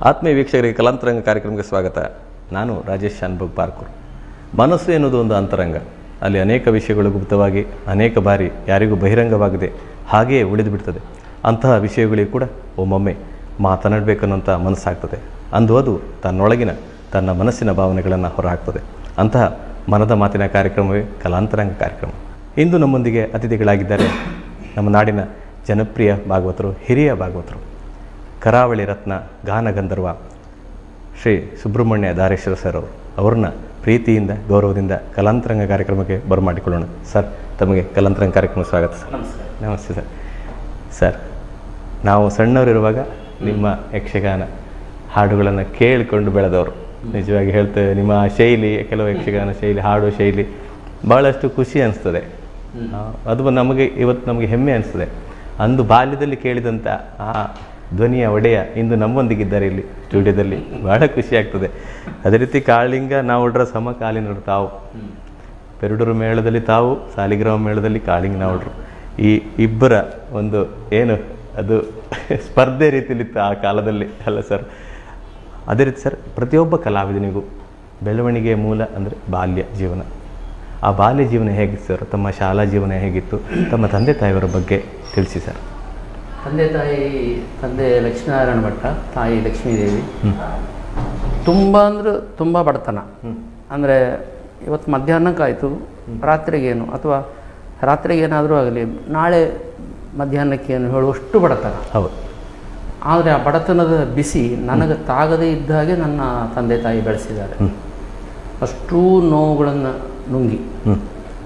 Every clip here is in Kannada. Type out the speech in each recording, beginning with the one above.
ಆತ್ಮೀಯ ವೀಕ್ಷಕರಿಗೆ ಕಲಾಂತರಂಗ ಕಾರ್ಯಕ್ರಮಕ್ಕೆ ಸ್ವಾಗತ ನಾನು ರಾಜೇಶ್ ಶಾನ್ಭೋಗ್ ಪಾರ್ಕೂರ್ ಮನಸ್ಸು ಎನ್ನುವುದು ಒಂದು ಅಂತರಂಗ ಅಲ್ಲಿ ಅನೇಕ ವಿಷಯಗಳು ಗುಪ್ತವಾಗಿ ಅನೇಕ ಬಾರಿ ಯಾರಿಗೂ ಬಹಿರಂಗವಾಗದೆ ಹಾಗೆಯೇ ಉಳಿದು ಬಿಡ್ತದೆ ಅಂತಹ ವಿಷಯಗಳಿಗೂ ಕೂಡ ಒಮ್ಮೊಮ್ಮೆ ಮಾತನಾಡಬೇಕನ್ನುವಂಥ ಮನಸ್ಸಾಗ್ತದೆ ಅಂದು ಅದು ತನ್ನೊಳಗಿನ ತನ್ನ ಮನಸ್ಸಿನ ಭಾವನೆಗಳನ್ನು ಹೊರಹಾಕ್ತದೆ ಅಂತಹ ಮನದ ಮಾತಿನ ಕಾರ್ಯಕ್ರಮವೇ ಕಲಾಂತರಂಗ ಕಾರ್ಯಕ್ರಮ ಇಂದು ನಮ್ಮೊಂದಿಗೆ ಅತಿಥಿಗಳಾಗಿದ್ದಾರೆ ನಮ್ಮ ನಾಡಿನ ಜನಪ್ರಿಯ ಭಾಗವತರು ಹಿರಿಯ ಭಾಗವತರು ಕರಾವಳಿ ರತ್ನ ಗಾನ ಗಂಧರ್ವ ಶ್ರೀ ಸುಬ್ರಹ್ಮಣ್ಯ ದಾರೇಶ್ವರ ಸರ್ ಅವರು ಅವ್ರನ್ನ ಪ್ರೀತಿಯಿಂದ ಗೌರವದಿಂದ ಕಲಾಂತರಂಗ ಕಾರ್ಯಕ್ರಮಕ್ಕೆ ಬರಮಾಡಿಕೊಳ್ಳೋಣ ಸರ್ ತಮಗೆ ಕಲಾಂತರಂಗ ಕಾರ್ಯಕ್ರಮ ಸ್ವಾಗತ ಸರ್ ನಮಸ್ತೆ ಸರ್ ಸರ್ ನಾವು ಸಣ್ಣವರಿರುವಾಗ ನಿಮ್ಮ ಯಕ್ಷಗಾನ ಹಾಡುಗಳನ್ನು ಕೇಳಿಕೊಂಡು ಬೆಳೆದವರು ನಿಜವಾಗಿ ಹೇಳ್ತೇವೆ ನಿಮ್ಮ ಆ ಶೈಲಿ ಕೆಲವು ಯಕ್ಷಗಾನ ಶೈಲಿ ಹಾಡುವ ಶೈಲಿ ಭಾಳಷ್ಟು ಖುಷಿ ಅನಿಸ್ತದೆ ಆ, ಅದು ನಮಗೆ ಇವತ್ತು ನಮಗೆ ಹೆಮ್ಮೆ ಅನಿಸ್ತದೆ ಅಂದು ಬಾಲ್ಯದಲ್ಲಿ ಕೇಳಿದಂಥ ಆ ಧ್ವನಿಯ ಒಡೆಯ ಇಂದು ನಮ್ಮೊಂದಿಗಿದ್ದಾರೆ ಇಲ್ಲಿ ಸ್ಟುಡಿಯೋದಲ್ಲಿ ಬಹಳ ಖುಷಿ ಆಗ್ತದೆ ಅದೇ ರೀತಿ ಕಾಳಿಂಗ ನಾವುಡ್ರ ಸಮಕಾಲೀನರು ತಾವು ಪೆರುಡೂರು ಮೇಳದಲ್ಲಿ ತಾವು ಸಾಲಿಗ್ರಾಮ ಮೇಳದಲ್ಲಿ ಕಾಳಿಂಗ ನಾವುಡ್ರು ಈ ಇಬ್ಬರ ಒಂದು ಏನು ಅದು ಸ್ಪರ್ಧೆ ರೀತಿಲಿತ್ತು ಆ ಕಾಲದಲ್ಲಿ ಅಲ್ಲ ಸರ್ ಅದೇ ರೀತಿ ಸರ್ ಪ್ರತಿಯೊಬ್ಬ ಕಲಾವಿದನಿಗೂ ಬೆಳವಣಿಗೆಯ ಮೂಲ ಅಂದರೆ ಬಾಲ್ಯ ಜೀವನ ಆ ಬಾಲ್ಯ ಜೀವನ ಹೇಗಿತ್ತು ಸರ್ ತಮ್ಮ ಶಾಲಾ ಜೀವನ ಹೇಗಿತ್ತು ತಮ್ಮ ತಂದೆ ತಾಯಿಯವರ ಬಗ್ಗೆ ತಿಳಿಸಿ ಸರ್ ತಂದೆ ತಾಯಿ ತಂದೆ ಲಕ್ಷ್ಮೀನಾರಾಯಣ ಭಟ್ಟ ತಾಯಿ ಲಕ್ಷ್ಮೀದೇವಿ ತುಂಬ ಅಂದ್ರೆ ತುಂಬ ಬಡತನ ಅಂದರೆ ಇವತ್ತು ಮಧ್ಯಾಹ್ನಕ್ಕಾಯಿತು ರಾತ್ರಿಗೇನು ಅಥವಾ ರಾತ್ರಿಗೇನಾದರೂ ಆಗಲಿ ನಾಳೆ ಮಧ್ಯಾಹ್ನಕ್ಕೇನು ಹೇಳುವಷ್ಟು ಬಡತನ ಹೌದು ಆದರೆ ಆ ಬಡತನದ ಬಿಸಿ ನನಗೆ ತಾಗದೇ ಇದ್ದ ಹಾಗೆ ನನ್ನ ತಂದೆ ತಾಯಿ ಬೆಳೆಸಿದ್ದಾರೆ ಅಷ್ಟೂ ನೋವುಗಳನ್ನು ನುಂಗಿ ಹ್ಞೂ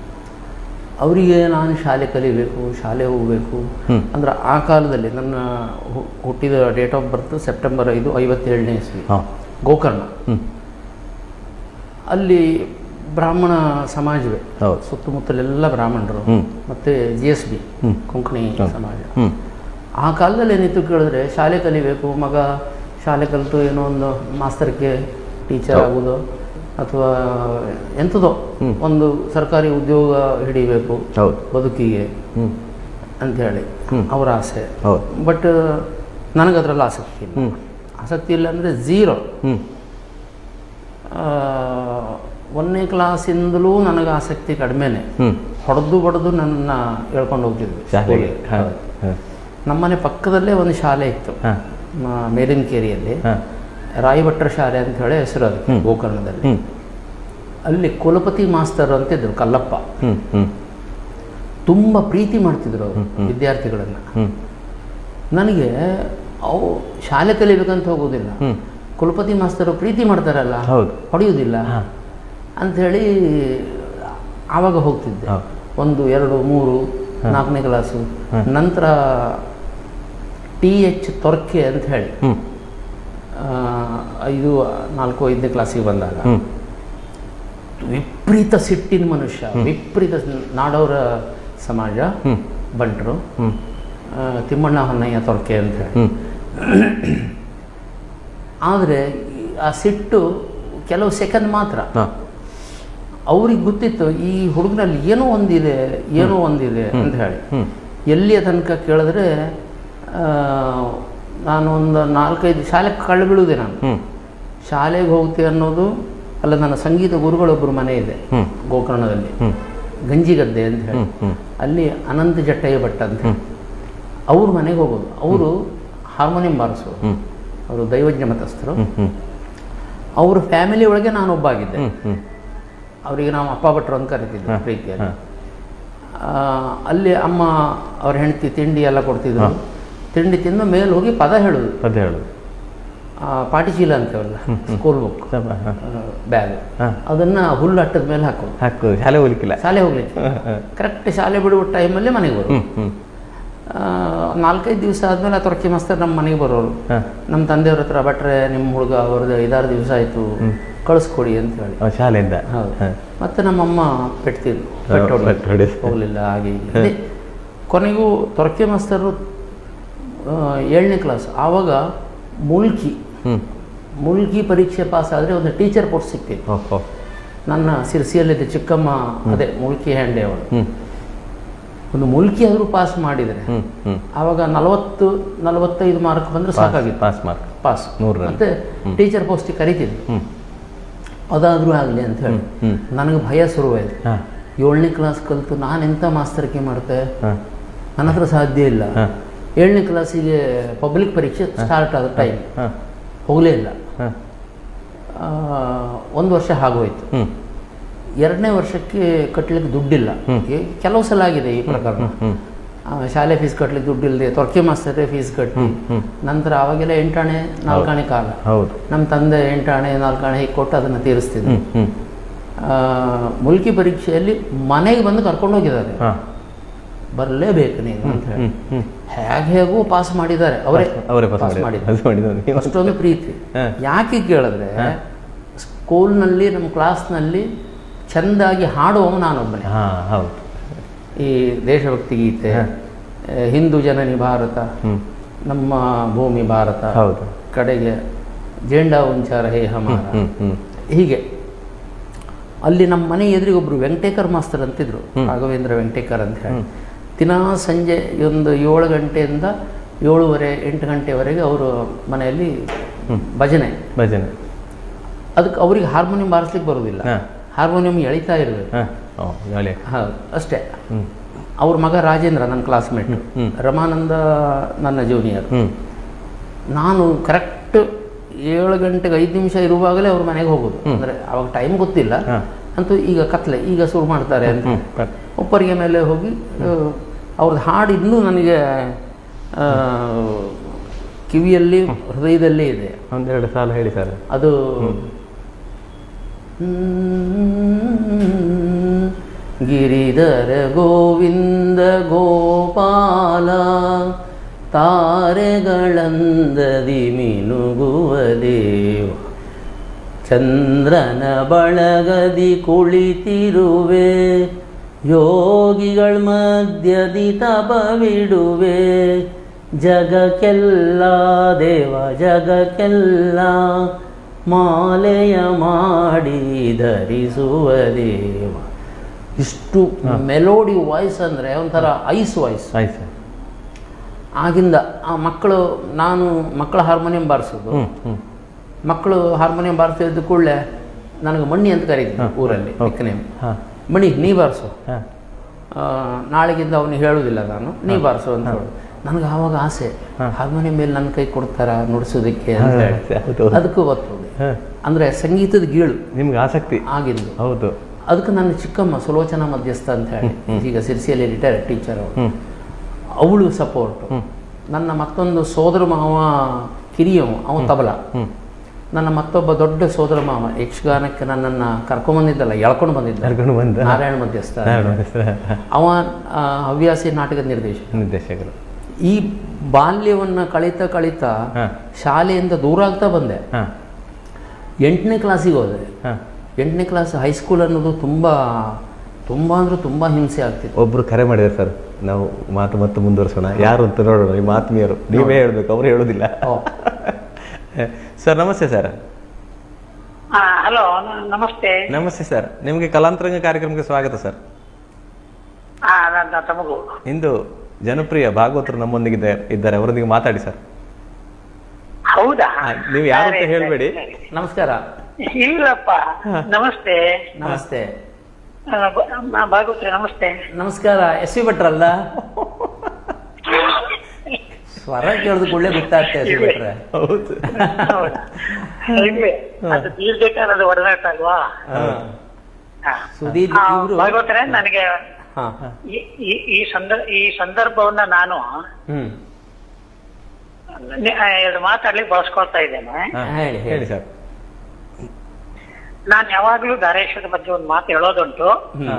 ಅವರಿಗೆ ನಾನು ಶಾಲೆ ಕಲಿಬೇಕು ಶಾಲೆ ಹೋಗಬೇಕು ಅಂದ್ರೆ ಆ ಕಾಲದಲ್ಲಿ ನನ್ನ ಹು- ಹುಟ್ಟಿದ ಡೇಟ್ ಆಫ್ ಬರ್ತ್ ಸೆಪ್ಟೆಂಬರ್ ಐದು ಐವತ್ತೇಳನೇ ಇಸ್ವಿ ಹಾಂ ಗೋಕರ್ಣ ಹ್ಞೂ ಅಲ್ಲಿ ಬ್ರಾಹ್ಮಣ ಸಮಾಜವೇ ಹೌದು ಸುತ್ತಮುತ್ತಲೆಲ್ಲ ಬ್ರಾಹ್ಮಣರು ಹ್ಮ್. ಮತ್ತೆ ಜಿ ಎಸ್ ಬಿ ಹ್ಮ್. ಕೊಂಕಣಿ ಸಮಾಜ ಹ್ಞೂ ಆ ಕಾಲದಲ್ಲಿ ಏನಿತ್ತು ಕೇಳಿದ್ರೆ ಶಾಲೆ ಕಲಿಬೇಕು ಮಗ ಶಾಲೆ ಕಲಿತು ಏನೋ ಒಂದು ಮಾಸ್ತರ್ಗೆ ಟೀಚರ್ ಆಗೋದು ಅಥವಾ ಎಂಥದೋ ಒಂದು ಸರ್ಕಾರಿ ಉದ್ಯೋಗ ಹಿಡಿಬೇಕು ಹೌದು ಬದುಕಿಗೆ ಹ್ಞೂ ಅಂಥೇಳಿ ಅವರ ಆಸೆ ಹೌದು ಬಟ್ ನನಗದ್ರಲ್ಲಿ ಆಸಕ್ತಿ ಇಲ್ಲ ಹ್ಞೂ ಆಸಕ್ತಿ ಇಲ್ಲ ಅಂದರೆ ಝೀರೋ ಹ್ಞೂ ಒಂದನೇ ಕ್ಲಾಸಿಂದಲೂ ನನಗೆ ಆಸಕ್ತಿ ಕಡಿಮೆನೆ ಹ್ಞೂ ಹೊಡೆದು ಬಡ್ದು ನನ್ನ ಹೇಳ್ಕೊಂಡು ಹೋಗ್ತಿದ್ವಿ ಶಾಲೆಗೆ ಸ್ಕೂಲಿಗೆ. ಹಾಂ ಹಾಂ ನಮ್ಮನೆ ಪಕ್ಕದಲ್ಲೇ ಒಂದು ಶಾಲೆ ಇತ್ತು ಹಾಂ ಮ- ಮೇಲಿನಕೇರಿಯಲ್ಲಿ ಹಾಂ ರಾಯಭಟ್ರ ಶಾಲೆ ಅಂತ ಹೇಳಿ ಹೆಸರು ಅದು ಗೋಕರ್ಣದಲ್ಲಿ ಹ್ಞೂ ಅಲ್ಲಿ ಕುಲಪತಿ ಮಾಸ್ತರ್ ಅಂತಿದ್ರು ಕಲ್ಲಪ್ಪ ಹ್ಞೂ ಹ್ಞೂ ತುಂಬ ಪ್ರೀತಿ ಮಾಡ್ತಿದ್ರು ಅವರು ವಿದ್ಯಾರ್ಥಿಗಳನ್ನು ಹ್ಞೂ ನನಗೆ ಅವು ಶಾಲೆ ಕಲಿಬೇಕಂತ ಹೋಗೋದಿಲ್ಲ ಹ್ಞೂ ಕುಲಪತಿ ಮಾಸ್ತರು ಪ್ರೀತಿ ಮಾಡ್ತಾರಲ್ಲ ಹೌದು ಹೊಡೆಯುವುದಿಲ್ಲ ಅಂಥೇಳಿ ಆವಾಗ ಹೋಗ್ತಿದ್ದೆ ಹೌದು. ಒಂದು ಎರಡು ಮೂರು ನಾಲ್ಕನೇ ಕ್ಲಾಸು ನಂತರ ಟಿ ಎಚ್ ತೊರ್ಕೆ ಅಂತ ಹೇಳಿ ಹ್ಞೂ ಆ, ಐದು ನಾಲ್ಕು ಐದನೇ ಕ್ಲಾಸಿಗೆ ಬಂದಾಗ ಹ್ಞೂ ವಿಪರೀತ ಸಿಟ್ಟಿನ ಮನುಷ್ಯ ವಿಪರೀತ ನಾಡವರ ಸಮಾಜ ಹ್ಞೂ ಬಂಟರು ಹ್ಞೂ ಆ, ತಿಮ್ಮಣ್ಣ ಹೊನ್ನಯ್ಯ ತೊರ್ಕೆ ಅಂತ ಹೇಳಿ ಹ್ಞೂ ಆದರೆ ಆ ಸಿಟ್ಟು ಕೆಲವು ಸೆಕೆಂಡ್ ಮಾತ್ರ ಹಾಂ ಅವ್ರಿಗೆ ಗೊತ್ತಿತ್ತು ಈ ಹುಡುಗನಲ್ಲಿ ಏನೋ ಒಂದಿದೆ ಏನೋ ಒಂದಿದೆ ಅಂತ ಹೇಳಿ ಹ್ಞೂ ಎಲ್ಲಿಯ ತನಕ ಕೇಳಿದ್ರೆ ಆ, ನಾನು ಒಂದು ನಾಲ್ಕೈದು ಶಾಲೆ ಕಳ್ಳು ಬೀಳುವುದೇ ನಾನು ಹ್ಞೂ ಶಾಲೆಗೆ ಹೋಗ್ತೀವಿ ಅನ್ನೋದು ಅಲ್ಲ ನನ್ನ ಸಂಗೀತ ಗುರುಗಳೊಬ್ಬರು ಮನೆ ಇದೆ ಹ್ಞೂ ಗೋಕರ್ಣದಲ್ಲಿ ಹ್ಞೂ ಗಂಜಿಗದ್ದೆ ಅಂತ ಹೇಳಿ ಹ್ಞೂ ಅಲ್ಲಿ ಅನಂತ ಜಟ್ಟಯ್ಯ ಭಟ್ ಅಂತ ಹೇಳಿ. ಅವ್ರ ಮನೆಗೆ ಹೋಗೋದು ಅವರು ಹಾರ್ಮೋನಿಯಂ ಬಾರಿಸೋರು ಹ್ಞೂ ಅವರು ದೈವಜ್ಞ ಮತಸ್ಥರು ಹ್ಞೂ ಹ್ಞೂ ಅವ್ರ ಫ್ಯಾಮಿಲಿ ಒಳಗೆ ನಾನು ಒಬ್ಬ ಆಗಿದ್ದೆ ಹ್ಞೂ ಹ್ಞೂ ಅವರಿಗೆ ನಾವು ಅಪ್ಪ ಭಟ್ರು ಅಂತ ಕರಿತಿದ್ವಿ ಪ್ರೀತಿಯಲ್ಲಿ ಹಾಂ ಆ, ಅಲ್ಲಿ ಅಮ್ಮ ಅವ್ರ ಹೆಂಡತಿ ತಿಂಡಿ ಎಲ್ಲ ಕೊಡ್ತಿದ್ರು ತಿಂಡಿ ತಿಂದು ಮೇಲೆ ಹೋಗಿ ಪದ ಹೇಳೋದು ಅದೇ ಹೇಳೋದು ಆ, ಪಾಟಿಚೀಲ ಅಂತೇವಲ್ಲ ಸ್ಕೂಲ್ ಬುಕ್ ಹಾಂ ಹಾಂ ಬ್ಯಾಗ್ ಹಾಂ ಅದನ್ನ ಹುಲ್ಲು ಅಟ್ಟದ ಮೇಲೆ ಹಾಕೋದು ಹಾಕು ಶಾಲೆ ಹೋಗ್ಲಿಕ್ಕಿಲ್ಲ ಶಾಲೆ ಹೋಗ್ಲಿಕ್ಕೆ ಕರೆಕ್ಟ್ ಶಾಲೆ ಬಿಡುವ ಟೈಮಲ್ಲಿ ಮನೆಗೆ ಬರೋದು ಹ್ಞೂ ಹ್ಞೂ ಆ, ನಾಲ್ಕೈದು ದಿವಸ ಆದಮೇಲೆ ಆ ತೊರಕಿ ಮಾಸ್ತರ್ ನಮ್ಮ ಮನೆಗೆ ಬರೋರು ಹಾಂ ನಮ್ಮ ತಂದೆಯವ್ರ ಹತ್ರ ಭಟ್ರೆ ನಿಮ್ಮ ಹುಡುಗ ಅವ್ರದ್ದು ಐದಾರು ದಿವಸ ಆಯಿತು ಕಳಿಸ್ಕೊಡಿ ಅಂತ ಹೇಳಿ ಆ, ಶಾಲೆಯಿಂದ ಹೌದು ಹಾಂ ಮತ್ತೆ ನಮ್ಮಮ್ಮ ಪೆಟ್ತಿದ್ರು ಹಾ, ಪೆಟ್ಟು ಹೊಡೆದು. ಪೆಟ್ಟು ಹೊಡೆದು. ಹೋಗ್ಲಿಲ್ಲ ಹಾಗೆ ಹೀಗೆ. ಅದೇ ಕೊನೆಗೂ ತೊರಕೆ ಮಾಸ್ತರು ಆ, ಏಳನೇ ಕ್ಲಾಸ್ ಆವಾಗ ಮುಲ್ಕಿ ಹ್ಞೂ ಮುಲ್ಕಿ ಪರೀಕ್ಷೆ ಪಾಸ್ ಆದರೆ ಒಂದು ಟೀಚರ್ ಪೋಸ್ಟ್ ಸಿಕ್ತಿತ್ತು ಓಹೋ ನನ್ನ ಸಿರ್ಸಿಯಲ್ಲಿದ್ದ ಚಿಕ್ಕಮ್ಮ ಅದೇ ಮುಲ್ಕಿ ಹ್ಯಾಂಡೆ ಅವಳು ಹ್ಞೂ ಒಂದು ಮುಲ್ಕಿ ಆದರೂ ಪಾಸ್ ಮಾಡಿದರೆ ಹ್ಞೂ ಹ್ಞೂ ಆವಾಗ ನಲವತ್ತು ನಲವತ್ತೈದು ಮಾರ್ಕ್ ಬಂದರೆ ಸಾಕಾಗಿತ್ತು ಪಾಸ್ ಮಾರ್ಕ್ ಪಾಸ್ ನೂರರಲ್ಲಿ. ಮತ್ತೆ ಟೀಚರ್ ಪೋಸ್ಟಿಗೆ ಕರಿತಿದ್ರು ಹ್ಮ್ ಅದಾದರೂ ಆಗಲಿ ಅಂತ ಹೇಳಿ ಹ್ಮ್. ನನಗೆ ಭಯ ಶುರುವಾಯಿತು ಹಾ ಏಳನೇ ಕ್ಲಾಸ್ ಕಲಿತು ನಾನು ಎಂಥ ಮಾಸ್ತರಿಕೆ ಮಾಡ್ತೆ ಹಾ ನನ್ನ ಹತ್ರ ಸಾಧ್ಯ ಇಲ್ಲ ಹಾ. ಏಳನೇ ಕ್ಲಾಸಿಗೆ ಪಬ್ಲಿಕ್ ಪರೀಕ್ಷೆ ಸ್ಟಾರ್ಟ್ ಆದ ಟೈಮ್ ಹಾ ಹೋಗಲೇ ಇಲ್ಲ ಹಾ ಆ, ಒಂದು ವರ್ಷ ಆಗೋಯ್ತು ಹ್ಮ್ ಎರಡನೇ ವರ್ಷಕ್ಕೆ ಕಟ್ಟಲಿಕ್ಕೆ ದುಡ್ಡಿಲ್ಲ ಹ್ಮ್. ಈ ಕೆಲವು ಸಲ ಆಗಿದೆ ಈ ಪ್ರಕರಣ ಹ್ಮ್ ಆ, ಶಾಲೆ ಫೀಸ್ ಕಟ್ಟಲಿಕ್ಕೆ ದುಡ್ಡಿಲ್ಲದೆ ತೊರ್ಕೆ ಮಾಸ್ತರೇ ಫೀಸ್ ಕಟ್ಟಿ ಹ್ಮ್ ಹ್ಮ್ ನಂತರ ಅವಾಗೆಲ್ಲ ಎಂಟಾಣೆ ನಾಲ್ಕಾಣೆ ಕಾಲ ಹೌದು ನಮ್ಮ ತಂದೆ ಎಂಟಾಣೆ ನಾಲ್ಕಾಣೆ ಹೀಗೆ ಕೊಟ್ಟು ಅದನ್ನು ತೀರಿಸ್ತಿದ್ರು ಹ್ಮ್ ಹ್ಮ್ ಆ, ಮುಲ್ಕಿ ಪರೀಕ್ಷೆಯಲ್ಲಿ ಮನೆಗೆ ಬಂದು ಕರ್ಕೊಂಡು ಹೋಗಿದ್ದಾರೆ ಹಾ ಬರಲೇಬೇಕು ನೀನು ಅಂತ ಹೇಳಿ ಹ್ಮ್ ಹ್ಮ್ ಹೇಗೆ ಹೇಗೂ ಪಾಸ್ ಮಾಡಿದ್ದಾರೆ ಅವರೇ ಅವರೇ ಪಾಸ್ ಪಾಸ್ ಮಾಡಿದ್ರು ಮಾಡಿದ್ದಾರೆ ಅದು ಮಾಡಿದ್ರು ನೀವು ಅಷ್ಟೊಂದು ಪ್ರೀತಿ ಹಾ. ಯಾಕೆ ಕೇಳಿದ್ರೆ ಸ್ಕೂಲ್ನಲ್ಲಿ ನಮ್ಮ ಕ್ಲಾಸ್ನಲ್ಲಿ ಚೆಂದಾಗಿ ಹಾಡುವವ ನಾನೊಬ್ಬನೇ ಹಾ ಹೌದು ಈ ದೇಶಭಕ್ತಿ ಗೀತೆ ಹಾ. ಆ, ಹಿಂದೂ ಜನನಿ ಭಾರತ ಹ್ಮ್ ನಮ್ಮ ಭೂಮಿ ಭಾರತ ಹೌದು ಕಡೆಗೆ ಜೇಂಡಾ ಉಂಚಾರ ಹೇ ಹಮಾರ ಹ್ಮ್ ಹ್ಮ್ ಹೀಗೆ ಅಲ್ಲಿ ನಮ್ಮ ಮನೆ ಎದುರಿಗೆ ಒಬ್ರು ವೆಂಕಟೇಕರ್ ಮಾಸ್ತರ್ ಅಂತಿದ್ರು ರಾಘವೇಂದ್ರ ವೆಂಕಟೇಕರ್ ಅಂತ ಹೇಳಿ ದಿನಾ ಸಂಜೆ ಒಂದು ಏಳು ಗಂಟೆಯಿಂದ ಏಳುವರೆ ಎಂಟು ಗಂಟೆವರೆಗೆ ಅವರು ಮನೆಯಲ್ಲಿ ಭಜನೆ ಭಜನೆ ಅದಕ್ಕೆ ಅವ್ರಿಗೆ ಹಾರ್ಮೋನಿಯಂ ಬಾರಿಸ್ಲಿಕ್ಕೆ ಬರೋದಿಲ್ಲ ಹಾ ಹಾರ್ಮೋನಿಯಂ ಎಳಿತಾ ಇರಬೇಕು ಹಾ ಓ ಹೇಳಿ ಹೌದು ಅಷ್ಟೇ ಹ್ಮ್ ಅವ್ರ ಮಗ ರಾಜೇಂದ್ರ ನನ್ನ ಕ್ಲಾಸ್ಮೇಟ್ ಹ್ಮ್. ರಮಾನಂದ ನನ್ನ ಜೂನಿಯರ್ ಹ್ಮ್ ನಾನು ಕರೆಕ್ಟ್ ಏಳು ಗಂಟೆಗೆ ಐದು ನಿಮಿಷ ಇರುವಾಗಲೇ ಅವ್ರ ಮನೆಗೆ ಹೋಗೋದು ಅಂದರೆ ಅವಾಗ ಟೈಮ್ ಗೊತ್ತಿಲ್ಲ ಹಾ. ಅಂತೂ ಈಗ ಕತ್ಲೆ ಈಗ ಶುರು ಮಾಡ್ತಾರೆ ಅಂತ ಹ್ಮ್ ಬರ್- ಒಪ್ಪರಿಗೆ ಮೇಲೆ ಹೋಗಿ ಆ, ಅವ್ರದ್ದು ಹಾಡು ಇನ್ನೂ ನನಗೆ ಆ, ಕಿವಿಯಲ್ಲಿ ಹೃದಯದಲ್ಲೇ ಇದೆ ಒಂದೆರಡು ಸಾಲ ಹೇಳಿ ಸರ್ ಅದು ಹ್ಮ್. ಗಿರಿಧರ ಗೋವಿಂದ ಗೋಪಾಲ ತಾರೆಗಳಂದದಿ ಮಿನುಗುವ ದೇವ ಚಂದ್ರನ ಬಳಗದಿ ಕುಳಿತಿರುವೆ ಯೋಗಿಗಳ ಮಧ್ಯದಿ ತಪವಿಡುವೆ ಜಗಕ್ಕೆಲ್ಲ ದೇವ ಜಗಕ್ಕೆಲ್ಲ ಮಾಲೆಯ ಮಾಡಿ ಧರಿಸುವ ದೇವ ಇಷ್ಟು ಮೆಲೋಡಿ ವಾಯ್ಸ್ ಅಂದರೆ ಒಂಥರ ಐಸ್ ವಾಯ್ಸ್ ಆಯ್ತು ಸರ್ ಆಗಿಂದ ಆ ಮಕ್ಕಳು ನಾನು ಮಕ್ಕಳ ಹಾರ್ಮೋನಿಯಂ ಬಾರಿಸೋದು ಹ್ಮ್ ಹ್ಮ್ ಮಕ್ಕಳು ಹಾರ್ಮೋನಿಯಂ ಬಾರಿಸ್ತಿದ್ದ ಕೂಡಲೇ ನನಗೆ ಮಣ್ಣಿ ಅಂತ ಕರೀತಿದ್ರು ಊರಲ್ಲಿ ನಿಕ್ನೇಮ್ ಹಾ ಮಣಿ ನೀ ಬಾರಿಸು ಹಾ ಆ, ನಾಳೆಗಿಂದ ಅವನಿಗೆ ಹೇಳುವುದಿಲ್ಲ ನಾನು ನೀ ಬಾರಿಸು ಅಂತ ಹೇಳು ನನಗೆ ಆವಾಗ ಆಸೆ ಹಾರ್ಮೋನಿಯಂ ಮೇಲೆ ನನ್ನ ಕೈ ಕೊಡ್ತಾರ ನುಡಿಸೋದಕ್ಕೆ ಅಂತ ಹೇಳಿ ಹೌದು ಅದಕ್ಕೂ ಒತ್ತು ಹಾ ಅಂದರೆ ಸಂಗೀತದ ಗೀಳು ನಿಮ್ಗೆ ಆಸಕ್ತಿ ಆಗಿದ್ದು ಹೌದು ಅದಕ್ಕೆ ನನ್ನ ಚಿಕ್ಕಮ್ಮ ಸುಲೋಚನಾ ಮಧ್ಯಸ್ಥ ಅಂತ ಹೇಳಿ ಈಗ ಸಿರ್ಸಿಯಲ್ಲಿ ರಿಟೈರ್ಡ್ ಟೀಚರ್ ಅವಳು ಹ್ಮ್ ಅವಳು ಸಪೋರ್ಟ್ ಹ್ಮ್. ನನ್ನ ಮತ್ತೊಂದು ಸೋದರ ಮಾವ ಕಿರಿಯವ ಅವ ತಬಲ ಹ್ಮ್ ನನ್ನ ಮತ್ತೊಬ್ಬ ದೊಡ್ಡ ಸೋದರ ಮಾವ ಯಕ್ಷಗಾನಕ್ಕೆ ನನ್ನನ್ನು ಕರ್ಕೊಂಬಂದಿದ್ದಲ್ಲ ಎಳ್ಕೊಂಡು ಬಂದಿದ್ದ ಕರ್ಕೊಂಡು ಬಂದ ನಾರಾಯಣ ಮಧ್ಯಸ್ಥ ನಾರಾಯಣ ಹೆಸರು. ಅವ ಆ, ಹವ್ಯಾಸಿ ನಾಟಕದ ನಿರ್ದೇಶಕ ನಿರ್ದೇಶಕರು ಈ ಬಾಲ್ಯವನ್ನು ಕಳೀತಾ ಕಳೀತಾ ಹಾ ಶಾಲೆಯಿಂದ ದೂರ ಆಗ್ತಾ ಬಂದೆ ಹಾ ಎಂಟನೇ ಕ್ಲಾಸಿಗೆ ಹೋದೆ ಹಾ ಎಂಟನೇ ಕ್ಲಾಸ್ ಹೈಸ್ಕೂಲ್ ಅನ್ನೋದು ತುಂಬ ತುಂಬ ಅಂದ್ರೆ ತುಂಬ ಹಿಂಸೆ ಆಗ್ತಿತ್ತು ಒಬ್ರು ಕರೆ ಮಾಡಿದ್ದಾರೆ ಸರ್ ನಾವು ಮಾತು ಮತ್ತೆ ಮುಂದುವರಿಸೋಣ ಯಾರು ಅಂತ ನೋಡೋಣ ನಿಮ್ಮ ಆತ್ಮೀಯರು ನೀವೇ ಹೇಳ್ಬೇಕು ಅವ್ರು ಹೇಳೋದಿಲ್ಲ ಓ, ಸರ್ ನಮಸ್ತೆ ಸರ್ ಹಾ ಹಲೋ ನಮಸ್ತೆ ನಮಸ್ತೆ ಸರ್ ನಿಮಗೆ ಕಲಾಂತರಂಗ ಕಾರ್ಯಕ್ರಮಕ್ಕೆ ಸ್ವಾಗತ ಸರ್ ಹಾ ನನ್ನ ತಮಗು ಇಂದು ಜನಪ್ರಿಯ ಭಾಗವತರು ನಮ್ಮೊಂದಿಗೆ ಇದ್ದಾರೆ ಅವರೊಂದಿಗೆ ಮಾತಾಡಿ ಸರ್ ಹೌದಾ ಆ, ನೀವು ಯಾರು ಅಂತ ಸರಿ, ಹೇಳ್ಬೇಡಿ. ಸರಿ, ನಮಸ್ಕಾರ ಸರಿ. ಇಲ್ಲಪ್ಪ ನಮಸ್ತೆ ನಮಸ್ತೆ ಆ, ಬ- ಆ, ಭಾಗವತ್ರಿ ನಮಸ್ತೆ ನಮಸ್ಕಾರ ಎಸ್ ವಿ ಭಟ್ರಲ್ಲ ಸ್ವರ ಕೇಳಿದ ಕೂಡಲೇ ಗೊತ್ತಾಗ್ತದೆ ಎಸ್ ವಿ ಭಟ್ರೆ ಹೌದು ಹೌದಾ? ಇಲ್ಲೇ ಅದು ದೀರ್ಘಕಾಲದ ಒಡನಾಟ ಅಲ್ವಾ ಹಾ. ಸುದೀರ್ ಆ, ಇವ್ರು ಭಾಗವತ್ರೆ ನನಗೆ ಹಾ ಈ- ಈ- ಈ ಸಂದರ್ಭ ಈ ಸಂದರ್ಭವನ್ನ ನಾನು ಹ್ಮ್ ನಿ- ಆ, ಎರಡು ಮಾತಾಡ್ಲಿಕ್ಕೆ ಬಳಸ್ಕೊಳ್ತಾ ಇದ್ದೇನೆ ಹಾ, ಹೇಳಿ, ಹೇಳಿ. ಹೇಳಿ ಸರ್ ನಾನು ಯಾವಾಗ್ಲೂ ಧಾರೇಶ್ವರದ ಬಗ್ಗೆ ಒಂದು ಮಾತು ಹೇಳೋದುಂಟು ಹ್ಮ್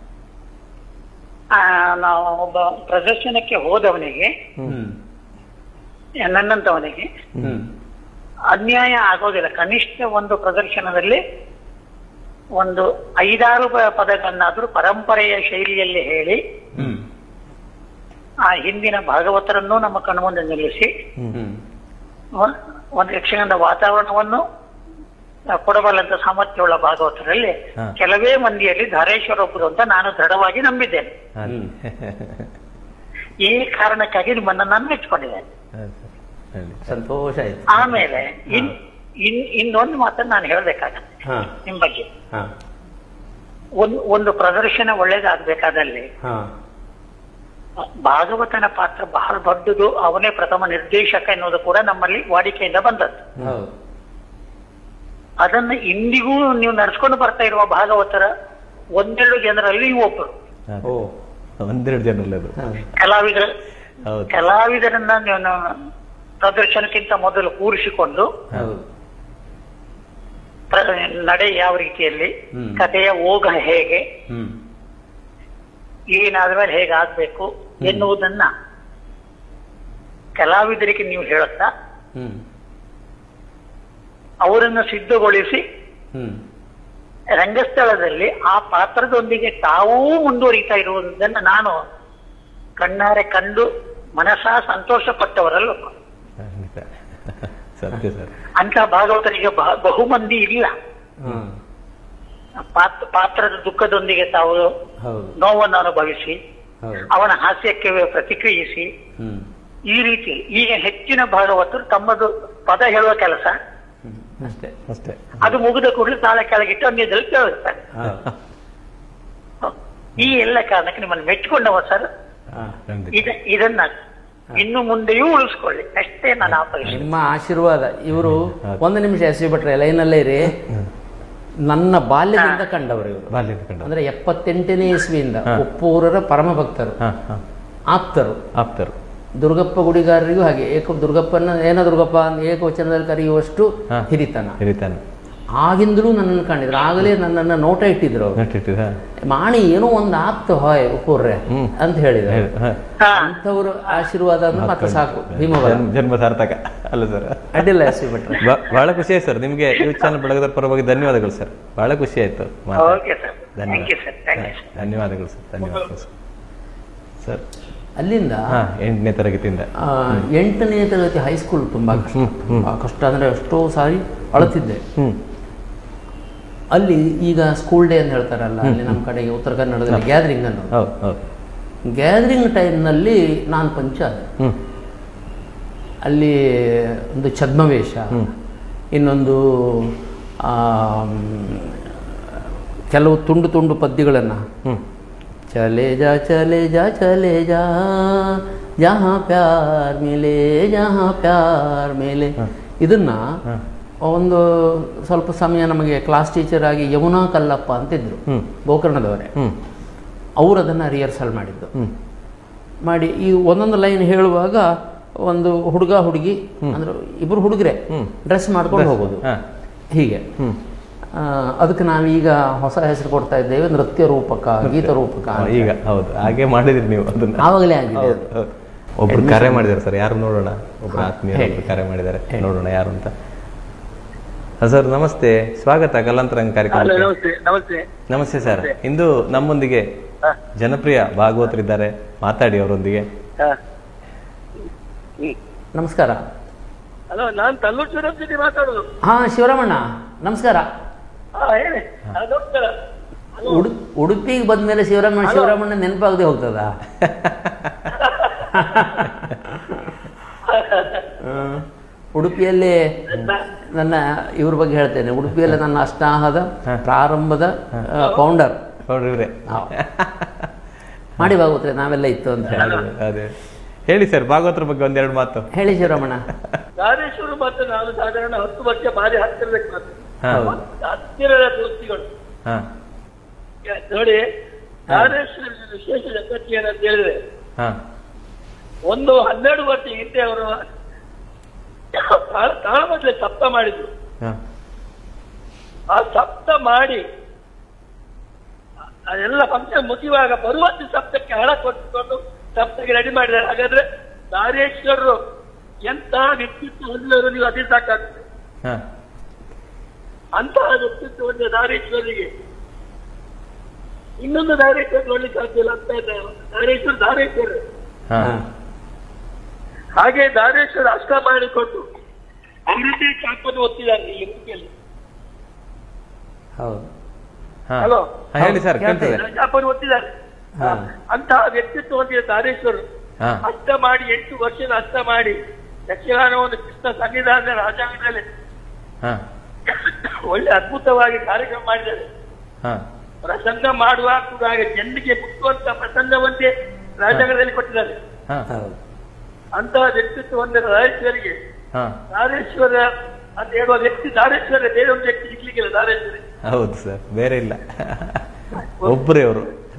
ಆ, ನಾವು ಒಬ್ಬ ಪ್ರದರ್ಶನಕ್ಕೆ ಹೋದವನಿಗೆ ಹ್ಮ್ ನನ್ನಂತವನಿಗೆ ಹ್ಮ್ ಅನ್ಯಾಯ ಆಗೋದಿಲ್ಲ ಕನಿಷ್ಠ ಒಂದು ಪ್ರದರ್ಶನದಲ್ಲಿ ಒಂದು ಐದಾರು ಪ- ಪದಗಳನ್ನಾದ್ರೂ ಪರಂಪರೆಯ ಶೈಲಿಯಲ್ಲಿ ಹೇಳಿ ಹ್ಮ್ ಆ ಹಿಂದಿನ ಭಾಗವತರನ್ನು ನಮ್ಮ ಕಣ್ಮುಂದೆ ನಿಲ್ಲಿಸಿ ಹ್ಮ್ ಒ- ಒಂದು ಯಕ್ಷಗಾನದ ವಾತಾವರಣವನ್ನು ಆ, ಕೊಡಬಲ್ಲಂತ ಸಾಮರ್ಥ್ಯವುಳ್ಳ ಭಾಗವತರಲ್ಲಿ ಹಾ. ಕೆಲವೇ ಮಂದಿಯಲ್ಲಿ ಧಾರೇಶ್ವರ ಒಬ್ಬರು ಅಂತ ನಾನು ದೃಢವಾಗಿ ನಂಬಿದ್ದೇನೆ ಹಾ, ಹ್ಮ್. ಈ ಕಾರಣಕ್ಕಾಗಿ ನಿಮ್ಮನ್ನ ನಾನು ಮೆಚ್ಚಿಕೊಂಡಿದ್ದೇನೆ ಹಾ, ಸರ್. ಹೇಳಿ ಸಂತೋಷ ಆಯ್ತು ಆಮೇಲೆ ಇನ್ ಇನ್ ಇನ್ನೊಂದು ಮಾತನ್ನ ನಾನು ಹೇಳ್ಬೇಕಾಗತ್ತೆ ಹಾ ನಿಮ್ ಬಗ್ಗೆ ಹಾ ಒಂದು ಒಂದು ಪ್ರದರ್ಶನ ಒಳ್ಳೇದಾಗ್ಬೇಕಾದಲ್ಲಿ ಹಾ ಭಾಗವತನ ಪಾತ್ರ ಬಹಳ ದೊಡ್ಡದು ಅವನೇ ಪ್ರಥಮ ನಿರ್ದೇಶಕ ಎನ್ನುವುದು ಕೂಡ ನಮ್ಮಲ್ಲಿ ವಾಡಿಕೆಯಿಂದ ಬಂದದ್ದು ಹೌದು ಅದನ್ನ ಇಂದಿಗೂ ನೀವು ನಡ್ಸ್ಕೊಂಡು ಬರ್ತಾ ಇರುವ ಭಾಗವತರ ಒಂದೆರಡು ಜನರಲ್ಲಿ ನೀವು ಒಬ್ಬರು ಅದೇ. ಓ ಒಂದೆರಡು ಜನರಲ್ಲಿ ಅದು ಹಾ. ಕಲಾವಿದರು ಹೌದು ಕಲಾವಿದರನ್ನ ನೀವು ಪ್ರದರ್ಶನಕ್ಕಿಂತ ಮೊದಲು ಕೂರಿಸಿಕೊಂಡು ಹೌದು ಪ್ರ- ನಡೆ ಯಾವ ರೀತಿಯಲ್ಲಿ ಹ್ಮ್. ಕಥೆಯ ಓಘ ಹೇಗೆ ಹ್ಮ್ ಏನಾದ್ಮೇಲೆ ಹೇಗಾಗ್ಬೇಕು ಎನ್ನುವುದನ್ನ ಕಲಾವಿದರಿಗೆ ನೀವು ಹೇಳುತ್ತಾ ಹ್ಮ್ ಅವರನ್ನು ಸಿದ್ಧಗೊಳಿಸಿ ಹ್ಮ್ ರಂಗಸ್ಥಳದಲ್ಲಿ ಆ ಪಾತ್ರದೊಂದಿಗೆ ತಾವೂ ಮುಂದುವರಿತಾ ಇರುವುದನ್ನು ನಾನು ಕಣ್ಣಾರೆ ಕಂಡು ಮನಸಾ ಸಂತೋಷ ಪಟ್ಟವರಲ್ಲ ಖಂಡಿತ ಸತ್ಯ ಸರ್ ಅಂತ ಭಾಗವತರಿಗೆ ಬಹ- ಬಹುಮಂದಿ ಇಲ್ಲ ಹ್ಮ್ ಪಾತ್ರ ಪಾತ್ರದ ದುಃಖದೊಂದಿಗೆ ತಾವು ಹೌದು ನೋವನ್ನು ಅನುಭವಿಸಿ ಹೌದು ಅವನ ಹಾಸ್ಯಕ್ಕೆ ಪ್ರತಿಕ್ರಿಯಿಸಿ ಹ್ಮ್ ಈ ರೀತಿ ಈಗ ಹೆಚ್ಚಿನ ಭಾಗವತರು ತಮ್ಮದು ಪದ ಹೇಳುವ ಕೆಲಸ ಹ್ಮ್ ಅಷ್ಟೇ ಅಷ್ಟೇ ಅದು ಮುಗಿದ ಕೂಡಲೇ ತಾಳ ಕೆಳಗಿಟ್ಟು ಅನ್ಯದಲ್ಲಿ ಕೇಳಿಸ್ತಾರೆ ಹೌದು ಈ ಎಲ್ಲ ಕಾರಣಕ್ಕೆ ನಿಮ್ಮನ್ನು ಮೆಚ್ಚಿಕೊಂಡವ ಸರ್ ಹಾ. ಖಂಡಿತ ಇದ ಇದನ್ನ ಇನ್ನು ಮುಂದೆಯೂ ಉಳಿಸ್ಕೊಳ್ಳಿ ಅಷ್ಟೇ ನಾನು ಆಪರೇಷನ್ ನಿಮ್ಮ ಆಶೀರ್ವಾದ ಇವರು ಒಂದು ನಿಮಿಷ ಎಸ್ ಬಿಟ್ರೆ ಲೈನಲ್ಲೇ ಇರಿ ನನ್ನ ಬಾಲ್ಯದಿಂದ ಕಂಡವರು ಇವರು ಬಾಲ್ಯದ ಕಂಡ ಅಂದ್ರೆ ಎಪ್ಪತ್ತೆಂಟನೇ ಇಸ್ವಿಯಿಂದ ಒಪ್ಪೂರರ ಪರಮ ಭಕ್ತರು ಹಾ ಹಾ ಆಪ್ತರು ಆಪ್ತರು ದುರ್ಗಪ್ಪ ಗುಡಿಗಾರರಿಗೂ ಹಾಗೆ ಏಕ ದುರ್ಗಪ್ಪನ ಏನ ದುರ್ಗಪ್ಪ ಅಂತ ಏಕವಚನದಲ್ಲಿ ಕರೆಯುವಷ್ಟು ಹಾ. ಹಿರಿತನ ಹಿರಿತಾನೆ ಆಗಿಂದಲೂ ನನ್ನನ್ನು ಕಂಡಿದ್ರು ಆಗಲೇ ನನ್ನನ್ನು ನೋಟ ಇಟ್ಟಿದ್ರು ಅವರು ನಟ್ಟಿಟ್ಟಿದ ಮಾಣಿ ಏನೋ ಒಂದು ಆಪ್ತ ಹೊಯ್ ಉಪ್ಪೂರ್ರೆ ಹ್ಮ್. ಅಂತ ಹೇಳಿದ್ರು ಹಾ ಹಾ ಅಂಥವ್ರ ಆಶೀರ್ವಾದ ಅಂದ್ರೆ ಮತ್ತೆ ಸಾಕು ಭೀಮವರ ಜನ್ಮ- ಜನ್ಮ ಸಾರ್ಥಕ ಅಲ್ಲ ಸರ್ ಅಡ್ಡಿಲ್ಲ ಎಸ್ ಬಿಟ್ರೆ ಬ- ಬಹಳ ಖುಷಿ ಆಯ್ತು ಸರ್ ನಿಮಗೆ ಯೂಸ್ ಚಾನಲ್ ಬೆಳಗದ ಪರವಾಗಿ ಧನ್ಯವಾದಗಳು ಸರ್ ಬಹಳ ಖುಷಿ ಆಯ್ತು ಮಾತಾಡಿ. Okay sir thank you sir thank you sir ಧನ್ಯವಾದಗಳು ಸರ್ ಧನ್ಯವಾದಗಳು ಸರ್ ಸರ್ ಅಲ್ಲಿಂದ ಹಾ ಎಂಟನೇ ತರಗತಿಯಿಂದ ಆ, ಎಂಟನೇ ತರಗತಿ ಹೈಸ್ಕೂಲ್ ತುಂಬಾ ಕಷ್ಟ ಆ ಕಷ್ಟ ಅಂದ್ರೆ ಎಷ್ಟೋ ಸಾರಿ ಅಳುತ್ತಿದ್ದೆ ಹ್ಮ್ ಅಲ್ಲಿ ಈಗ ಸ್ಕೂಲ್ ಡೇ ಅಂತ ಹೇಳ್ತಾರಲ್ಲ ಅಲ್ಲಿ ನಮ್ಮ ಕಡೆಗೆ ಉತ್ತರ ಕನ್ನಡದಲ್ಲಿ ಗ್ಯಾದರಿಂಗ್ ಅನ್ನೋದು ಹೌದು ಹೌದು ಗ್ಯಾದರಿಂಗ್ ಟೈಮ್ನಲ್ಲಿ ನಾನು ಪಂಚ ಆದೆ. ಹ್ಮ್ ಅಲ್ಲಿ ಒಂದು ಛದ್ಮವೇಷ ಹ್ಮ್. ಇನ್ನೊಂದು ಆಮ್, ಕೆಲವು ತುಂಡು ತುಂಡು ಪದ್ಯಗಳನ್ನು ಹ್ಮ್ ಚಲೆ ಜಾ ಚಲೆ ಜಾ ಚಲೆ ಜಾ ಜಹಾ ಪ್ಯಾರ್ ಮಿಲೆ ಜಹಾ ಪ್ಯಾರ್ ಮೇಲೆ ಇದನ್ನ ಹ. ಒಂದು ಸ್ವಲ್ಪ ಸಮಯ ನಮಗೆ ಕ್ಲಾಸ್ ಟೀಚರ್ ಆಗಿ ಯಮುನಾ ಕಲ್ಲಪ್ಪ ಅಂತಿದ್ರು ಹ್ಮ್ ಗೋಕರ್ಣದವರೇ ಹ್ಮ್ ಅವರು ಅದನ್ನು ರಿಹರ್ಸಲ್ ಮಾಡಿದ್ದು ಹ್ಮ್ ಮಾಡಿ ಈ ಒಂದೊಂದು ಲೈನ್ ಹೇಳುವಾಗ ಒಂದು ಹುಡುಗ ಹುಡುಗಿ ಅಂದ್ರೆ ಇಬ್ರು ಹುಡುಗರೆ ಹ್ಮ್. ಡ್ರೆಸ್ ಮಾಡ್ಕೊಂಡು ಹೋಗೋದು ಹಾ ಹೀಗೆ ಹ್ಮ್ ಆ, ಅದಕ್ಕೆ ನಾವೀಗ ಹೊಸ ಹೆಸರು ಕೊಡ್ತಾ ಇದ್ದೇವೆ ನೃತ್ಯ ರೂಪಕ ಗೀತ ರೂಪಕ ಹಾ, ಈಗ ಹೌದು ಹಾಗೆ ಮಾಡಿದ್ರಿ ನೀವು ಅದನ್ನ ಆವಾಗಲೇ ಆಗಿದೆ ಹೌದು, ಹೌದು. ಒಬ್ರು ಕರೆ ಮಾಡಿದ್ದಾರೆ ಸರ್ ಯಾರು ನೋಡೋಣ ಒಬ್ರು ಆತ್ಮೀಯರು ಹೇಳಿ. ಒಬ್ರು ಕರೆ ಮಾಡಿದ್ದಾರೆ ನೋಡೋಣ ಯಾರು ಅಂತ ಹಾ, ಸರ್ ನಮಸ್ತೆ ಸ್ವಾಗತ ಕಲಾಂತರಂಗ ಕಾರ್ಯಕ್ರಮ ನಮಸ್ತೆ ನಮಸ್ತೆ ನಮಸ್ತೆ ಸರ್ ಇಂದು ನಮ್ಮೊಂದಿಗೆ ಜನಪ್ರಿಯ ಭಾಗವತರಿದ್ದಾರೆ ಮಾತಾಡಿ ಅವರೊಂದಿಗೆ ನಮಸ್ಕಾರ ಹಲೋ ನಾನ್ ತಲ್ಲೂರು ಶಿವರಾಮ್ ಜೊತೆ ಮಾತಾಡೋದು ಹಾ ಶಿವರಾಮಣ್ಣ ನಮಸ್ಕಾರ ಹಾ ಹೇಳಿ ಹಾ, ನಮಸ್ಕಾರ ಉಡು ಉಡುಪಿಗೆ ಬಂದ್ಮೇಲೆ ಶಿವರಾಮಣ್ಣ ಶಿವರಾಮಣ್ಣ ನೆನಪಾಗದೆ ಹೋಗ್ತದ ಉಡುಪಿಯಲ್ಲಿ ನನ್ನ ಇವ್ರ ಬಗ್ಗೆ ಹೇಳ್ತೇನೆ ಉಡುಪಿಯಲ್ಲಿ ನನ್ನ ಅಷ್ಟಾಹದ ಪ್ರಾರಂಭದ ಫೌಂಡರ್ ನೋಡ್ರಿ ಇವ್ರೆ ಮಾಡಿ ಬಾಗೋತ್ರೆ ನಾವೆಲ್ಲ ಇತ್ತು ಅಂತ ಹೇಳಿ ಅದೇ ಹೇಳಿ ಸರ್ ಭಾಗವತರ ಬಗ್ಗೆ ಒಂದೆರಡು ಮಾತು ಹೇಳಿ ಶಿವರಾಮಣ್ಣ ದಾರೇಶ್ವರ ಮತ್ತು ನಾನು ಸಾಧಾರಣ ಹತ್ತು ವರ್ಷ ಬಾರಿ ಹತ್ತಿರಬೇಕು ಮತ್ತೆ ಹಾ ಹತ್ತಿರದ ದೋಸ್ತಿಗಳು ಹಾ ನೋಡಿ ದಾರೇಶ್ವರ ವಿಶೇಷ ಸಂಗತಿ ಏನಂತ ಹೇಳಿದ್ರೆ ಹಾ ಒಂದು ಹನ್ನೆರಡು ವರ್ಷ ಹಿಂದೆ ಅವರು ತಾಳ- ತಾಳಮದ್ದಲೆ ಸಪ್ತ ಮಾಡಿದ್ರು ಹಾ ಆ ಸಪ್ತ ಮಾಡಿ ಅದೆಲ್ಲ ಫಂಕ್ಷನ್ ಮುಗಿಯುವಾಗ ಬರುವಂತ ಸಪ್ತಕ್ಕೆ ಹಣ ಕೊಟ್ಟುಕೊಂಡು ಸಪ್ತಕ್ಕೆ ರೆಡಿ ಮಾಡಿದ್ದಾರೆ ಹಾಗಾದ್ರೆ ದಾರೇಶ್ವರರು ಎಂತ ವ್ಯಕ್ತಿತ್ವ ಹೊಂದಿದವರು ನೀವು ಅದೇ ಸಾಕಾಗ್ತದೆ ಹಾ ಅಂತಹ ವ್ಯಕ್ತಿತ್ವ ಹೊಂದಿದ ದಾರೇಶ್ವರಿಗೆ ಇನ್ನೊಂದು ದಾರೇಶ್ವರ ನೋಡ್ಲಿಕ್ಕೆ ಸಾಧ್ಯ ಇಲ್ಲ ಅಂತ ಇದ್ದಾರೆ. ದಾರೇಶ್ವರ ದಾರೇಶ್ವರ ಹಾ ಹಾಗೆ ದಾರೇಶ್ವರ ಅಷ್ಟ ಮಾಡಿಕೊಂಡು ಅವರದ್ದೇ ಚಾಪನ್ನು ಒತ್ತಿದ್ದಾರೆ ಈ ಮುಖಿಯಲ್ಲಿ ಹೌದು ಹಾ ಹಲೋ ಹಾ, ಹೇಳಿ ಸರ್ ಕೇಳ್ತದೆ ಚಾಪನ್ನು ಒತ್ತಿದ್ದಾರೆ ಹಾ. ಅಂತಹ ವ್ಯಕ್ತಿತ್ವ ಹೊಂದಿದ ದಾರೇಶ್ವರು ಹಾ ಅಷ್ಟ ಮಾಡಿ ಎಂಟು ವರ್ಷದ ಅಷ್ಟ ಮಾಡಿ ಯಕ್ಷಗಾನ ಒಂದು ಕೃಷ್ಣ ಸಂವಿಧಾನದ ರಾಜ್ಯಾಂಗದಲ್ಲಿ ಹಾ ಒಳ್ಳೆ ಅದ್ಭುತವಾಗಿ ಕಾರ್ಯಕ್ರಮ ಮಾಡಿದ್ದಾರೆ ಹಾ ಪ್ರಸಂಗ ಮಾಡುವ ಕೂಡ ಜನರಿಗೆ ಮುಟ್ಟುವಂತ ಪ್ರಸಂಗವನ್ನೇ ರಾಜ್ಯಾಂಗದಲ್ಲಿ ಕೊಟ್ಟಿದ್ದಾರೆ ಹಾ ಹೌದು ಅಂತಹ ವ್ಯಕ್ತಿತ್ವ ಹೊಂದಿದ ದಾರೇಶ್ವರಿಗೆ ಹಾ ದಾರೇಶ್ವರ ಅಂತ ಹೇಳುವ ವ್ಯಕ್ತಿ ದಾರೇಶ್ವರ ಬೇರೆ ಒಂದು ವ್ಯಕ್ತಿ ಸಿಗ್ಲಿಕ್ಕಿಲ್ಲ ದಾರೇಶ್ವರಿ ಹೌದು ಸರ್ ಬೇರೆ ಇಲ್ಲ ಒಬ್ಬರೇ ಅವರು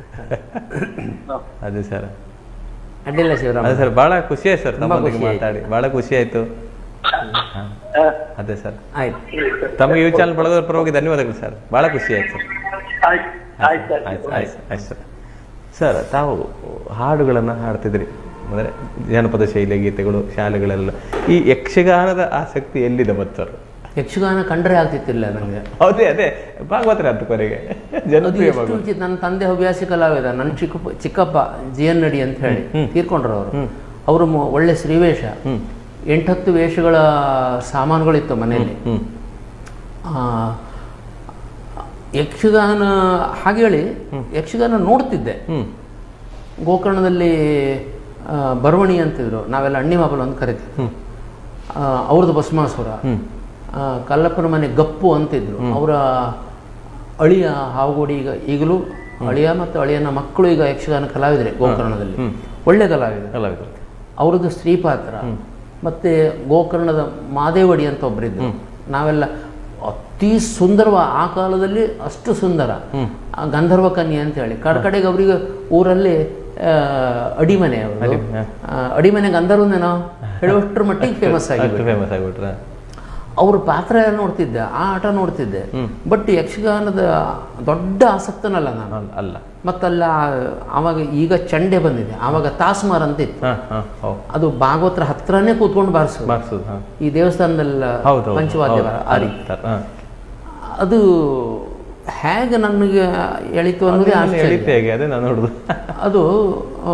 ಅದೇ ಸರ್ ಅಡ್ಡಿಲ್ಲ ಶಿವರಾಮ ಅದೇ ಸರ್ ಬಹಳ ಖುಷಿ ಆಯ್ತು ಸರ್ ತುಂಬಾ ತಮ್ಮೊಂದಿಗೆ ಖುಷಿ ಆಯ್ತು. ಮಾತಾಡಿ ಬಹಳ ಖುಷಿ ಆಯ್ತು ಹಾ, ಆ, ಅದೇ ಸರ್ ಆಯ್ತು ತಮಗೆ ಈ ಚಾನಲ್ ಬಳಗೋದ್ರ ಪರವಾಗಿ ಧನ್ಯವಾದಗಳು ಸರ್ ಬಹಳ ಖುಷಿ ಆಯ್ತು ಸರ್ ಆಯ್ತು ಆಯ್ತು ಆಯ್ತು ಆಯ್ತು ಆಯ್ತು ಆಯ್ತು ಸರ್ ಸರ್ ತಾವು ಹಾಡುಗಳನ್ನು ಹಾಡ್ತಿದ್ರಿ ಅಂದರೆ ಜನಪದ ಶೈಲಿಯ ಗೀತೆಗಳು ಶಾಲೆಗಳೆಲ್ಲ ಈ ಯಕ್ಷಗಾನದ ಆಸಕ್ತಿ ಎಲ್ಲಿದೆ ಮತ್ತೆ ಸರ್ ಯಕ್ಷಗಾನ ಕಂಡ್ರೆ ಆಗ್ತಿತ್ತಿಲ್ಲ ನನಗೆ ಹೌದೇ ಅದೇ ಭಾಗವತರ ಅಂತ ಕೊನೆಗೆ ಅದು ಜನಪ್ರಿಯ ಎಷ್ಟು ಭಾಗವತ ವಿಚಿತ್ರ. ನನ್ನ ತಂದೆ ಹವ್ಯಾಸಿ ಕಲಾವಿದ ನನ್ನ ಚಿಕ್ಕಪ್ಪ ಚಿಕ್ಕಪ್ಪ ಜಿ ಎನ್ ನಡಿ ಅಂತ ಹೇಳಿ ತೀರ್ಕೊಂಡ್ರು ಅವರು ಅವರು ಮ- ಒಳ್ಳೆ ಶ್ರೀವೇಷ ಎಂಟತ್ತು ವೇಷಗಳ ಸಾಮಾನುಗಳಿತ್ತು ಮನೆಯಲ್ಲಿ ಹ್ಮ್ ಆ, ಯಕ್ಷಗಾನ ಹಾಗೆ ಹೇಳಿ ಯಕ್ಷಗಾನ ನೋಡ್ತಿದ್ದೆ ಹ್ಮ್ ಗೋಕರ್ಣದಲ್ಲಿ ಆ, ಬರವಣಿ ಅಂತಿದ್ರು ನಾವೆಲ್ಲ ಅಣ್ಣಿ ಮಾಪಲ ಅಂತ ಕರಿತೀವಿ ಹ್ಮ್ ಆ, ಅವ್ರದ್ದು ಭಸ್ಮಾಸುರ ಹ್ಮ್ ಆ, ಕಲ್ಲಪ್ಪನ ಮನೆ ಗಪ್ಪು ಅಂತಿದ್ರು ಅವರ ಅಳಿಯ ಹಾವುಗೋಡಿ ಈಗ ಈಗಲೂ ಅಳಿಯ ಮತ್ತು ಅಳಿಯನ ಮಕ್ಕಳು ಈಗ ಯಕ್ಷಗಾನ ಕಲಾವಿದರೆ ಗೋಕರ್ಣದಲ್ಲಿ ಒಳ್ಳೆ ಕಲಾವಿದರು ಕಲಾವಿದರು ಅವ್ರದ್ದು ಸ್ತ್ರೀ ಪಾತ್ರ ಮತ್ತೆ ಗೋಕರ್ಣದ ಮಾದೇವಡಿ ಅಂತ ಒಬ್ಬರಿದ್ರು ನಾವೆಲ್ಲ ಅತಿ ಸುಂದರವ ಆ ಕಾಲದಲ್ಲಿ ಅಷ್ಟು ಸುಂದರ ಆ ಗಂಧರ್ವ ಕನ್ಯೆ ಅಂತ ಹೇಳಿ ಕಡೆ ಕಡೆಗೆ ಅವರಿಗೆ ಊರಲ್ಲಿ ಆ, ಅಡಿಮನೆ ಅವರು ಅಡಿಮನೆ ಗಂಧರ್ವನೇನೋ ಹೇಳುವಷ್ಟರ ಮಟ್ಟಿಗೆ ಫೇಮಸ್ ಆಗಿ ಅಷ್ಟು ಫೇಮಸ್ ಆಗಿಬಿಟ್ರ ಅವ್ರ ಪಾತ್ರ ಎಲ್ಲ ನೋಡ್ತಿದ್ದೆ ಆ ಆಟ ನೋಡ್ತಿದ್ದೆ ಬಟ್ ಯಕ್ಷಗಾನದ ದೊಡ್ಡ ಆಸಕ್ತನಲ್ಲ ನಾನು ಅಲ್ಲ ಮತ್ತಲ್ಲ ಆವಾಗ ಈಗ ಚಂಡೆ ಬಂದಿದೆ ಆವಾಗ ತಾಸ್ಮಾರ್ ಅಂತ ಇತ್ತು ಹಾ ಹಾ ಹೌದು ಅದು ಭಾಗವತರ ಹತ್ರನೇ ಕೂತ್ಕೊಂಡು ಬಾರಿಸೋದು ಬಾರ್ಸೋದು ಹಾ ಈ ದೇವಸ್ಥಾನದಲ್ಲ ಹೌದು ಹೌದು, ಪಂಚವಾದ್ಯ ಹೌದು, ಆರಿ ಸರ್, ಹಾ. ಅದು ಹೇಗೆ ನನಗೆ ಎಳಿತು ಅನ್ನೋದೇ ಅದನ್ನ ಆಶ್ಚರ್ಯ ಎಳಿತು ಹೇಗೆ ಅದೇ ನಾನು ನೋಡುದು ಅದು ಆ,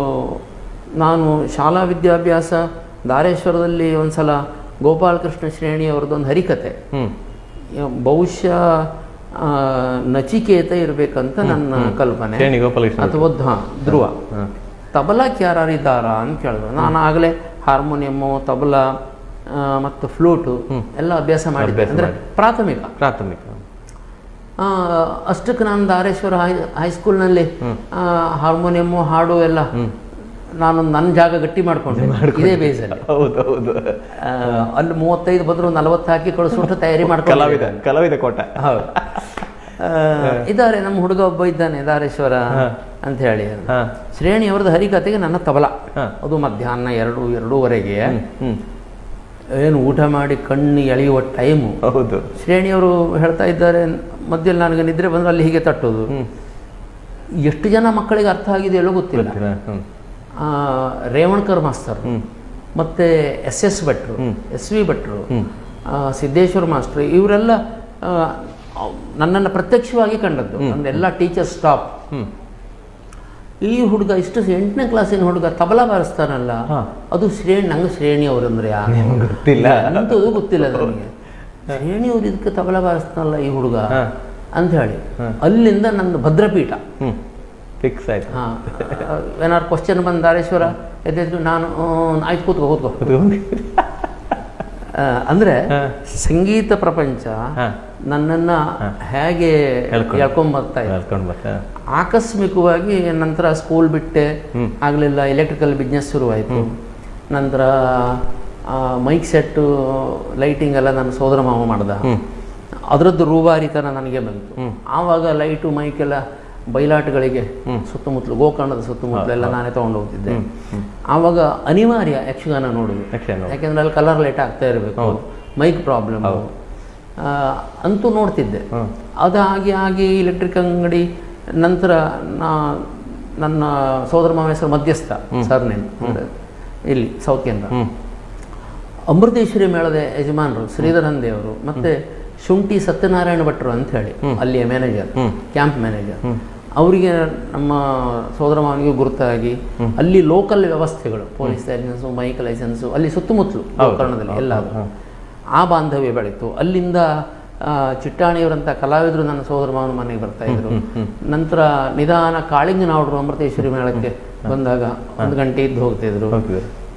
ನಾನು ಶಾಲಾ ವಿದ್ಯಾಭ್ಯಾಸ ಧಾರೇಶ್ವರದಲ್ಲಿ ಒಂದ್ಸಲ ಗೋಪಾಲಕೃಷ್ಣ ಶ್ರೇಣಿ ಅವ್ರದ್ದೊಂದು ಹರಿಕತೆ ಹ್ಮ್ ಬಹುಶಃ ಆ, ನಚಿಕೇತ ಇರಬೇಕಂತ ನನ್ನ ಕಲ್ಪನೆ ಶ್ರೇಣಿ ಗೋಪಾಲಕೃಷ್ಣ ಅಥವಾ ಧ- ಧ್ರುವ ಹಾ. ತಬಲಾಕ್ಕೆ ಯಾರಿದ್ದಾರಾ ಅಂತ ಕೇಳಿದ್ರು ನಾನು ಆಗಲೇ ಹಾರ್ಮೋನಿಯಮ್ಮು ತಬಲಾ ಆ, ಮತ್ತು ಫ್ಲೂಟು ಎಲ್ಲ ಅಭ್ಯಾಸ ಮಾಡಿದ್ದೆ ಅಭ್ಯಾಸ ಅಂದರೆ ಮಾಡಿ. ಪ್ರಾಥಮಿಕ ಪ್ರಾಥಮಿಕ ಆ, ಅಷ್ಟಕ್ಕೆ ನಾನು ಧಾರೇಶ್ವರ ಹೈ ಹೈಸ್ಕೂಲ್ನಲ್ಲಿ ಆ, ಹಾರ್ಮೋನಿಯಮ್ಮು ಹಾಡು ಎಲ್ಲ ನಾನು ನನ್ನ ಜಾಗ ಗಟ್ಟಿ ಮಾಡ್ಕೊಂಡೆ ಇದೇ ಬೇಸಲ್ಲಿ ಹೌದು ಹೌದು ಆ, ಅಲ್ಲಿ ಮೂವತ್ತೈದು ಬದ್ರು ನಲವತ್ತು ಹಾಕಿ ಕಳಿಸ್ಬಿಟ್ಟು ತಯಾರಿ ಮಾಡ್ಕೊಂಡು ಕಲಾವಿದ ಕಲಾವಿದ ಕೋಟ ಹೌದು ಆ, ಇದ್ದಾರೆ ನಮ್ಮ ಹುಡುಗ ಒಬ್ಬ ಇದ್ದಾನೆ ಧಾರೇಶ್ವರ ಅಂತ ಹೇಳಿ ಹಾ ಶ್ರೇಣಿ ಅವ್ರದ್ದು ಹರಿಕತೆಗೆ ನನ್ನ ತಬಲ ಹಾ. ಅದು ಮಧ್ಯಾಹ್ನ ಎರಡು ಎರಡೂವರೆಗೆ ಹ್ಮ್ ಏನು ಊಟ ಮಾಡಿ ಕಣ್ಣು ಎಳೆಯುವ ಟೈಮು ಹೌದು ಶ್ರೇಣಿಯವರು ಹೇಳ್ತಾ ಇದ್ದಾರೆ ಮಧ್ಯದಲ್ಲಿ ನನಗೆ ನಿದ್ರೆ ಬಂದ್ರೆ ಅಲ್ಲಿ ಹೀಗೆ ತಟ್ಟೋದು ಎಷ್ಟು ಜನ ಮಕ್ಕಳಿಗೆ ಅರ್ಥ ಆಗಿದೆ ಹೇಳೋ ಗೊತ್ತಿಲ್ಲ ಗೊತ್ತಿಲ್ಲ ಹ್ಮ್ ಆ, ರೇವಣ್ಕರ್ ಮಾಸ್ತರ್ ಮತ್ತೆ ಎಸ್ ಎಸ್ ಭಟ್ರು ಎಸ್ ವಿ ಭಟ್ರು ಆ, ಸಿದ್ದೇಶ್ವರ ಮಾಸ್ಟ್ರು ಇವರೆಲ್ಲ ಆ, ಅವ್- ನನ್ನನ್ನು ಪ್ರತ್ಯಕ್ಷವಾಗಿ ಕಂಡದ್ದು ನಮ್ದೆಲ್ಲ ಟೀಚರ್ ಸ್ಟಾಪ್ ಹ್ಮ್ ಈ ಹುಡುಗ ಇಷ್ಟು ಎಂಟನೇ ಕ್ಲಾಸಿನ ಹುಡುಗ ತಬಲಾ ಬಾರಿಸ್ತಾನಲ್ಲ ಹಾ. ಅದು ಶ್ರೇಣಿ ನಂಗೆ ಶ್ರೇಣಿ ಅವರಂದ್ರೆ ಯಾರು ನಿಮ್ಗೆ ಗೊತ್ತಿಲ್ಲ ಅಂತದ್ದು ಗೊತ್ತಿಲ್ಲ ನನಗೆ ಶ್ರೇಣಿ ಅವ್ರು ಇದಕ್ಕೆ ತಬಲಾ ಬಾರಿಸ್ತಾನಲ್ಲ ಈ ಹುಡುಗ ಹಾ. ಅಂತ ಹೇಳಿ ಅಲ್ಲಿಂದ ನಂದು ಭದ್ರಪೀಠ ಹ್ಮ್ ಫಿಕ್ಸ್ ಆಯ್ತು ಹಾ ಏನಾದ್ರು ಕ್ವಶನ್ ಬಂದ ಧಾರೇಶ್ವರ ಎದ್ದಿದ್ದು ನಾನು ಹ್ಮ್, ಆಯ್ತು ಕೂತ್ಕೋ ಕೂತ್ಕೋ ಆ, ಅಂದ್ರೆ ಹಾ. ಸಂಗೀತ ಪ್ರಪಂಚ ಹಾ. ನನ್ನನ್ನ ಹೇಗೆ ಎಳ್ಕೊಂಡು. ಎಳ್ಕೊಂಬರ್ತಾ ಇದೆ ಹೇಳ್ಕೊಂಡು ಬರ್ತಾ ಆಕಸ್ಮಿಕವಾಗಿ ನಂತರ ಸ್ಕೂಲ್ ಬಿಟ್ಟೆ ಹ್ಮ್. ಆಗಲಿಲ್ಲ ಎಲೆಕ್ಟ್ರಿಕಲ್ ಬಿಸ್ನೆಸ್ ಶುರುವಾಯಿತು ನಂತರ ಮೈಕ್ ಸೆಟ್ಟು ಲೈಟಿಂಗ್ ಎಲ್ಲ ನನ್ನ ಸೋದರ ಮಾವ ಮಾಡ್ದ ಅದರದ್ದು ರೂವಾರಿತನ ನನಗೆ ಬಂತು ಆವಾಗ ಲೈಟು ಮೈಕ್ ಎಲ್ಲ ಬಯಲಾಟಗಳಿಗೆ ಸುತ್ತಮುತ್ತಲು ಗೋಕರ್ಣದ ಸುತ್ತಮುತ್ತಲು ಎಲ್ಲ ನಾನೇ ತಗೊಂಡು ಹೋಗ್ತಿದ್ದೆ ಆವಾಗ ಅನಿವಾರ್ಯ ಯಕ್ಷಗಾನ ನೋಡುದು ಯಕ್ಷಗಾನ. ಯಾಕೆಂದ್ರೆ ಅಲ್ಲಿ ಕಲರ್ ಲೈಟ್ ಆಗ್ತಾ ಇರಬೇಕು ಮೈಕ್ ಪ್ರಾಬ್ಲಮ್ ಅಂತೂ ನೋಡ್ತಿದ್ದೆ ಅದು ಆಗಿ ಆಗಿ ಎಲೆಕ್ಟ್ರಿಕ್ ಅಂಗಡಿ ನಂತರ ನಾ ನನ್ನ ಸೋದರ ಮಾವ ಹೆಸರು ಮಧ್ಯಸ್ಥ ಸರ್ನೇಮ್ ಅಂದ್ರೆ ಇಲ್ಲಿ ಸೌತ್ ಕೇಂದ್ರ ಅಮೃತೇಶ್ವರಿ ಮೇಳದ ಯಜಮಾನರು ಶ್ರೀಧರನ್ ದೇವರು ಮತ್ತೆ ಶುಂಠಿ ಸತ್ಯನಾರಾಯಣ ಭಟ್ರು ಅಂತ ಹೇಳಿ ಅಲ್ಲಿಯ ಮ್ಯಾನೇಜರ್ ಕ್ಯಾಂಪ್ ಮ್ಯಾನೇಜರ್ ಅವರಿಗೆ ನಮ್ಮ ಸೋದರ ಮಾವನಿಗೆ ಗುರುತಾಗಿ ಅಲ್ಲಿ ಲೋಕಲ್ ವ್ಯವಸ್ಥೆಗಳು ಪೊಲೀಸ್ ಲೈಸೆನ್ಸು ಮೈಕ್ ಲೈಸೆನ್ಸು ಅಲ್ಲಿ ಸುತ್ತಮುತ್ತಲು ಗೋಕರ್ಣದಲ್ಲಿ ಎಲ್ಲ ಅದು. ಆ ಬಾಂಧವ್ಯ ಬೆಳೀತು ಅಲ್ಲಿಂದ ಆ, ಚಿಟ್ಟಾಣಿಯವರಂಥ ಕಲಾವಿದರು ನನ್ನ ಸೋದರ ಮಾವನ ಮನೆಗೆ ಬರ್ತಾ ಇದ್ರು ನಂತರ ನಿಧಾನ ಕಾಳಿಂಗನವ್ರು ಅಮೃತೇಶ್ವರಿ ಮೇಳಕ್ಕೆ ಬಂದಾಗ ಒಂದು ಗಂಟೆ ಇದ್ದು ಹೋಗ್ತಿದ್ರು ಹೋಗ್ತಿದ್ರು.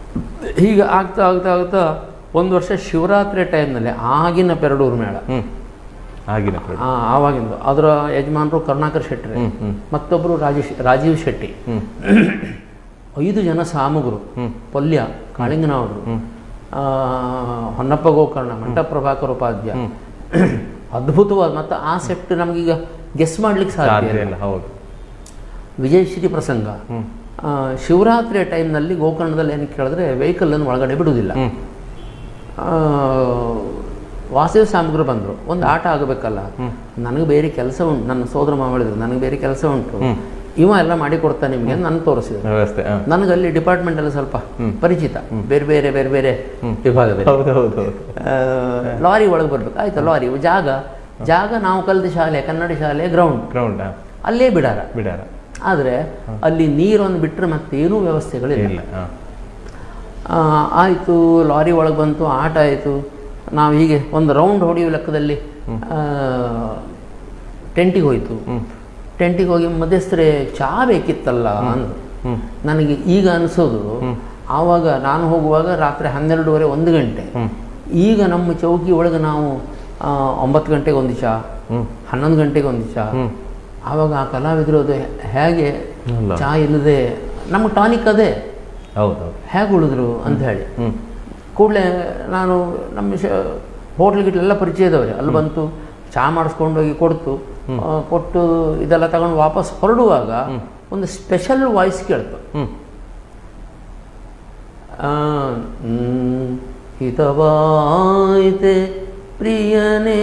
ಹೀಗೆ ಆಗ್ತಾ ಆಗ್ತಾ ಆಗ್ತಾ ಒಂದು ವರ್ಷ ಶಿವರಾತ್ರಿ ಟೈಮ್ನಲ್ಲಿ ಆಗಿನ ಪೆರಡೂರು ಮೇಳ ಹ್ಮ್ ಆಗಿನ ಪ್ರಶ್ನೆ. ಆ, ಆವಾಗಿಂದು ಅದರ ಯಜಮಾನರು ಕರುಣಾಕರ್ ಶೆಟ್ಟಿ ಹ್ಮ್ ಹ್ಮ್ ಮತ್ತೊಬ್ಬರು ರಾಜೇಶ್ ರಾಜೀವ್ ಶೆಟ್ಟಿ ಹ್ಮ್ ಐದು ಜನ ಸಾಮಗರು ಹ್ಮ್. ಪಲ್ಯ ಕಾಳಿಂಗನವರು ಆ, ಹೊನ್ನಪ್ಪ ಗೋಕರ್ಣ ಮಂಟ ಪ್ರಭಾಕರ್ ಉಪಾಧ್ಯ ಅದ್ಭುತವಾದ ಮತ್ತು ಆ ಸೆಟ್ ನಮಗೀಗ ಗೆಸ್ ಮಾಡ್ಲಿಕ್ಕೆ ಸಾಧ್ಯ ಸಾಧ್ಯ ಇಲ್ಲ ಇಲ್ಲ ಹೌದು ವಿಜಯಶ್ರೀ ಪ್ರಸಂಗ ಹ್ಮ್ ಆ, ಶಿವರಾತ್ರಿಯ ಟೈಮ್ನಲ್ಲಿ ಗೋಕರ್ಣದಲ್ಲಿ ಏನು ಕೇಳಿದ್ರೆ ವೆಹಿಕಲನ್ನು ಒಳಗಡೆ ಬಿಡುವುದಿಲ್ಲ ಹ್ಮ್ ಆ, ವಾಸವ ಸಾಮಗ್ರಿ ಬಂದರು ಒಂದು ಆಟ ಆಗಬೇಕಲ್ಲ ನನಗೆ ಬೇರೆ ಕೆಲಸ ಉಂಟು ನನ್ನ ಸೋದರ ಮಾವ ಹೇಳಿದ್ರು ನನಗೆ ಬೇರೆ ಕೆಲಸ ಉಂಟು ಇವ ಎಲ್ಲ ಮಾಡಿ ಕೊಡ್ತಾನೆ ನಿಮಗೆ ಅಂತ ನನಗೆ ತೋರಿಸಿದ್ರು ವ್ಯವಸ್ಥೆ ಹಾ. ನನಗೆ ಅಲ್ಲಿ ಡಿಪಾರ್ಟ್ಮೆಂಟಲ್ಲಿ ಸ್ವಲ್ಪ ಪರಿಚಿತ ಬೇರೆ ಬೇರೆ ಬೇರೆ ಬೇರೆ ವಿಭಾಗದಲ್ಲಿ ಹೌದು ಹೌದು ಹೌದು ಆ, ಲಾರಿ ಒಳಗೆ ಬರ್ಬೇಕು ಆಯ್ತು ಲಾರಿ ಜಾಗ ಜಾಗ ನಾವು ಕಲಿತ ಶಾಲೆ ಕನ್ನಡ ಶಾಲೆ ಗ್ರೌಂಡ್ ಗ್ರೌಂಡ್ ಅಲ್ಲೇ ಬಿಡಾರ ಬಿಡಾರ ಆದರೆ ಅಲ್ಲಿ ನೀರೊಂದು ಬಿಟ್ಟರೆ ಮತ್ತೇನೂ ವ್ಯವಸ್ಥೆಗಳಿಲ್ಲ ಇಲ್ಲ ಹಾ. ಆ, ಆಯಿತು ಲಾರಿ ಒಳಗೆ ಬಂತು ಆಟ ಆಯಿತು ನಾವು ಹೀಗೆ ಒಂದು ರೌಂಡ್ ಹೊಡೆಯುವ ಲೆಕ್ಕದಲ್ಲಿ ಟೆಂಟಿಗೆ ಹೋಯಿತು ಟೆಂಟಿಗೆ ಹೋಗಿ ಮಧ್ಯಸ್ಥರೇ ಚಾ ಬೇಕಿತ್ತಲ್ಲ ಅಂದ್ರು ಹ್ಮ್ ನನಗೆ ಈಗ ಅನಿಸೋದು ಆವಾಗ ನಾನು ಹೋಗುವಾಗ ರಾತ್ರಿ ಹನ್ನೆರಡೂವರೆ ಒಂದು ಗಂಟೆ ಈಗ ನಮ್ಮ ಚೌಕಿ ಒಳಗೆ ನಾವು ಆ, ಒಂಬತ್ತು ಗಂಟೆಗೆ ಒಂದು ಚಾ ಹ್ಮ್ ಹನ್ನೊಂದು ಗಂಟೆಗೆ ಒಂದು ಚಾ ಹ್ಮ್ ಆವಾಗ ಆ ಕಲಾವಿದರು ಅದು ಹೇಗೆ ಅಲ್ಲ. ಚಾ ಇಲ್ಲದೆ ನಮ್ಮ ಟಾನಿಕ್ ಅದೇ ಹೌದು ಹೌದು ಹೇಗೆ ಉಳಿದ್ರು ಅಂತ ಹೇಳಿ ಹ್ಮ್ ಕೂಡಲೇ ನಾನು ನಮ್ಮ ಶ ಹೋಟ್ಲ್ ಗಿಟ್ಲೆಲ್ಲ ಪರಿಚಯ ಇದ್ದವ್ರೆ ಅಲ್ಲಿ ಬಂತು ಚಹಾ ಮಾಡಿಸ್ಕೊಂಡು ಹೋಗಿ ಕೊಡ್ತು ಆ, ಕೊಟ್ಟು ಇದೆಲ್ಲ ತಗೊಂಡು ವಾಪಸ್ ಹೊರಡುವಾಗ ಒಂದು ಸ್ಪೆಷಲ್ ವಾಯ್ಸ್ ಕೇಳ್ತು ಹ್ಮ್ ಆ, ಹ್ಮ್, ಹಿತವಾಯಿತೆ ಪ್ರಿಯನೇ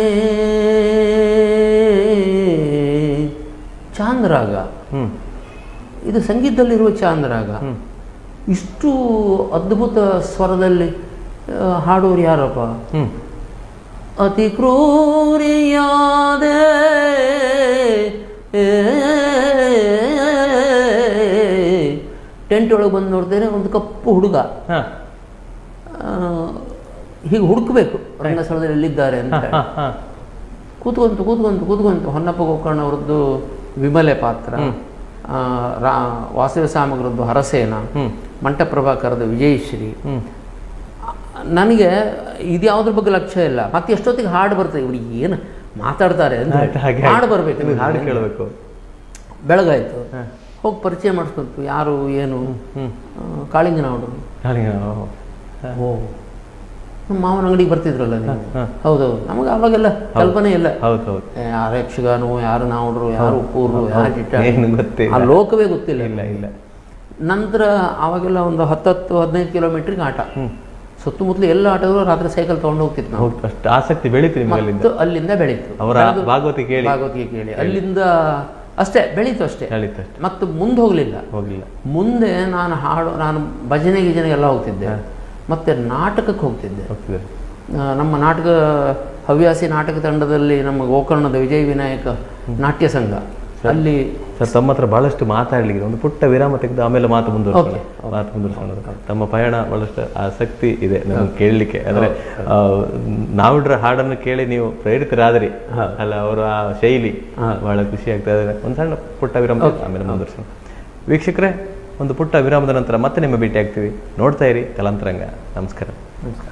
ಚಾಂದ್ರಾಗ ಹ್ಮ್ ಇದು ಸಂಗೀತದಲ್ಲಿರುವ ಚಾಂದ್ರಾಗ ಇಷ್ಟು ಅದ್ಭುತ ಸ್ವರದಲ್ಲಿ ಆ, ಹಾಡೋರು ಯಾರಪ್ಪ ಹ್ಮ್ ಅತಿ ಕ್ರೂರಿಯಾದೆ ಟೆಂಟ್ ಒಳಗೆ ಬಂದು ನೋಡ್ತೇನೆ ಒಂದು ಕಪ್ಪು ಹುಡುಗ ಹಾ ಆ, ಹೀಗೆ ಹುಡುಕಬೇಕು ರಂಗಸ್ಥಳದಲ್ಲಿ ಎಲ್ಲಿದ್ದಾರೆ ಅಂತ ಹೇಳಿ. ಹಾ ಹಾ ಕೂತ್ಕೊಂತು ಕೂತ್ಕೊಂತು ಕೂತ್ಕೊಂತು ಹೊನ್ನಪ್ಪ ಗೋಕರ್ಣ ಅವರದ್ದು ವಿಮಲೆ ಪಾತ್ರ ಆ, ರಾ ವಾಸವ ಸಾಮಗ್ರದ್ದು ಹರಸೇನ ಹ್ಮ್ ಮಂಟ ಪ್ರಭಾಕರದ ವಿಜಯಶ್ರೀ ಹ್ಮ್ ನನಗೆ ಇದ್ಯಾವ್ದ್ರ ಬಗ್ಗೆ ಲಕ್ಷ್ಯ ಇಲ್ಲ ಮತ್ತೆ ಎಷ್ಟೊತ್ತಿಗೆ ಹಾಡು ಬರ್ತದೆ ಇವ್ರಿಗೆ ಏನು ಮಾತಾಡ್ತಾರೆ ಅಂತ ಆಯ್ತು, ಹಾಗೆ ಹಾಡು ಬರಬೇಕು ನಿಮ್ಗೆ ಹಾಡು ಕೇಳಬೇಕು ಬೆಳಗಾಯ್ತು ಹಾ. ಹೋಗಿ ಪರಿಚಯ ಮಾಡಿಸ್ಕೊಂತು ಯಾರು ಏನು ಹ್ಮ್ ಆ, ಕಾಳಿಂಗನವರು ಕಾಳಿಂಗ ಓ. ಓ ನಮ್ಮ ಮಾವನ ಅಂಗಡಿಗೆ ಬರ್ತಿದ್ರಲ್ಲ ನೀವು ಹಾ. ಹೌದೌದು ನಮಗೆ ಅವಾಗೆಲ್ಲ ಕಲ್ಪನೆ ಇಲ್ಲ ಹೌದು ಹೌದು ಏ, ಯಾರು ಯಕ್ಷಗಾನವು ಯಾರು ನಾವುಡ್ರು ಯಾರು ಪೂರ್ರು ಯಾರು ಜಿಟ್ಟ ಏನು ಗೊತ್ತಿಲ್ಲ. ಆ ಲೋಕವೇ ಗೊತ್ತಿಲ್ಲ ಇಲ್ಲ ಇಲ್ಲ ನಂತರ ಅವಾಗೆಲ್ಲ ಒಂದು ಹತ್ತತ್ತು ಹದಿನೈದು ಕಿಲೋಮೀಟ್ರಿಗೆ ಆಟ ಹ್ಮ್ ಸುತ್ತಮುತ್ತಲು ಎಲ್ಲ ಆಟಗಳು ರಾತ್ರಿ ಸೈಕಲ್ ತೊಗೊಂಡು ಹೋಗ್ತಿತ್ತು ನಾವು ಹೌದು ಅಷ್ಟು ಆಸಕ್ತಿ ಬೆಳೀತು ನಿಮಗೆ ಅಲ್ಲಿಂದ ಮತ್ತು ಅಲ್ಲಿಂದ ಬೆಳೀತು ಅವರ ಬೆಳೆದು ಭಾಗವತಿ ಕೇಳಿ ಭಾಗವತಿಗೆ ಕೇಳಿ ಅಲ್ಲಿಂದ ಅಷ್ಟೇ ಬೆಳೀತು ಅಷ್ಟೇ ಬೆಳೀತು ಅಷ್ಟೇ ಮತ್ತು ಮುಂದೆ ಹೋಗಲಿಲ್ಲ ಹೋಗಿಲ್ಲ ಮುಂದೆ ನಾನು ಹಾಡು ನಾನು ಭಜನೆ ಗಿಜನೆಗೆಲ್ಲ ಹೋಗ್ತಿದ್ದೆ ಮತ್ತೆ ನಾಟಕಕ್ಕೆ ಹೋಗ್ತಿದ್ದೆ ಹೋಗ್ತಿದ್ದಾರೆ ಆ, ನಮ್ಮ ನಾಟಕ ಹವ್ಯಾಸಿ ನಾಟಕ ತಂಡದಲ್ಲಿ ನಮ್ಮ ಗೋಕರ್ಣದ ವಿಜಯ ವಿನಾಯಕ ನಾಟ್ಯ ಸಂಘ ಅಲ್ಲಿ ಸರ್ ತಮ್ಮ ಹತ್ರ ಬಹಳಷ್ಟು ಮಾತಾಡ್ಲಿಕ್ಕೆ ಒಂದು ಪುಟ್ಟ ವಿರಾಮ ತೆಗೆದು ಆಮೇಲೆ ಮಾತು ಮುಂದುವರ್ಸೋಣ ಮಾತು ಮುಂದುವರ್ಸೋಣ ತಮ್ಮ ಪಯಣ ಬಹಳಷ್ಟು ಆಸಕ್ತಿ ಇದೆ ನಮ್ಗೆ ಕೇಳಲಿಕ್ಕೆ ಅಂದ್ರೆ ಆ, ನಾವುಡ್ರ ಹಾಡನ್ನು ಕೇಳಿ ನೀವು ಪ್ರೇರಿತರಾದ್ರಿ ಅಲ್ಲ ಅವರ ಆ ಶೈಲಿ ಬಹಳ ಖುಷಿ ಆಗ್ತಾ ಇದೆ ಒಂದು ಸಣ್ಣ ಪುಟ್ಟ ವಿರಾಮ ತೆಗ್ದು ಆಮೇಲೆ ಮುಂದುವರ್ಸೋಣ ವೀಕ್ಷಕರೇ ಒಂದು ಪುಟ್ಟ ವಿರಾಮದ ನಂತರ ಮತ್ತೆ ನಿಮ್ಮ ಭೇಟಿ ಆಗ್ತೀವಿ ನೋಡ್ತಾ ಇರಿ ಕಲಾಂತರಂಗ ನಮಸ್ಕಾರ ನಮಸ್ಕಾರ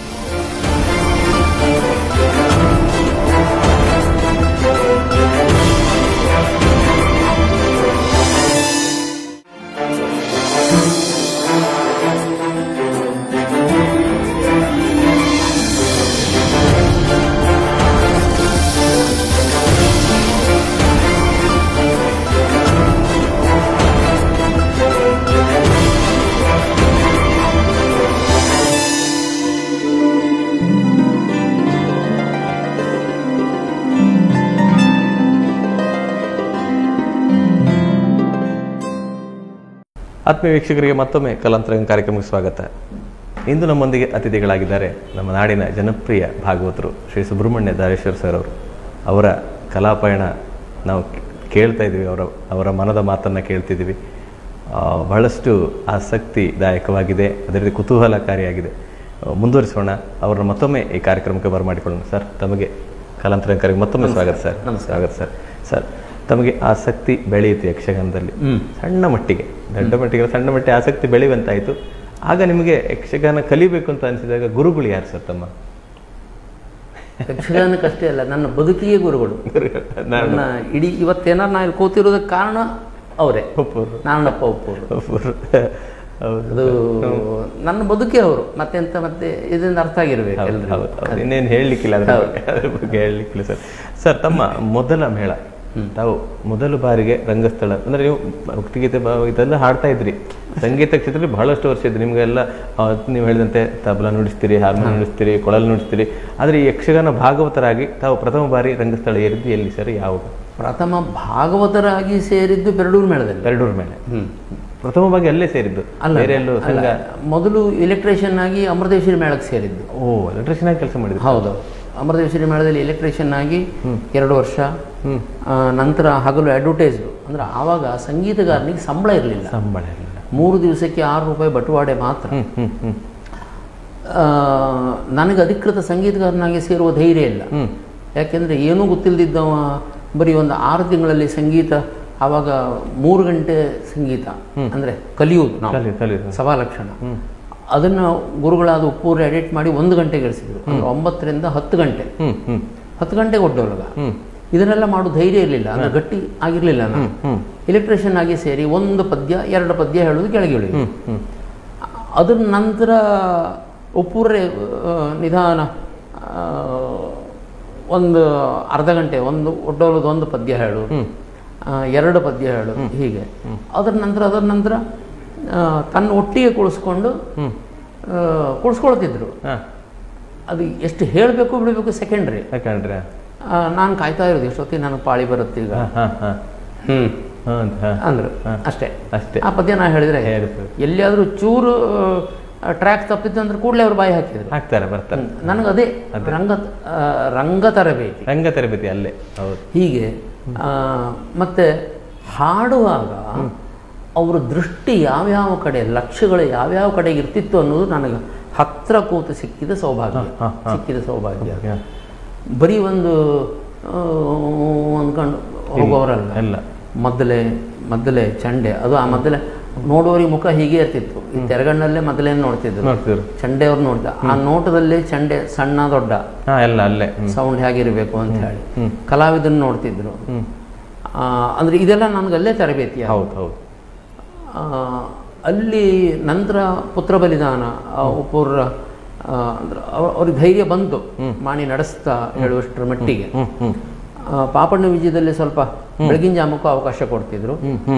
ಆತ್ಮೀಯ ವೀಕ್ಷಕರಿಗೆ ಮತ್ತೊಮ್ಮೆ ಕಲಾಂತರಂಗ ಕಾರ್ಯಕ್ರಮಕ್ಕೆ ಸ್ವಾಗತ ಇಂದು ನಮ್ಮೊಂದಿಗೆ ಅತಿಥಿಗಳಾಗಿದ್ದಾರೆ ನಮ್ಮ ನಾಡಿನ ಜನಪ್ರಿಯ ಭಾಗವತರು ಶ್ರೀ ಸುಬ್ರಹ್ಮಣ್ಯ ದಾರೇಶ್ವರ್ ಸರ್ ಅವರು ಅವರ ಕಲಾಪಯಣ ನಾವು ಕೇಳ್ತಾ ಇದ್ದೀವಿ ಅವರ ಅವರ ಮನದ ಮಾತನ್ನು ಕೇಳ್ತಿದ್ದೀವಿ ಆ, ಬಹಳಷ್ಟು ಆಸಕ್ತಿದಾಯಕವಾಗಿದೆ ಅದೇ ರೀತಿ ಕುತೂಹಲಕಾರಿಯಾಗಿದೆ ಆ, ಮುಂದುವರಿಸೋಣ ಅವರನ್ನು ಮತ್ತೊಮ್ಮೆ ಈ ಕಾರ್ಯಕ್ರಮಕ್ಕೆ ಬರಮಾಡಿಕೊಳ್ಳೋಣ ಸರ್ ತಮಗೆ ಕಲಾಂತರಂಗ ಕಾರ್ಯಕ್ರಮ ಮತ್ತೊಮ್ಮೆ ಸ್ವಾಗತ ಸರ್ ಸ್ವಾಗತ ಸರ್ ಸರ್ ತಮಗೆ ಆಸಕ್ತಿ ಬೆಳೆಯಿತು ಯಕ್ಷಗಾನದಲ್ಲಿ ಸಣ್ಣ ಮಟ್ಟಿಗೆ ದೊಡ್ಡ ಮಟ್ಟಿಗೆ ಸಣ್ಣ ಮಟ್ಟಿಗೆ ಆಸಕ್ತಿ ಬೆಳೆಯುವಂತಾಯಿತು ಆಗ ನಿಮಗೆ ಯಕ್ಷಗಾನ ಕಲಿಬೇಕು ಅಂತ ಅನಿಸಿದಾಗ ಗುರುಗಳು ಯಾರು ಸರ್ ತಮ್ಮ ಯಕ್ಷಗಾನಕ್ಕಷ್ಟೇ ಅಲ್ಲ ನನ್ನ ಬದುಕಿಗೆ ಗುರುಗಳು ನನ್ನ ಇಡೀ ಇವತ್ತೇನಾರು ನಾನು ಇಲ್ಲಿ ಕೂತಿರೋದಕ್ಕೆ ಕಾರಣ ಅವರೇ ಒಪ್ಪರು ನಾನಪ್ಪ ಒಪ್ಪೋರು ಒಪ್ಪರು ಹೌದು ಅದು ನನ್ನ ಬದುಕೇ ಅವರು ಮತ್ತೆಂತ ಮತ್ತೆ ಇದರಿಂದ ಅರ್ಥ ಆಗಿರ್ಬೇಕು ಹೌದು, ಎಲ್ರಿಗೂ. ಹೌದು, ಹೌದು. ಇನ್ನೇನು ಹೇಳಲಿಕ್ಕಿಲ್ಲ ಅದ್ರ ಬಗ್ಗೆ ಅದ್ರ ಬಗ್ಗೆ ಹೇಳಲಿಕ್ಕಿಲ್ಲ ಸರ್ ಸರ್ ತಮ್ಮ ಮೊದಲ ಮೇಳ ತಾವು ಮೊದಲ ಬಾರಿಗೆ ರಂಗಸ್ಥಳ ಅಂದ್ರೆ ನೀವು ಭಕ್ತಿಗೀತೆ ಭಾವ ಇದೆಲ್ಲ ಹಾಡ್ತಾ ಇದ್ರಿ ಸಂಗೀತ ಕ್ಷೇತ್ರದಲ್ಲಿ ಬಹಳಷ್ಟು ವರ್ಷ ಇದ್ರಿ ನಿಮಗೆಲ್ಲ ಆ, ನೀವು ಹೇಳಿದಂತೆ ತಬಲಾ ನುಡಿಸ್ತೀರಿ ಹಾರ್ಮೋನ್ ನುಡಿಸ್ತೀರಿ ಕೊಳಲು ನುಡಿಸ್ತೀರಿ ಆದರೆ ಈ ಯಕ್ಷಗಾನ ಭಾಗವತರಾಗಿ ತಾವು ಪ್ರಥಮ ಬಾರಿ ರಂಗಸ್ಥಳ ಏರಿದ್ದು ಎಲ್ಲಿ ಸರ್ ಯಾವಾಗ ಪ್ರಥಮ ಭಾಗವತರಾಗಿ ಸೇರಿದ್ದು ಬೆರಡೂರು ಮೇಳದಲ್ಲಿ ಎರಡೂರ ಮೇಲೆ ಪ್ರಥಮವಾಗಿ ಅಲ್ಲೇ ಸೇರಿದ್ದು ಅಲ್ಲ ಬೇರೆ ಎಲ್ಲೂ ಅಲ್ಲ. ಸಂಘ ಮೊದಲು ಎಲೆಕ್ಟ್ರಿಷಿಯನ್ ಆಗಿ ಅಮೃತೇಶ್ವರಿ ಮೇಳಕ್ಕೆ ಸೇರಿದ್ದು ಓ ಎಲೆಕ್ಟ್ರಿಷಿಯನ್ ಆಗಿ ಕೆಲಸ ಮಾಡಿದ್ರು ಹೌದು ಅಮೃತೇಶ್ವರಿ ಮೇಳದಲ್ಲಿ ಎಲೆಕ್ಟ್ರಿಷಿಯನ್ ಆಗಿ ಎರಡು ವರ್ಷ ಹ್ಮ್. ಆ, ನಂತರ ಹಗಲು ಅಡ್ವರ್ಟೈಸ್ಡು ಅಂದ್ರೆ ಆವಾಗ ಸಂಗೀತಗಾರನಿಗೆ ಸಂಬಳ ಇರಲಿಲ್ಲ ಸಂಬಳ ಇರಲಿಲ್ಲ ಮೂರು ದಿವಸಕ್ಕೆ ಆರು ರೂಪಾಯಿ ಬಟುವಾಡೆ ಮಾತ್ರ ಹ್ಮ್ ಹ್ಮ್ ಹ್ಮ್ ಆ, ನನಗೆ ಅಧಿಕೃತ ಸಂಗೀತಗಾರನಾಗಿ ಸೇರುವ ಧೈರ್ಯ ಇಲ್ಲ ಹ್ಮ್ ಯಾಕೆಂದರೆ ಏನೂ ಗೊತ್ತಿಲ್ಲದಿದ್ದವ ಬರೀ ಒಂದು ಆರು ತಿಂಗಳಲ್ಲಿ ಸಂಗೀತ ಆವಾಗ ಮೂರು ಗಂಟೆ ಸಂಗೀತ ಅಂದರೆ ಕಲಿಯುವುದು ನಾವು ಕಲಿ ಕಲಿ ಸಭಾಲಕ್ಷಣ ಅದನ್ನು ಗುರುಗಳಾದ ಉಪ್ಪೂರು ಎಡಿಟ್ ಮಾಡಿ ಒಂದು ಗಂಟೆಗೆ ಇಳಿಸಿದ್ರು ಅಂದ್ರೆ ಒಂಬತ್ತರಿಂದ ಹತ್ತು ಗಂಟೆ ಹ್ಮ್ ಹ್ಮ್ ಹತ್ತು ಗಂಟೆಗೆ ಒಡ್ಡೋಲಗ ಹ್ಮ್ ಇದನ್ನೆಲ್ಲ ಮಾಡೋ ಧೈರ್ಯ ಇರಲಿಲ್ಲ ಅಂದ್ರೆ ಗಟ್ಟಿ ಆಗಿರಲಿಲ್ಲ ನಾನು ಹ್ಮ್ ಎಲೆಕ್ಟ್ರಿಷಿಯನ್ ಆಗಿ ಸೇರಿ ಒಂದು ಪದ್ಯ ಎರಡು ಪದ್ಯ ಹೇಳೋದು ಕೆಳಗೆ ಇಳಿಯೋದು ಹ್ಮ್ ಹ್ಮ್ ಅದರ ನಂತರ ಉಪ್ಪೂರೇ ಆ, ನಿಧಾನ ಆ, ಒಂದು ಅರ್ಧ ಗಂಟೆ ಒಂದು ಒಡ್ಡೋಲದ ಒಂದು ಪದ್ಯ ಹೇಳು ಆ, ಎರಡು ಪದ್ಯ ಹೇಳು ಹೀಗೆ ಅದರ ನಂತರ ಅದರ ನಂತರ ಆ, ತನ್ನ ಒಟ್ಟಿಗೆ ಕುಳಿಸ್ಕೊಂಡು ಆ, ಕುಳಿಸ್ಕೊಳ್ತಿದ್ರು ಹಾ ಅದು ಎಷ್ಟು ಹೇಳಬೇಕು ಬಿಡಬೇಕು ಸೆಕೆಂಡ್ರಿ ಯಾಕಂದ್ರೆ ನಾನು ಕಾಯ್ತಾ ಇರೋದು ಎಷ್ಟೊತ್ತಿಗೆ ನನಗೆ ಪಾಳಿ ಬರುತ್ತೆ ಈಗ ಹಾ ಹಾ ಹಾ ಹ್ಞೂ ಹಾ ಅಂತ ಹಾ ಅಂದ್ರು ಅಷ್ಟೇ ಅಷ್ಟೇ ಆ ಪದ್ಯ ನಾ ಹೇಳಿದ್ರೆ ಹೇಳ್ಬೇಕು. ಎಲ್ಲಿಯಾದರೂ ಚೂರು ಟ್ರ್ಯಾಕ್ ತಪ್ಪಿತ್ತು ಅಂದ್ರೆ ಕೂಡಲೇ ಅವ್ರು ಬಾಯಿ ಹಾಕಿದ್ರು ಹಾಕ್ತಾರೆ ಬರ್ತಾರೆ ನನಗೆ ಅದೇ ರಂಗ ಆ, ರಂಗ ತರಬೇತಿ ರಂಗ ತರಬೇತಿ ಅಲ್ಲೇ ಹೌದು ಹೀಗೆ ಆ, ಮತ್ತೆ ಹಾಡುವಾಗ ಅವರ ದೃಷ್ಟಿ ಯಾವ್ಯಾವ ಕಡೆ ಲಕ್ಷ್ಯಗಳು ಯಾವ್ಯಾವ ಕಡೆಗೆ ಇರ್ತಿತ್ತು ಅನ್ನೋದು ನನಗೆ ಹತ್ರ ಕೂತು ಸಿಕ್ಕಿದ ಸೌಭಾಗ್ಯ ಹಾ, ಸಿಕ್ಕಿದ ಸೌಭಾಗ್ಯ ಹಾ. ಬರೀ ಒಂದು ಆ, ಅಂದ್ಕೊಂಡು ಹೋಗೋರಲ್ಲ ಎಲ್ಲ ಮೊದಲೇ ಮೊದಲೇ ಚಂಡೆ ಅದು ಆ ಮೊದಲೇ ನೋಡುವವರಿಗೆ ಮುಖ ಹೀಗೆ ಇರ್ತಿತ್ತು ಈ ತೆರಗಣ್ಣಲ್ಲೇ ಮೊದಲೇನು ನೋಡ್ತಿದ್ರು ನೋಡ್ತಿದ್ರು ಚಂಡೆ ಅವ್ರು ನೋಡ್ದ ಆ ನೋಟದಲ್ಲೇ ಚಂಡೆ ಸಣ್ಣ ದೊಡ್ಡ ಹಾ ಎಲ್ಲ ಅಲ್ಲೇ ಹ್ಮ್ ಸೌಂಡ್ ಹೇಗಿರಬೇಕು ಅಂತ ಹೇಳಿ ಹ್ಮ್. ಕಲಾವಿದನ್ನ ನೋಡ್ತಿದ್ರು ಹ್ಮ್ ಆ, ಅಂದ್ರೆ ಇದೆಲ್ಲ ನನಗೆ ಅಲ್ಲೇ ತರಬೇತಿ ಆಯ್ತು. ಹೌದು ಹೌದು ಆ, ಅಲ್ಲಿ ನಂತರ ಪುತ್ರ ಬಲಿದಾನ ಆ, ಉಪುರ ಆ, ಅಂದ್ರೆ ಅವ- ಅವ್ರಿಗೆ ಧೈರ್ಯ ಬಂತು ಮಾಣಿ ನಡೆಸ್ತಾ ಹೇಳುವಷ್ಟರ ಮಟ್ಟಿಗೆ ಹ್ಮ್ ಹ್ಮ್ ಆ, ಪಾಪಣ್ಣ ವಿಜಯದಲ್ಲಿ ಸ್ವಲ್ಪ ಬೆಳಗಿನ ಜಾಮಕ್ಕೂ ಅವಕಾಶ ಕೊಡ್ತಿದ್ರು ಹ್ಮ್ ಹ್ಮ್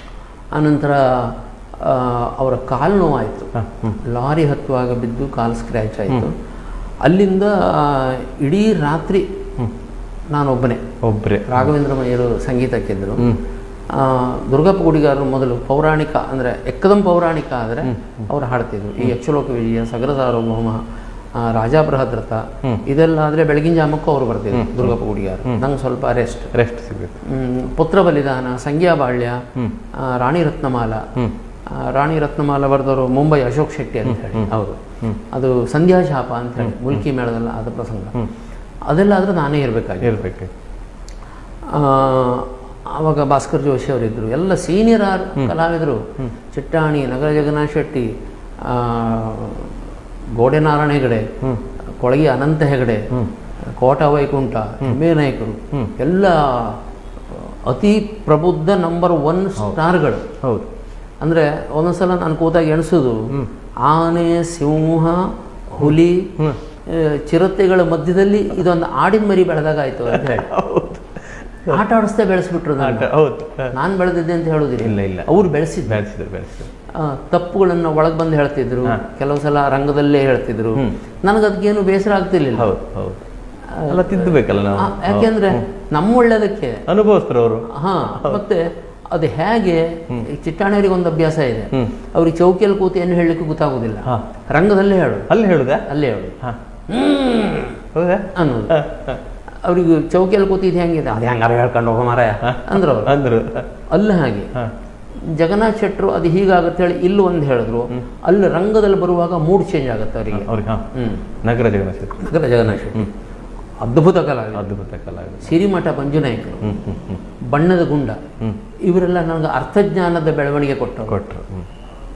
ಆನಂತರ ಆ, ಅವರ ಕಾಲು ನೋವಾಯಿತು ಹಾ, ಹ್ಮ್ ಲಾರಿ ಹತ್ತುವಾಗ ಬಿದ್ದು ಕಾಲು ಸ್ಕ್ರ್ಯಾಚ್ ಆಯಿತು ಅಲ್ಲಿಂದ ಆ, ಇಡೀ ರಾತ್ರಿ ನಾನೊಬ್ಬನೇ ಒಬ್ರೆ ರಾಘವೇಂದ್ರ ಮಯ್ಯರು ಸಂಗೀತಕ್ಕಿದ್ರು ಹ್ಮ್ ಆ, ದುರ್ಗಪ್ಪ ಗುಡಿಗಾರರು ಮೊದಲು ಪೌರಾಣಿಕ ಅಂದರೆ ಎಕ್ಕದಂ ಪೌರಾಣಿಕ ಆದರೆ ಅವ್ರು ಹಾಡ್ತಿದ್ರು ಈ ಯಕ್ಷಲೋಕ ವಿಜಯ ಸಗರ ಸಾರ್ವಭೌಮ ಆ, ರಾಜಾ ಬೃಹದ್ರಥ ಇದೆಲ್ಲ ಆದರೆ ಬೆಳಗಿನ ಜಾಮಕ್ಕೂ ಅವರು ಬರ್ತಿದ್ರು ದುರ್ಗಪ್ಪ ಗುಡಿಗಾರ ನಂಗೆ ಸ್ವಲ್ಪ ರೆಸ್ಟ್ ರೆಸ್ಟ್ ಸಿಗುತ್ತೆ ಪುತ್ರ ಬಲಿದಾನ ಸಂಗ್ಯಾ ಬಾಳ್ಯ ಆ, ರಾಣಿ ರತ್ನಮಾಲ ಆ, ರಾಣಿ ರತ್ನಮಾಲ ಬರೆದವರು ಮುಂಬೈ ಅಶೋಕ್ ಶೆಟ್ಟಿ ಅಂತ ಹೇಳಿ ಹೌದು ಅದು ಸಂಧ್ಯಾ ಶಾಪ ಅಂತ ಹೇಳಿ ಮುಲ್ಕಿ ಮೇಳದಲ್ಲ ಆದ ಪ್ರಸಂಗ ಅದೆಲ್ಲ ಆದ್ರೆ ನಾನೇ ಇರಬೇಕಾಗಿ ಇರ್ಬೇಕು ಆವಾಗ ಭಾಸ್ಕರ್ ಜೋಶಿ ಅವರಿದ್ದರು ಎಲ್ಲ ಸೀನಿಯರ್ ಆರ್ ಕಲಾವಿದರು ಚಿಟ್ಟಾಣಿ ನಗರ ಜಗನ್ನಾಥ್ ಶೆಟ್ಟಿ ಆ, ಗೋಡೆ ನಾರಾಯಣ ಹೆಗಡೆ ಕೊಳಗಿ ಅನಂತ ಹೆಗಡೆ ಕೋಟ ವೈಕುಂಠ ಹೆಮ್ಮೆ ನಾಯಕರು ಎಲ್ಲ ಅತಿ ಪ್ರಬುದ್ಧ ನಂಬರ್ ಒನ್ ಸ್ಟಾರ್ಗಳು ಹೌದು ಅಂದರೆ ಒಂದೊಂದ್ಸಲ ನಾನು ಕೂತಾಗ ಎಣಿಸೋದು ಆನೆ ಸಿಂಹ ಹುಲಿ ಆ, ಚಿರತೆಗಳ ಮಧ್ಯದಲ್ಲಿ ಇದೊಂದು ಆಡಿನ ಮರಿ ಬೆಳೆದಾಗಾಯ್ತು ಅಂತ ಹೇಳಿ ಆಟ ಆಡಿಸ್ತಾ ಬೆಳೆಸ್ಬಿಟ್ರು ಆಟ- ಹೌದು ಹಾ. ನಾನು ಬೆಳೆದಿದ್ದೆ ಅಂತ ಹೇಳೋದಿಲ್ಲ ಇಲ್ಲ ಇಲ್ಲ ಅವ್ರು ಬೆಳೆಸಿದ್ರು ಬೆಳೆಸಿದ್ರು ಬೆಳೆಸಿದ್ರು ಆ, ತಪ್ಪುಗಳನ್ನು ಒಳಗೆ ಬಂದು ಹೇಳ್ತಿದ್ರು ಕೆಲವು ಸಲ ರಂಗದಲ್ಲೇ ಹೇಳ್ತಿದ್ರು ನನಗೆ ಅದಕ್ಕೇನು ಬೇಸರ ಆಗ್ತಿರ್ಲಿಲ್ಲ ಹೌದು ಹೌದು ಅಲ್ಲ ತಿದ್ದಬೇಕಲ್ಲ ಆ, ನಾವು ಯಾಕೆಂದ್ರೆ ನಮ್ಮ ಒಳ್ಳೇದಕ್ಕೆ ಅನುಭವಿಸ್ತಾರೆ ಅವರು ಹಾ ಮತ್ತೆ ಅದು ಹೇಗೆ ಈ ಚಿಟ್ಟಾಣಿಯವರಿಗೆ ಒಂದು ಅಭ್ಯಾಸ ಇದೆ ಅವ್ರಿಗೆ ಚೌಕಿಯಲ್ಲಿ ಕೂತು ಏನು ಹೇಳಲಿಕ್ಕೆ ಗೊತ್ತಾಗೋದಿಲ್ಲ ಹಾ. ರಂಗದಲ್ಲೇ ಹೇಳೋದು ಅಲ್ಲಿ ಹೇಳುದಾ ಅಲ್ಲೇ ಹೇಳೋದು ಹಾ ಹ್ಮ್ ಹೌದಾ ಅನ್ನೋದು ಹಾ, ಹಾ. ಅವ್ರಿಗೆ ಚೌಕಿಯಲ್ಲಿ ಕೂತಿದ್ದು ಹೆಂಗಿದೆ ಅದು ಹೆಂಗಾರ ಹೇಳ್ಕೊಂಡು ಹೋಗೋ ಮಾರಾಯ ಅಂದ್ರು ಅವ್ರು ಅಂದ್ರು ಅಲ್ಲ ಹಾಗೆ ಹಾ ಜಗನ್ನಾಥ್ ಶೆಟ್ರು ಅದು ಹೀಗಾಗುತ್ತೆ ಹೇಳಿ ಇಲ್ಲಿ ಒಂದು ಹೇಳಿದ್ರು ಅಲ್ಲಿ ರಂಗದಲ್ಲಿ ಬರುವಾಗ ಮೂಡ್ ಚೇಂಜ್ ಆಗುತ್ತೆ ಅವರಿಗೆ ಅವ್ರಿಗೆ ಹಾ ಹ್ಮ್ ನಗರ ಜಗನ್ನಾಥ ನಗರ ಜಗನ್ನಾಥ್ ಶೆಟ್ಟಿ ಅದ್ಭುತ ಕಲಾವಿದ ಅದ್ಭುತ ಕಲಾವಿದ ಸಿರಿಮಠ ಮಂಜುನಾಯಕರು ಹ್ಮ್ ಹ್ಮ್ ಹ್ಮ್ ಬಣ್ಣದ ಗುಂಡ ಹ್ಮ್ ಇವರೆಲ್ಲ ನನಗೆ ಅರ್ಥಜ್ಞಾನದ ಬೆಳವಣಿಗೆ ಕೊಟ್ಟರು ಕೊಟ್ರು ಹ್ಮ್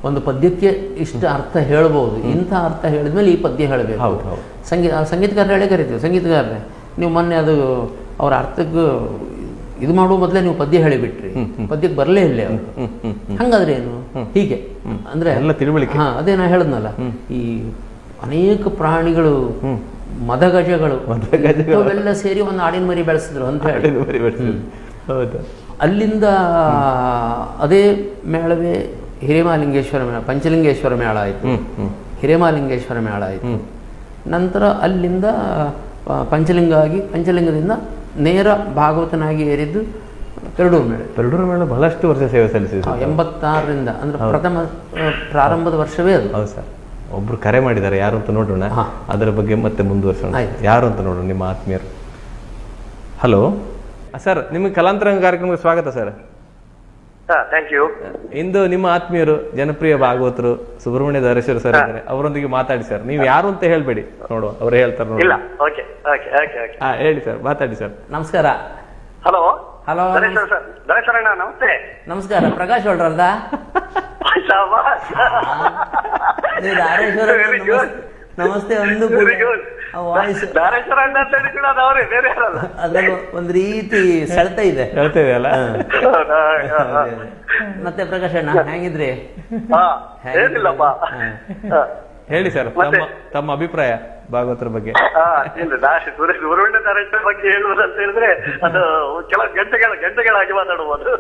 ಒಂದು ಪದ್ಯಕ್ಕೆ ಇಷ್ಟ ಅರ್ಥ ಹೇಳ್ಬೋದು ಇಂಥ ಅರ್ಥ ಹೇಳಿದ್ಮೇಲೆ ಈ ಪದ್ಯ ಹೇಳಬೇಕು ಹೌದು, ಹೌದು. ಸಂಗೀತ ಸಂಗೀತಗಾರರು ಹೇಳೇ ಕರಿತೀವಿ ಸಂಗೀತಗಾರರೇ ನೀವು ಮೊನ್ನೆ ಅದು ಅವರ ಅರ್ಥಕ್ಕೆ ಇದು ಮಾಡುವ ಮೊದಲೇ ನೀವು ಪದ್ಯ ಹೇಳಿಬಿಟ್ರಿ ಪದ್ಯಕ್ಕೆ ಬರಲೇ ಇಲ್ಲ ಅವರು ಹಂಗಾದ್ರೆ ಏನು ಹೀಗೆ ಅಂದ್ರೆ ಎಲ್ಲ ತಿಳುವಳಿಕೆ. ಹಾ ಅದೇ ನಾ ಹೇಳಿದ್ನಲ್ಲ ಈ ಅನೇಕ ಪ್ರಾಣಿಗಳು ಮದಗಜಗಳು ಮದಗಜಗಳು. ಅವೆಲ್ಲ ಸೇರಿ ಒಂದು ಆಡಿನ ಮರಿ ಬೆಳೆಸಿದ್ರು ಅಂತ ಹೇಳಿ ಹಾಡಿನ ಮರಿ ಬೆಳೆಸಿದ್ರು. ಹೌದು ಅಲ್ಲಿಂದ ಅದೇ ಮೇಳವೇ ಹಿರೇಮಹಾಲಿಂಗೇಶ್ವರ ಮೇಳ ಪಂಚಲಿಂಗೇಶ್ವರ ಮೇಳ ಆಯಿತು ಹ್ಮ್ ಹ್ಮ್ ಹಿರೇಮಹಾಲಿಂಗೇಶ್ವರ ಮೇಳ ಆಯಿತು ನಂತರ ಅಲ್ಲಿಂದ ಆ, ಪಂಚಲಿಂಗ ಆಗಿ ಪಂಚಲಿಂಗದಿಂದ ನೇರ ಭಾಗವತನಾಗಿ ಏರಿದ್ದು ಪೆರಡೂರು ಮೇಳ ಪೆರಡೂರು ಮೇಳ ಬಹಳಷ್ಟು ವರ್ಷ ಸೇವೆ ಸಲ್ಲಿಸಿದ್ರು ಆ, ಎಂಬತ್ತಾರರಿಂದ ಅಂದ್ರೆ ಪ್ರಥಮ ಆ, ಪ್ರಾರಂಭದ ವರ್ಷವೇ ಅದು ಹೌದು ಸರ್ ಒಬ್ರು ಕರೆ ಮಾಡಿದ್ದಾರೆ ಯಾರು ಅಂತ ನೋಡೋಣ ಹಾ. ಅದರ ಬಗ್ಗೆ ಮತ್ತೆ ಮುಂದುವರ್ಸೋಣ ಆಯ್ತು. ಯಾರು ಅಂತ ನೋಡೋಣ ನಿಮ್ಮ ಆತ್ಮೀಯರು ಹಲೋ ಸರ್ ನಿಮಗೆ ಕಲಾಂತರಂಗ ಕಾರ್ಯಕ್ರಮಕ್ಕೆ ಸ್ವಾಗತ ಸರ್ ಥ್ಯಾಂಕ್ ಯು ಇಂದು ನಿಮ್ಮ ಆತ್ಮೀಯರು ಜನಪ್ರಿಯ ಭಾಗವತರು ಸುಬ್ರಹ್ಮಣ್ಯ ಧರೇಶ್ವರ ಸರ್ ಇದ್ದಾರೆ ಅವರೊಂದಿಗೆ ಮಾತಾಡಿ ಸರ್ ನೀವು ಯಾರು ಅಂತ ಹೇಳ್ಬೇಡಿ ನೋಡುವ ಅವ್ರು ಹೇಳ್ತಾರೆ ನೋಡಿ ಇಲ್ಲ ಓಕೆ ಓಕೆ ಓಕೆ ಓಕೆ ಹಾ ಹೇಳಿ ಸರ್ ಮಾತಾಡಿ ಸರ್ ನಮಸ್ಕಾರ ಹಲೋ ಹಲೋ ಧರೇಶ್ವರ ಸರ್ ಧರೇಶ್ವರಣ್ಣ ನಮಸ್ತೆ ನಮಸ್ಕಾರ ಪ್ರಕಾಶ್ ಹೊಳ್ರಲ್ದ ಶಾಬಾಸ್. ನೀವು ಧಾರೇಶ್ವರ Very good. ನಮಸ್ತೆ ಒಂದು Very good. ವಾಯ್ಸ್ ಧಾರೇಶ್ವರ ಅಣ್ಣ ಅಂತ ಹೇಳಿ ಕೂಡ ಅದು ಅವರೇ ಬೇರೆ ಯಾರಲ್ಲ ಅದ್ರಲ್ಲಿ ಒಂದು ರೀತಿ ಸೆಳೆತ ಇದೆ ಹೇಳ್ತೇವೆ ಅಲ್ಲ ಹೌದಾ? ಹಾ, ಹಾ. ಮತ್ತೆ ಪ್ರಕಾಶ್ ಅಣ್ಣ ಹೆಂಗಿದ್ರಿ ಹಾ, ಏನಿಲ್ಲಪ್ಪ ಹಾ. ಹೇಳಿ ಸರ್ ಮತ್ತೆ? ತಮ್ಮ ತಮ್ಮ ಅಭಿಪ್ರಾಯ ಭಾಗವತರ ಬಗ್ಗೆ ಹಾ, ಇಲ್ಲ ನಾ ಸುರೇಶ್ ಸುಬ್ರಹ್ಮಣ್ಯ ಧಾರೇಶ್ವರ ಬಗ್ಗೆ ಹೇಳುವುದು ಅಂತ ಹೇಳಿದ್ರೆ ಅದು ಕೆಲವು ಗಂಟೆಗಳ ಗಂಟೆಗಳಾಗಿ ಮಾತಾಡಬಹುದು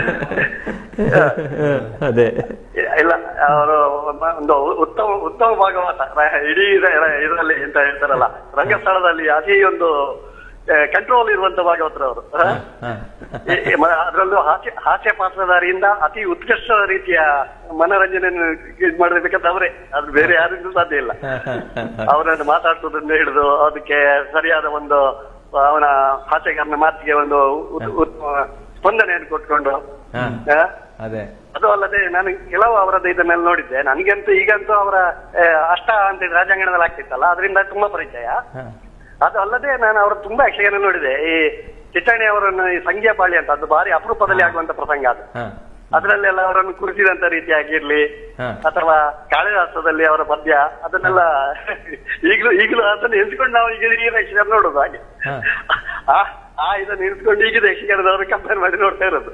ಅದೇ ಇಲ್ಲ ಅವರು ಒಂದು ಉತ್ತಮ ಉತ್ತಮ ಭಾಗವತ ಇಡೀ ಇದರಲ್ಲಿ ಎಂತ ಹೇಳ್ತಾರಲ್ಲ ರಂಗಸ್ಥಳದಲ್ಲಿ ಅತಿ ಒಂದು ಕಂಟ್ರೋಲ್ ಇರುವಂತ ಭಾಗವತರು ಅವರು ಹಾ. ಅದರಲ್ಲೂ ಹಾಸ್ಯ ಹಾಸ್ಯ ಪಾತ್ರಧಾರಿಯಿಂದ ಅತಿ ಉತ್ಕೃಷ್ಟ ರೀತಿಯ ಮನೋರಂಜನೆಯನ್ನು ಇದು ಮಾಡಬೇಕಂತ ಅವರೇ ಅದು ಬೇರೆ ಯಾರಿಗೂ ಸಾಧ್ಯ ಇಲ್ಲ ಅವರನ್ನು ಮಾತಾಡ್ಸೋದ್ರಿಂದ ಹಿಡಿದು ಅದಕ್ಕೆ ಸರಿಯಾದ ಒಂದು ಅವನ ಹಾಸ್ಯಗಾರನ ಮಾತಿಗೆ ಒಂದು ಉತ್- ಉತ್ತಮ ಸ್ಪಂದನೆಯನ್ನು ಕೊಟ್ಕೊಂಡು ಹಾ. ಆ, ಅದೇ ಅದು ಅಲ್ಲದೆ ನಾನು ಕೆಲವು ಅವರದ್ದು ಇದನ್ನೆಲ್ಲ ನೋಡಿದ್ದೆ ನನಗಂತೂ ಈಗಂತೂ ಅವರ ಆ, ಅಷ್ಟ ಅಂತ ಹೇಳಿ ರಾಜಾಂಗಣದಲ್ಲಿ ಆಗ್ತಿತ್ತಲ್ಲ ಅದರಿಂದ ತುಂಬಾ ಪರಿಚಯ ಹಾ. ಅದು ಅಲ್ಲದೆ ನಾನು ಅವರ ತುಂಬಾ ಯಕ್ಷಗಾನ ನೋಡಿದೆ ಈ ಚಿಟ್ಟಣಿ ಅವರನ್ನು ಈ ಸಂಖ್ಯಾ ಪಾಳಿ ಅಂತ ಅದು ಭಾರಿ ಅಪರೂಪದಲ್ಲಿ ಆಗುವಂತ ಪ್ರಸಂಗ ಅದು ಹಾ. ಅದರಲ್ಲೆಲ್ಲ ಅವರನ್ನು ಕುರಿಸಿದಂತ ರೀತಿಯಾಗಿರ್ಲಿ ಹಾ. ಅಥವಾ ಕಾಳಿದಾಸದಲ್ಲಿ ಅವರ ಪದ್ಯ ಅದನ್ನೆಲ್ಲ ಈಗಲೂ ಈಗಲೂ ಅದನ್ನು ಎನ್ಸ್ಕೊಂಡು ನಾವು ಈಗ ಈ ಯಕ್ಷಗಾನ ನೋಡೋದು ಹಾಗೆ ಹಾ. ಆ ಆ ಇದನ್ನು ಎನ್ಸ್ಕೊಂಡು ಈಗಿದ ಯಕ್ಷಗಾನದವರು ಕಂಪೇರ್ ಮಾಡಿ ನೋಡ್ತಾ ಇರೋದು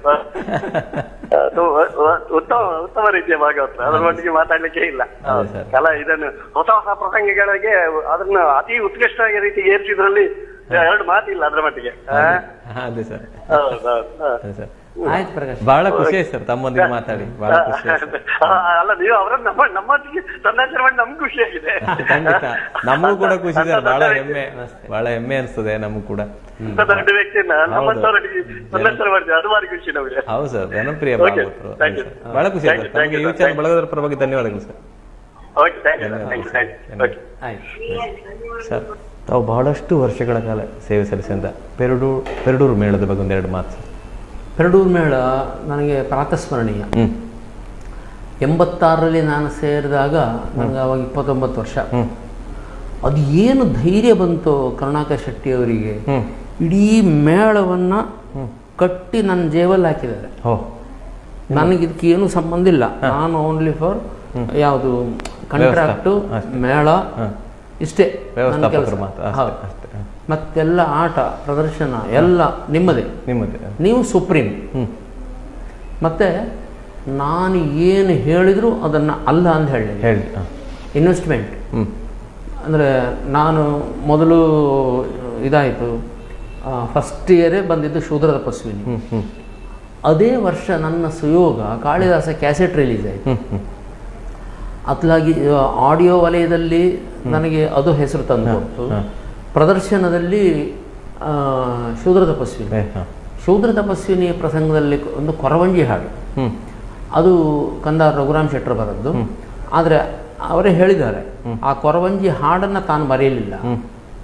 ಅದು ಉ- ಉತ್ತಮ ಉತ್ತಮ ರೀತಿಯ ಭಾಗವತ ಅದ್ರ ಮಟ್ಟಿಗೆ ಮಾತಾಡ್ಲಿಕ್ಕೆ ಇಲ್ಲ ಹೌದು ಸರ್. ಕಲಾ ಇದನ್ನು ಹೊಸ ಹೊಸ ಪ್ರಸಂಗಗಳಿಗೆ ಅದನ್ನ ಅತಿ ಉತ್ಕೃಷ್ಟ ರೀತಿಗೆ ಏರಿಸಿದ್ರಲ್ಲಿ ಎರಡು ಮಾತಿಲ್ಲ ಅದ್ರ ಮಟ್ಟಿಗೆ ಆ? ಹಾ, ಅದೇ ಸರ್ ಹೌದು, ಹೌದು, ಹೌದು. ಅದೇ ಸರ್ ಆಯ್ತು ಪ್ರಕಾಶ್ ಬಹಳ ಖುಷಿ ಆಯ್ತು ಸರ್ ತಮ್ಮೊಂದಿಗೆ ಮಾತಾಡಿ ಬಹಳ ಖುಷಿ ಆಯ್ತು ಆ, ಅಲ್ಲ ನೀವು ಅವರನ್ನ ನಮ್ಮ ನಮ್ಮೊಟ್ಟಿಗೆ ಸಂದರ್ಶನ ಮಾಡಿ ನಮ್ಗೆ ಖುಷಿಯಾಗಿದೆ ಖಂಡಿತ ನಮಗೂ ಕೂಡ ಖುಷಿ ಇದೆ ಅಂತ ಬಹಳ ದೊಡ್ಡ ಹೆಮ್ಮೆ ಬಹಳ ಹೆಮ್ಮೆ ಅನಿಸ್ತದೆ ನಮಗೂ ಕೂಡ ಅಂತ ದೊಡ್ಡ ವ್ಯಕ್ತಿಯನ್ನ ನಮ್ಮಂತವರೊಟ್ಟಿಗೆ ಸಂದರ್ಶನ ಮಾಡಿದ್ವಿ ಅದು ಭಾರಿ ಖುಷಿ ನಮಗೆ ಹೌದು ಸರ್ ಜನಪ್ರಿಯ Okay. ಭಾಗವತರು Thank you. ಹೌದು ಸರ್. ಬಹಳ ಖುಷಿ Thank ಆಯ್ತು you, thank ತಮಗೆ you, ಈ sir. Channel Thank you. ಬಳಗದರ ಪರವಾಗಿ ಧನ್ಯವಾದಗಳು sir okay thank you thank you thank you okay ಆಯ್ತು ಸರ್ ತಾವು ಬಹಳಷ್ಟು ವರ್ಷಗಳ ಕಾಲ ಸೇವೆ ಸಲ್ಲಿಸಿದ ಪೆರಡೂರು ಪೆರಡೂರು ಮೇಳದ ಬಗ್ಗೆ ಒಂದೆರಡು ಮಾತು ಸರ್ ಪೆರಡೂರು ಮೇಳ ನನಗೆ ಪ್ರಾತಸ್ಮರಣೀಯ ಹ್ಮ್ ಎಂಬತ್ತಾರರಲ್ಲಿ ನಾನು ಸೇರಿದಾಗ ನನಗೆ ಅವಾಗ ಇಪ್ಪತ್ತೊಂಬತ್ತು ವರ್ಷ ಹ್ಮ್ ಅದು ಏನು ಧೈರ್ಯ ಬಂತು ಕರುಣಾಕರ್ ಶೆಟ್ಟಿ ಅವರಿಗೆ ಹ್ಮ್ ಇಡೀ ಮೇಳವನ್ನ ಕಟ್ಟಿ ನನ್ನ ಜೇಬಲ್ಲಿ ಹಾಕಿದ್ದಾರೆ ಓ ನನಗೆ ಇದಕ್ಕೆ ಏನು ಸಂಬಂಧ ಇಲ್ಲ ನಾನು ಓನ್ಲಿ ಫಾರ್ ಯಾವುದು ಕಾಂಟ್ರಾಕ್ಟು ಅಷ್ಟೇ. ಮೇಳ ಹಾ. ಇಷ್ಟೇ ನನ್ನ ವ್ಯವಸ್ಥಾಪಕರು ಕೆಲಸ ಮಾತ್ರ ಅಷ್ಟೇ, ಹೌದು ಅಷ್ಟೇ. ಮತ್ತೆಲ್ಲ ಆಟ ಪ್ರದರ್ಶನ ಎಲ್ಲ ನಿಮ್ಮದೇ ನಿಮ್ಮದೇ ನೀವು ಸುಪ್ರೀಂ ಹ್ಮ್ ಮತ್ತೆ ನಾನು ಏನು ಹೇಳಿದ್ರು ಅದನ್ನು ಅಲ್ಲ ಅಂತ ಹೇಳಿ ಹೇಳಿ ಹಾ. ಇನ್ವೆಸ್ಟ್ಮೆಂಟ್ ಹ್ಮ್ ಅಂದರೆ ನಾನು ಮೊದಲು ಇದಾಯಿತು ಫಸ್ಟ್ ಇಯರೇ ಬಂದಿದ್ದು ಶೂದ್ರ ತಪಸ್ವಿನಿ ಹ್ಮ್ ಹ್ಮ್ ಅದೇ ವರ್ಷ ನನ್ನ ಸುಯೋಗ ಕಾಳಿದಾಸ ಕ್ಯಾಸೆಟ್ ರಿಲೀಸ್ ಆಯಿತು ಹ್ಮ್ ಹ್ಮ್ ಅತ್ಲಾಗಿ ಆಡಿಯೋ ವಲಯದಲ್ಲಿ ನನಗೆ ಅದು ಹೆಸರು ತಂದು ಕೊಡ್ತು ಹಾ. ಪ್ರದರ್ಶನದಲ್ಲಿ ಆ, ಶೂದ್ರ ತಪಸ್ವಿನಿ ಏ, ಹಾ. ಶೂದ್ರ ತಪಸ್ವಿನಿ ಪ್ರಸಂಗದಲ್ಲಿ ಒಂದು ಕೊರವಂಜಿ ಹಾಡು ಹ್ಮ್ ಅದು ಕಂದಾರ ರಘುರಾಮ್ ಶೆಟ್ಟರ್ ಬರದ್ದು ಆದರೆ ಅವರೇ ಹೇಳಿದ್ದಾರೆ ಆ ಕೊರವಂಜಿ ಹಾಡನ್ನು ತಾನು ಬರೆಯಲಿಲ್ಲ ಹ್ಮ್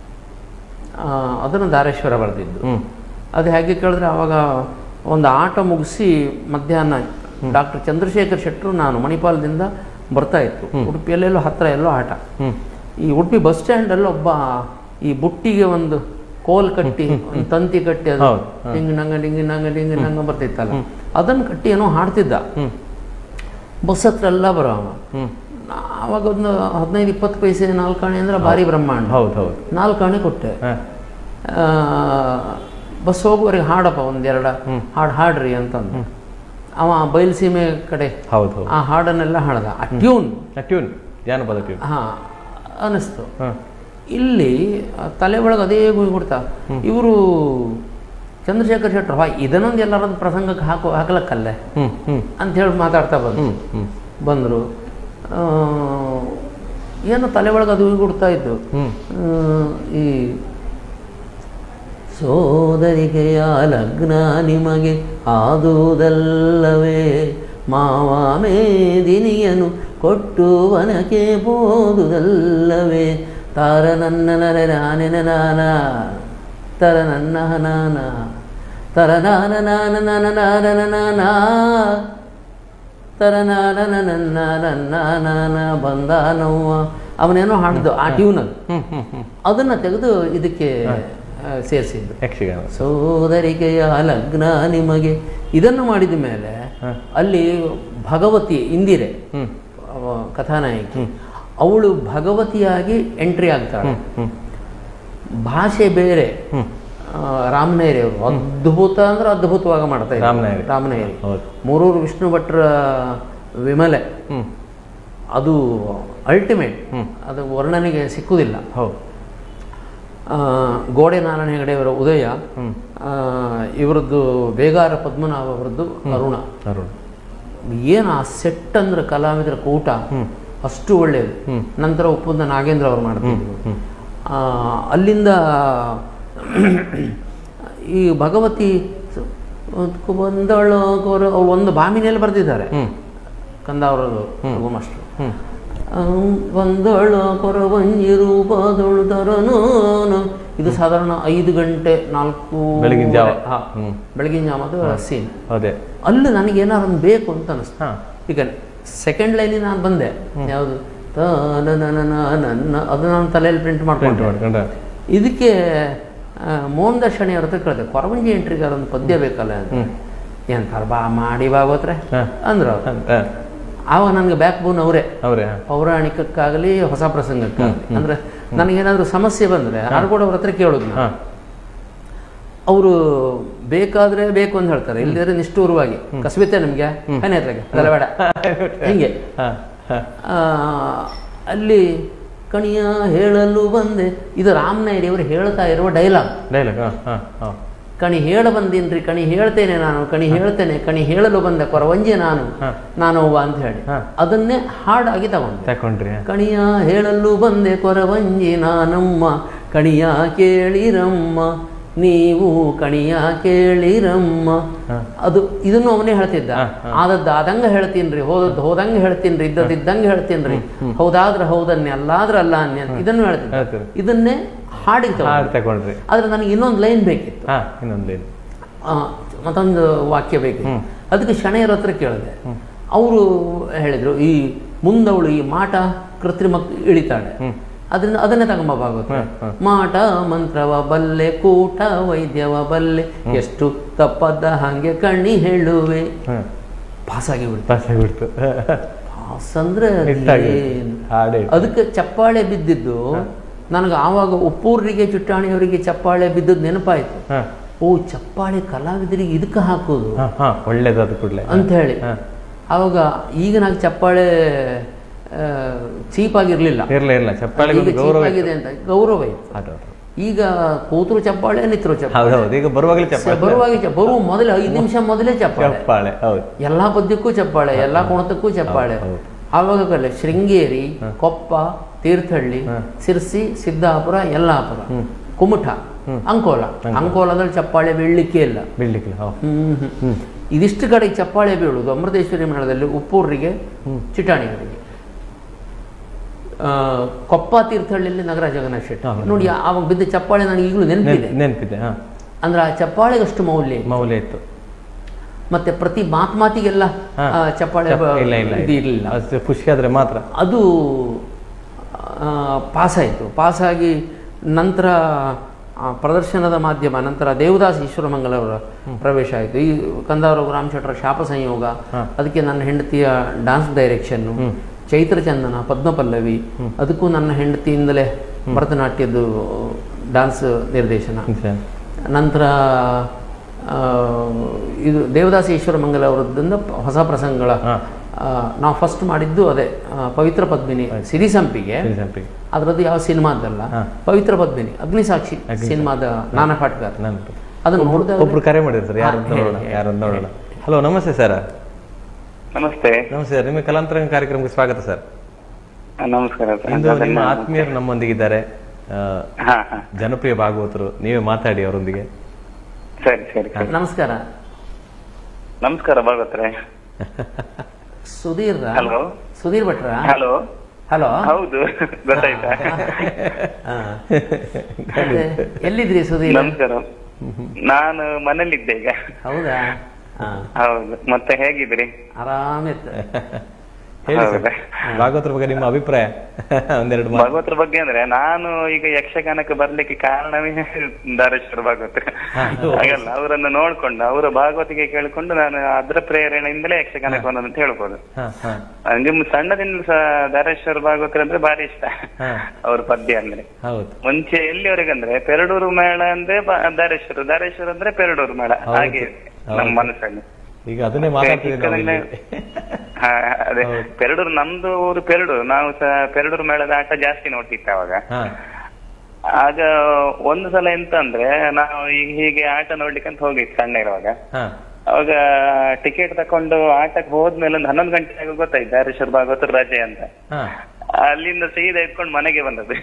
ಆ, ಅದನ್ನು ದಾರೇಶ್ವರ ಬರೆದಿದ್ದು ಹ್ಮ್ ಅದು ಹೇಗೆ ಕೇಳಿದ್ರೆ ಆವಾಗ ಒಂದು ಆಟ ಮುಗಿಸಿ ಮಧ್ಯಾಹ್ನ ಡಾಕ್ಟರ್ ಚಂದ್ರಶೇಖರ್ ಶೆಟ್ಟರು ನಾನು ಮಣಿಪಾಲದಿಂದ ಬರ್ತಾ ಇತ್ತು ಉಡುಪಿಯಲ್ಲೆಲ್ಲೋ ಹತ್ತಿರ ಎಲ್ಲೋ ಆಟ ಹ್ಮ್ ಈ ಉಡುಪಿ ಬಸ್ ಸ್ಟ್ಯಾಂಡಲ್ಲಿ ಒಬ್ಬ ಈ ಬುಟ್ಟಿಗೆ ಒಂದು ಕೋಲ್ ಕಟ್ಟಿ ಒಂದು ತಂತಿ ಕಟ್ಟಿ ಅದು ಹೌದು, ಡಿಂಗ್ ನಂಗ ಡಿಂಗ್ ನಂಗ ಡಿಂಗ್ ನಂಗ ಬರ್ತಿತ್ತಲ್ಲ ಅದನ್ನು ಕಟ್ಟಿ ಏನೋ ಹಾಡ್ತಿದ್ದ ಹ್ಮ್ ಬಸ್ ಹತ್ರ ಎಲ್ಲ ಬರೋ ಹ್ಮ್ ಆವಾಗ ಒಂದು ಹದಿನೈದು ಇಪ್ಪತ್ತು ಪೈಸೆ ನಾಲ್ಕಾಣೆ ಅಂದ್ರೆ ಭಾರಿ ಬ್ರಹ್ಮಾಂಡ ಹೌದು ಹೌದು ನಾಲ್ಕಾಣೆ ಕೊಟ್ಟೆ ಹಾ ಆ, ಬಸ್ ಹೋಗುವವರೆಗೆ ಹಾಡಪ್ಪ ಒಂದೆರಡ ಹಾಡು ಹಾಡ್ರಿ ಅಂತಂದು ಅವ ಬಯಲುಸೀಮೆ ಕಡೆ ಹೌದು ಹೌದು ಆ ಹಾಡನ್ನೆಲ್ಲ ಹಾಡ್ದ ಆ ಟ್ಯೂನ್ ಟ್ಯೂನ್ ಜಾನಪದ ಟ್ಯೂನ್ ಹಾ ಅನ್ನಿಸ್ತು ಹಾ ಇಲ್ಲಿ ಆ ತಲೆ ಒಳಗೆ ಅದೇ ಗುಯ್ ಕೊಡ್ತಾ ಇವರು ಚಂದ್ರಶೇಖರ್ ಶೆಟ್ಟರ್ ಹಾ ಇದನ್ನೊಂದು ಎಲ್ಲರದ್ದು ಪ್ರಸಂಗಕ್ಕೆ ಹಾಕೋ ಹಾಕ್ಲಕ್ಕಲ್ಲೇ ಹ್ಮ್ ಹ್ಮ್ ಅಂತ ಹೇಳಿ ಮಾತಾಡ್ತಾ ಬಂದ್ರು ಹ್ಮ್ ಹ್ಮ್ ಬಂದರು ಏನೋ ತಲೆ ಒಳಗೆ ಅದು ಕೊಡ್ತಾ ಇದ್ದು ಹ್ಮ್ ಆ, ಈ ಸೋದರಿಗೆಯ ಲಗ್ನ ನಿಮಗೆ ಆದುದಲ್ಲವೇ ಮಾವ ಮೇದಿನಿಯನು ಕೊಟ್ಟು ವನಕ್ಕೆ ಬೋದುದಲ್ಲವೇ ತಾರ ನನ್ನ ನರೆ ನಾನೆನ ನಾನ ತರ ನನ್ನ ನಾನ ತರ ನಾನ ನಾನ ನಾನ ನಾನ ನಾನ ತರ ನಾನ ನನ್ನ ನನ್ನ ನಾನ ಬಂದ ನೋವ ಅವನೇನೋ ಹಾಡ್ದು ಆ ಟ್ಯೂನಲ್ಲಿ ಹ್ಮ್ ಹ್ಮ್ ಹ್ಮ್ ಅದನ್ನು ತೆಗೆದು ಇದಕ್ಕೆ ಸೇರಿಸಿದ್ದು ಯಕ್ಷಗಾನ ಸೋದರಿಕೆಯ ಲಗ್ನ ನಿಮಗೆ ಇದನ್ನು ಮಾಡಿದ ಮೇಲೆ ಹ. ಅಲ್ಲಿ ಭಗವತಿ ಇಂದಿರೆ ಹ್ಮ್ ಅವ ಕಥಾನಾಯಕಿ ಅವಳು ಭಗವತಿಯಾಗಿ ಎಂಟ್ರಿ ಆಗ್ತಾಳೆ ಹ್ಮ್ ಹ್ಮ್ ಭಾಷೆ ಬೇರೆ ಹ್ಮ್ ಆ, ರಾಮನೈರಿ ಅವರು ಅದ್ಭುತ ಅಂದ್ರೆ ಅದ್ಭುತವಾಗಿ ಮಾಡ್ತಾ ಇದ್ದಾರೆ ರಾಮನೈರಿ. ರಾಮನೈರಿ ಹೌದು ಮೂರೂರು ವಿಷ್ಣು ಭಟ್ರ ವಿಮಲೆ ಹ್ಮ್ ಅದು ಅಲ್ಟಿಮೇಟ್ ಹ್ಮ್. ಅದು ವರ್ಣನೆಗೆ ಸಿಕ್ಕುವುದಿಲ್ಲ ಹೌದು ಆ, ಗೋಡೆ ನಾರಾಯಣ ಹೆಗಡೆಯವರ ಉದಯ ಹ್ಮ್ ಆ, ಇವರದ್ದು ಬೇಗಾರ ಪದ್ಮನಾಭ ಅವರದ್ದು ಅರುಣ ಅರುಣ್ ಏನು ಆ ಸೆಟ್ ಅಂದ್ರೆ ಕಲಾವಿದರ ಕೂಟ ಹ್ಮ್ ಅಷ್ಟು ಒಳ್ಳೆಯದು ಹ್ಮ್. ನಂತರ ಒಪ್ಪಂದ ನಾಗೇಂದ್ರ ಅವರು ಮಾಡ್ತಿದ್ರು ಹ್ಮ್ ಆ, ಅಲ್ಲಿಂದ ಈ ಭಗವತಿ ಬಂದಳು ಅವ್ರು ಒಂದು ಬಾಮಿನಿಯಲ್ಲಿ ಬರೆದಿದ್ದಾರೆ ಹ್ಮ್ ಕಂದ ಅವರದು ಮಾಸ್ಟರ್ ಹ್ಮ್ ಒಂದಳ ಕೊರವಂಜಿ ರೂಪದೊಳು ತರನೋನು ಇದು ಸಾಧಾರಣ ಐದು ಗಂಟೆ ನಾಲ್ಕು ಬೆಳಗಿನ ಜಾವ. ಹಾ ಹ್ಮ್. ಬೆಳಗಿನ ಜಾವದ ಸೀನ್ ಅದೇ ಅಲ್ಲಿ ನನಗೆ ಏನಾರು ಒಂದು ಬೇಕು ಅಂತ ಅನಿಸ್ತು ಹಾ ಈಗ ಸೆಕೆಂಡ್ ಲೈನಿಗೆ ನಾನು ಬಂದೆ ಯಾವುದು ನನ್ನ ಅದು ನಾನು ತಲೆಯಲ್ಲಿ ಪ್ರಿಂಟ್ ಪ್ರಿಂಟ್ ಮಾಡ್ಕೊಂಡು ಮಾಡ್ಕೊಂಡ್ರೆ ಇದಕ್ಕೆ ಆ, ಮೋಹನ್ ದರ್ಶನಿ ಅವ್ರ ಹತ್ರ ಕೇಳಿದೆ ಕೊರವಂಜಿ ಎಂಟ್ರಿಗೆ ಒಂದು ಪದ್ಯ ಬೇಕಲ್ಲ ಅಂತ ಹ್ಮ್ ಎಂತಾರ ಬಾ ಮಾಡಿ ಬಾಗೋತ್ರೆ ಹಾ. ಅಂದ್ರು ಅವ್ರು ಹಾ ಆವಾಗ ನನಗೆ ಬ್ಯಾಕ್ ಬೋನ್ ಅವರೇ ಅವರೇ ಹಾ ಪೌರಾಣಿಕಕ್ಕಾಗಲಿ ಹೊಸ ಪ್ರಸಂಗಕ್ಕಾಗಲಿ ಅಂದ್ರೆ ನನಗೇನಾದ್ರೂ ಸಮಸ್ಯೆ ಬಂದ್ರೆ ಕೂಡ ಅವ್ರ ಹತ್ರ ಕೇಳೋದು ನಾನು ಹಾ ಅವರು ಬೇಕಾದ್ರೆ ಬೇಕು ಅಂತ ಹೇಳ್ತಾರೆ ಇಲ್ಲದಿದ್ರೆ ನಿಷ್ಠೂರವಾಗಿ ಕಸಬಿತ್ತೆ ನಿಮಗೆ ಕನೆಯತ್ರಾಗೆ ಅದೆಲ್ಲ ಬೇಡ ಹಿಂಗೆ ಹಾ ಹಾ ಆ, ಅಲ್ಲಿ ಕಣಿಯ ಹೇಳಲು ಬಂದೆ ಇದು ರಾಮನೈರಿ ಅವರು ಹೇಳ್ತಾ ಇರುವ ಡೈಲಾಗ್ ಡೈಲಾಗ್ ಹಾ ಹಾ ಹಾ ಕಣಿ ಹೇಳ ಬಂದೀನ್ರಿ ಕಣಿ ಹೇಳ್ತೇನೆ ನಾನು ಕಣಿ ಹೇಳ್ತೇನೆ ಕಣಿ ಹೇಳಲು ಬಂದೆ ಕೊರವಂಜೆ ನಾನು ಹಾ. ನಾನವ್ವ ಅಂತ ಹೇಳಿ ಹಾ. ಅದನ್ನೇ ಹಾಡಾಗಿ ತಗೊಂಡೆ ತಕೊಂಡ್ರಿ ಕಣಿಯ ಹೇಳಲು ಬಂದೆ ಕೊರವಂಜಿ ನಾನಮ್ಮ ಕಣಿಯ ಕೇಳಿರಮ್ಮ ನೀವು ಕಣಿಯ ಕೇಳಿರಮ್ಮ ಹಾ. ಅದು ಇದನ್ನು ಅವನೇ ಹೇಳ್ತಿದ್ದ ಹಾ, ಹಾ. ಆದದ್ದು ಆದಂಗ ಹೇಳ್ತೀನ್ರಿ ಹೋದದ್ದು ಹೋದಂಗ ಹೇಳ್ತೀನ್ರಿ ಇದ್ದದ್ದು ಇದ್ದಂಗೆ ಹೇಳ್ತೀನ್ರಿ ಹೌದಾದ್ರ ಹೌದನ್ನೇ ಅಲ್ಲಾದ್ರ ಅಲ್ಲ ಅನ್ಯ ಅಂತ ಇದನ್ನು ಹೇಳ್ತಿದ್ದ ಹೇಳ್ತೀರಿ ಇದನ್ನೇ ಹಾಡಿಗೆ ತಗೊಂಡೆ. ಹಾಡು ತಕೊಂಡ್ರಿ ಆದ್ರೆ ನನಗೆ ಇನ್ನೊಂದು ಲೈನ್ ಬೇಕಿತ್ತು ಹಾ ಇನ್ನೊಂದೇನು ಆ, ಮತ್ತೊಂದು ವಾಕ್ಯ ಬೇಕಿತ್ತು ಹ್ಮ್. ಅದಕ್ಕೆ ಶಣೆಯರ ಹತ್ರ ಕೇಳಿದೆ ಅವರು ಹೇಳಿದ್ರು ಈ ಮುಂದವಳು ಈ ಮಾಟ ಕೃತ್ರಿಮ ಇಳಿತಾಳೆ ಹ್ಮ್. ಅದನ್ನ ಅದನ್ನೇ ತಗೊಂಬಾಗುತ್ತೆ ಹ್ಮ್, ಹ್ಮ್. ಮಾಟ ಮಂತ್ರವ ಬಲ್ಲೆ ಕೂಟ ವೈದ್ಯವ ಬಲ್ಲೆ ಎಷ್ಟು ತಪ್ಪದ ಹಾಗೆ ಕಣ್ಣಿ ಹೇಳುವೆ ಹಾ ಪಾಸಾಗಿ ಬಿಡ್ತು ಪಾಸ್ ಆಗಿಬಿಡ್ತು ಪಾಸ್ ಅಂದ್ರೆ ಇಷ್ಟಾಗಿ ಏನು? ಹಾಡೇ ಇತ್ತು. ಅದಕ್ಕೆ ಚಪ್ಪಾಳೆ ಬಿದ್ದಿದ್ದು ನನಗೆ ಆವಾಗ ಉಪ್ಪೂರಿಗೆ ಚುಟ್ಟಾಣಿಯವರಿಗೆ ಚಪ್ಪಾಳೆ ಬಿದ್ದದ್ದು ನೆನಪಾಯ್ತು ಹಾ ಓ ಚಪ್ಪಾಳೆ ಕಲಾವಿದರಿಗೆ ಇದಕ್ಕೆ ಹಾಕೋದು ಹಾ ಹಾ ಒಳ್ಳೇದಾದ ಕೂಡಲೇ ಅಂತ ಹೇಳಿ ಹಾ ಆವಾಗ ಈಗ నాకు ಚಪ್ಪಾಳೆ ಚೀಪ್ ಆಗಿರ್ಲಿಲ್ಲ ಇರ್ಲ ಇರ್ಲ ಚಪ್ಪಾಳೆ ಈಗ cheap ಗೌರವ ಆಗಿದೆ ಅಂತ ಗೌರವ ಇತ್ತು ಹೌದು ಹೌದು. ಈಗ ಕೂತರು ಚಪ್ಪಾಳೆ ನಿತ್ರು ಚಪ್ಪಾಳೆ ಹೌದು ಹೌದು ಈಗ ಬರುವಾಗಲೇ ಚಪ್ಪಾಳೆ ಬರುವಾಗ ಚ- ಬರುವ ಮೊದಲೇ ಐದು ನಿಮಿಷ ಮೊದಲೇ ಚಪ್ಪಾಳೆ ಚಪ್ಪಾಳೆ ಹೌದು ಎಲ್ಲಾ ಪದ್ಯಕ್ಕೂ ಚಪ್ಪಾಳೆ ಎಲ್ಲಾ ಕುಣಿತಕ್ಕೂ ಚಪ್ಪಾಳೆ ಹೌದು. ಆವಾಗ ಕಲೆ ಶೃಂಗೇರಿ ಕೊಪ್ಪ ತೀರ್ಥಹಳ್ಳಿ ಹ. ಸಿರ್ಸಿ ಸಿದ್ದಾಪುರ ಯಲ್ಲಾಪುರ ಹ್ಮ್. ಕುಮಠ ಅಂಕೋಲ ಅಂಕೋಲದಲ್ಲಿ ಚಪ್ಪಾಳೆ ಬೀಳಲಿಕ್ಕೆ ಇಲ್ಲ ಬೀಳ್ಲಿಕ್ಕಿಲ್ಲ ಹೌದು ಹ್ಮ್ ಹ್ಮ್. ಹ್ಮ್ ಇದಿಷ್ಟು ಕಡೆ ಚಪ್ಪಾಳೆ ಬೀಳುವುದು ಅಮೃತೇಶ್ವರಿ ಮೇಳದಲ್ಲಿ ಉಪ್ಪೂರಿಗೆ ಹ್ಮ್. ಚಿಟಾಣಿಯವರಿಗೆ ಆ, ಕೊಪ್ಪ ತೀರ್ಥಹಳ್ಳಿಯಲ್ಲಿ ನಗರ ಜಗನ್ನಾಥ್ ಶೆಟ್ಟಿ ಹೌದು. ನೋಡಿ ಆವಾಗ ಬಿದ್ದ ಚಪ್ಪಾಳೆ ನನಗೆ ಈಗಲೂ ನೆನಪಿದೆ ನೆನ್- ನೆನ್ಪಿದೆ ಹಾ ಅಂದ್ರೆ ಆ ಚಪ್ಪಾಳೆಗಷ್ಟು ಮೌಲ್ಯ ಇದೆ. ಮೌಲ್ಯ ಇತ್ತು ಮತ್ತೆ ಪ್ರತಿ ಮಾತ್ ಮಾತಿಗೆಲ್ಲ ಹಾ. ಆ, ಚಪ್ಪಾಳೆ ಚಪ್ಪ- ಬ- ಇಲ್ಲ ಇಲ್ಲ ಇದು ಇರಲಿಲ್ಲ ಅಷ್ಟು ಖುಷಿ ಆದ್ರೆ ಮಾತ್ರ ಅದು ಪಾಸಾಯಿತು ಪಾಸಾಗಿ ನಂತರ ಆ, ಪ್ರದರ್ಶನದ ಮಾಧ್ಯಮ ನಂತರ ದೇವದಾಸ್ ಈಶ್ವರಮಂಗಲ ಅವರ ಪ್ರವೇಶ ಆಯಿತು ಈ ಕಂದಾವರ ರಾಮ್ ಶೆಟ್ಟರ ಶಾಪ ಸಂಯೋಗ ಅದಕ್ಕೆ ನನ್ನ ಹೆಂಡತಿಯ ಡಾನ್ಸ್ ಡೈರೆಕ್ಷನ್ನು ಚೈತ್ರ ಚಂದನ ಪದ್ಮಪಲ್ಲವಿ ಅದಕ್ಕೂ ನನ್ನ ಹೆಂಡತಿಯಿಂದಲೇ ಭರತನಾಟ್ಯದ್ದು ಡಾನ್ಸ್ ನಿರ್ದೇಶನ ನಂತರ ಆ, ಇದು ದೇವದಾಸ ಈಶ್ವರ ಮಂಗಲ ಅವರದ್ದಿಂದ ಪ- ಹೊಸ ಪ್ರಸಂಗಗಳ ಆ, ನಾವು ಫಸ್ಟ್ ಮಾಡಿದ್ದು ಅದೇ ಆ, ಪವಿತ್ರ ಪದ್ಮಿನಿ ಸಿರಿಸಂಪಿಗೆ ಸಂಪಿಗೆ ಅದರದ್ದು ಯಾವ ಸಿನಿಮಾದಲ್ಲ ಪವಿತ್ರ ಪದ್ಮಿನಿ ಅಗ್ನಿಸಾಕ್ಷಿ ಸಿನಿಮಾದ ನಾನಾ ಪಾಟ್ಕರ್ ನಾನು ಅದನ್ನು ನೋಡಿದಾಗ ಒಬ್ರು ಕರೆ ಮಾಡಿರ್ತಾರೆ ಯಾರು ಅಂತ ನೋಡೋಣ ಯಾರು ಅಂತ ನೋಡೋಣ ಹಲೋ ನಮಸ್ತೆ ಸರ್ ನಮಸ್ತೆ ನಮಸ್ತೆ ಸರ್ ನಿಮ್ಮ ಕಲಾಂತರಂಗ ಕಾರ್ಯಕ್ರಮಕ್ಕೆ ಸ್ವಾಗತ ಸರ್ ನಮಸ್ಕಾರ ಇಂದು ನಿಮ್ಮ ಆತ್ಮೀಯರು ನಮ್ಮೊಂದಿಗಿದ್ದಾರೆ ಆ, ಹಾ ಹಾ ಜನಪ್ರಿಯ ಭಾಗವತರು ನೀವೇ ಮಾತಾಡಿ ಅವರೊಂದಿಗೆ ಸರಿ ಸರಿ ಸರಿ. ನಮಸ್ಕಾರ ನಮಸ್ಕಾರ ಭಾಗವತ್ರೆ ಸುಧೀರ್ ಹಲೋ ಸುಧೀರ್ ಭಟ್ರ ಹಲೋ ಹಲೋ ಹೌದು ಗೊತ್ತಾಯ್ತಾ ಎಲ್ಲಿದ್ರಿ ಸುಧೀರ್ ನಮಸ್ಕಾರ ನಾನು ಮನೇಲಿದ್ದೆ ಈಗ ಹೌದಾ ಹಾ ಹೌದು ಮತ್ತೆ ಹೇಗಿದ್ರಿ ಆರಾಮಿತ್ತು ಹೇಳಿ ಸರ್ ಹೌದಾ? ಭಾಗವತರ ಬಗ್ಗೆ ನಿಮ್ಮ ಅಭಿಪ್ರಾಯ ಒಂದೆರಡು ಮಾತು ಭಾಗವತರ ಬಗ್ಗೆ ಅಂದ್ರೆ ನಾನು ಈಗ ಯಕ್ಷಗಾನಕ್ಕೆ ಬರ್ಲಿಕ್ಕೆ ಕಾರಣವೇ ಧಾರೇಶ್ವರ ಭಾಗವತ್ರ ಹಾಗಲ್ಲ ಅವರನ್ನು ನೋಡ್ಕೊಂಡು ಅವರ ಭಾಗವತಿಗೆ ಕೇಳ್ಕೊಂಡು ನಾನು ಅದರ ಪ್ರೇರಣೆಯಿಂದಲೇ ಯಕ್ಷಗಾನಕ್ಕೆ ಬಂದದ್ದು ಅಂತ ಹೇಳ್ಬೋದು ಹಾ ಹಾ ನಂಗೆ ಸಣ್ಣದಿಂದ ಸಹ ಧಾರೇಶ್ವರ ಭಾಗವತರ ಅಂದ್ರೆ ಭಾರಿ ಇಷ್ಟ ಹಾ ಅವ್ರ ಪದ್ಯ ಅಂದ್ರೆ ಹೌದು ಮುಂಚೆ ಎಲ್ಲಿವರೆಗೆ ಅಂದ್ರೆ ಪೆರಡೂರು ಮೇಳ ಅಂದ್ರೆ ಬ- ಧಾರೇಶ್ವರ ಧಾರೇಶ್ವರ ಅಂದ್ರೆ ಪೆರಡೂರು ಮೇಳ ಹಾಗೆ ನಮ್ಮ ಮನಸ್ಸಲ್ಲಿ ಈಗ ಅದನ್ನೇ ಮಾತಾಡ್ತಿದ್ದೀವಿ ನಾವು ಇಲ್ಲಿ. ಹಾ, ಅದೇ ಪೆರಡೂರು ನಮ್ದು ಊರು ಪೆರಡೂರು ನಾವು ಸಹ ಪೆರಡೂರು ಮೇಳದ ಆಟ ಜಾಸ್ತಿ ನೋಡ್ತಿತ್ತು ಅವಾಗ ಹಾ ಆಗ ಒಂದು ಸಲ ಎಂತ ಅಂದ್ರೆ ನಾವು ಈಗ ಹೀಗೆ ಆಟ ನೋಡ್ಲಿಕ್ಕೆ ಅಂತ ಹೋಗಿತ್ತು ಸಣ್ಣ ಇರುವಾಗ ಹಾ ಅವಾಗ ಟಿಕೆಟ್ ತಕೊಂಡು ಆಟಕ್ಕೆ ಹೋದ್ಮೇಲೆ ಒಂದು ಹನ್ನೊಂದು ಗಂಟೆ ಆಗ ಗೊತ್ತಾಯ್ತು ಧಾರೇಶ್ವರ ಭಾಗವತರ ರಜೆ ಅಂತ ಹಾ ಅಲ್ಲಿಂದ ಸೀದಾ ಎತ್ಕೊಂಡು ಮನೆಗೆ ಬಂದದ್ದು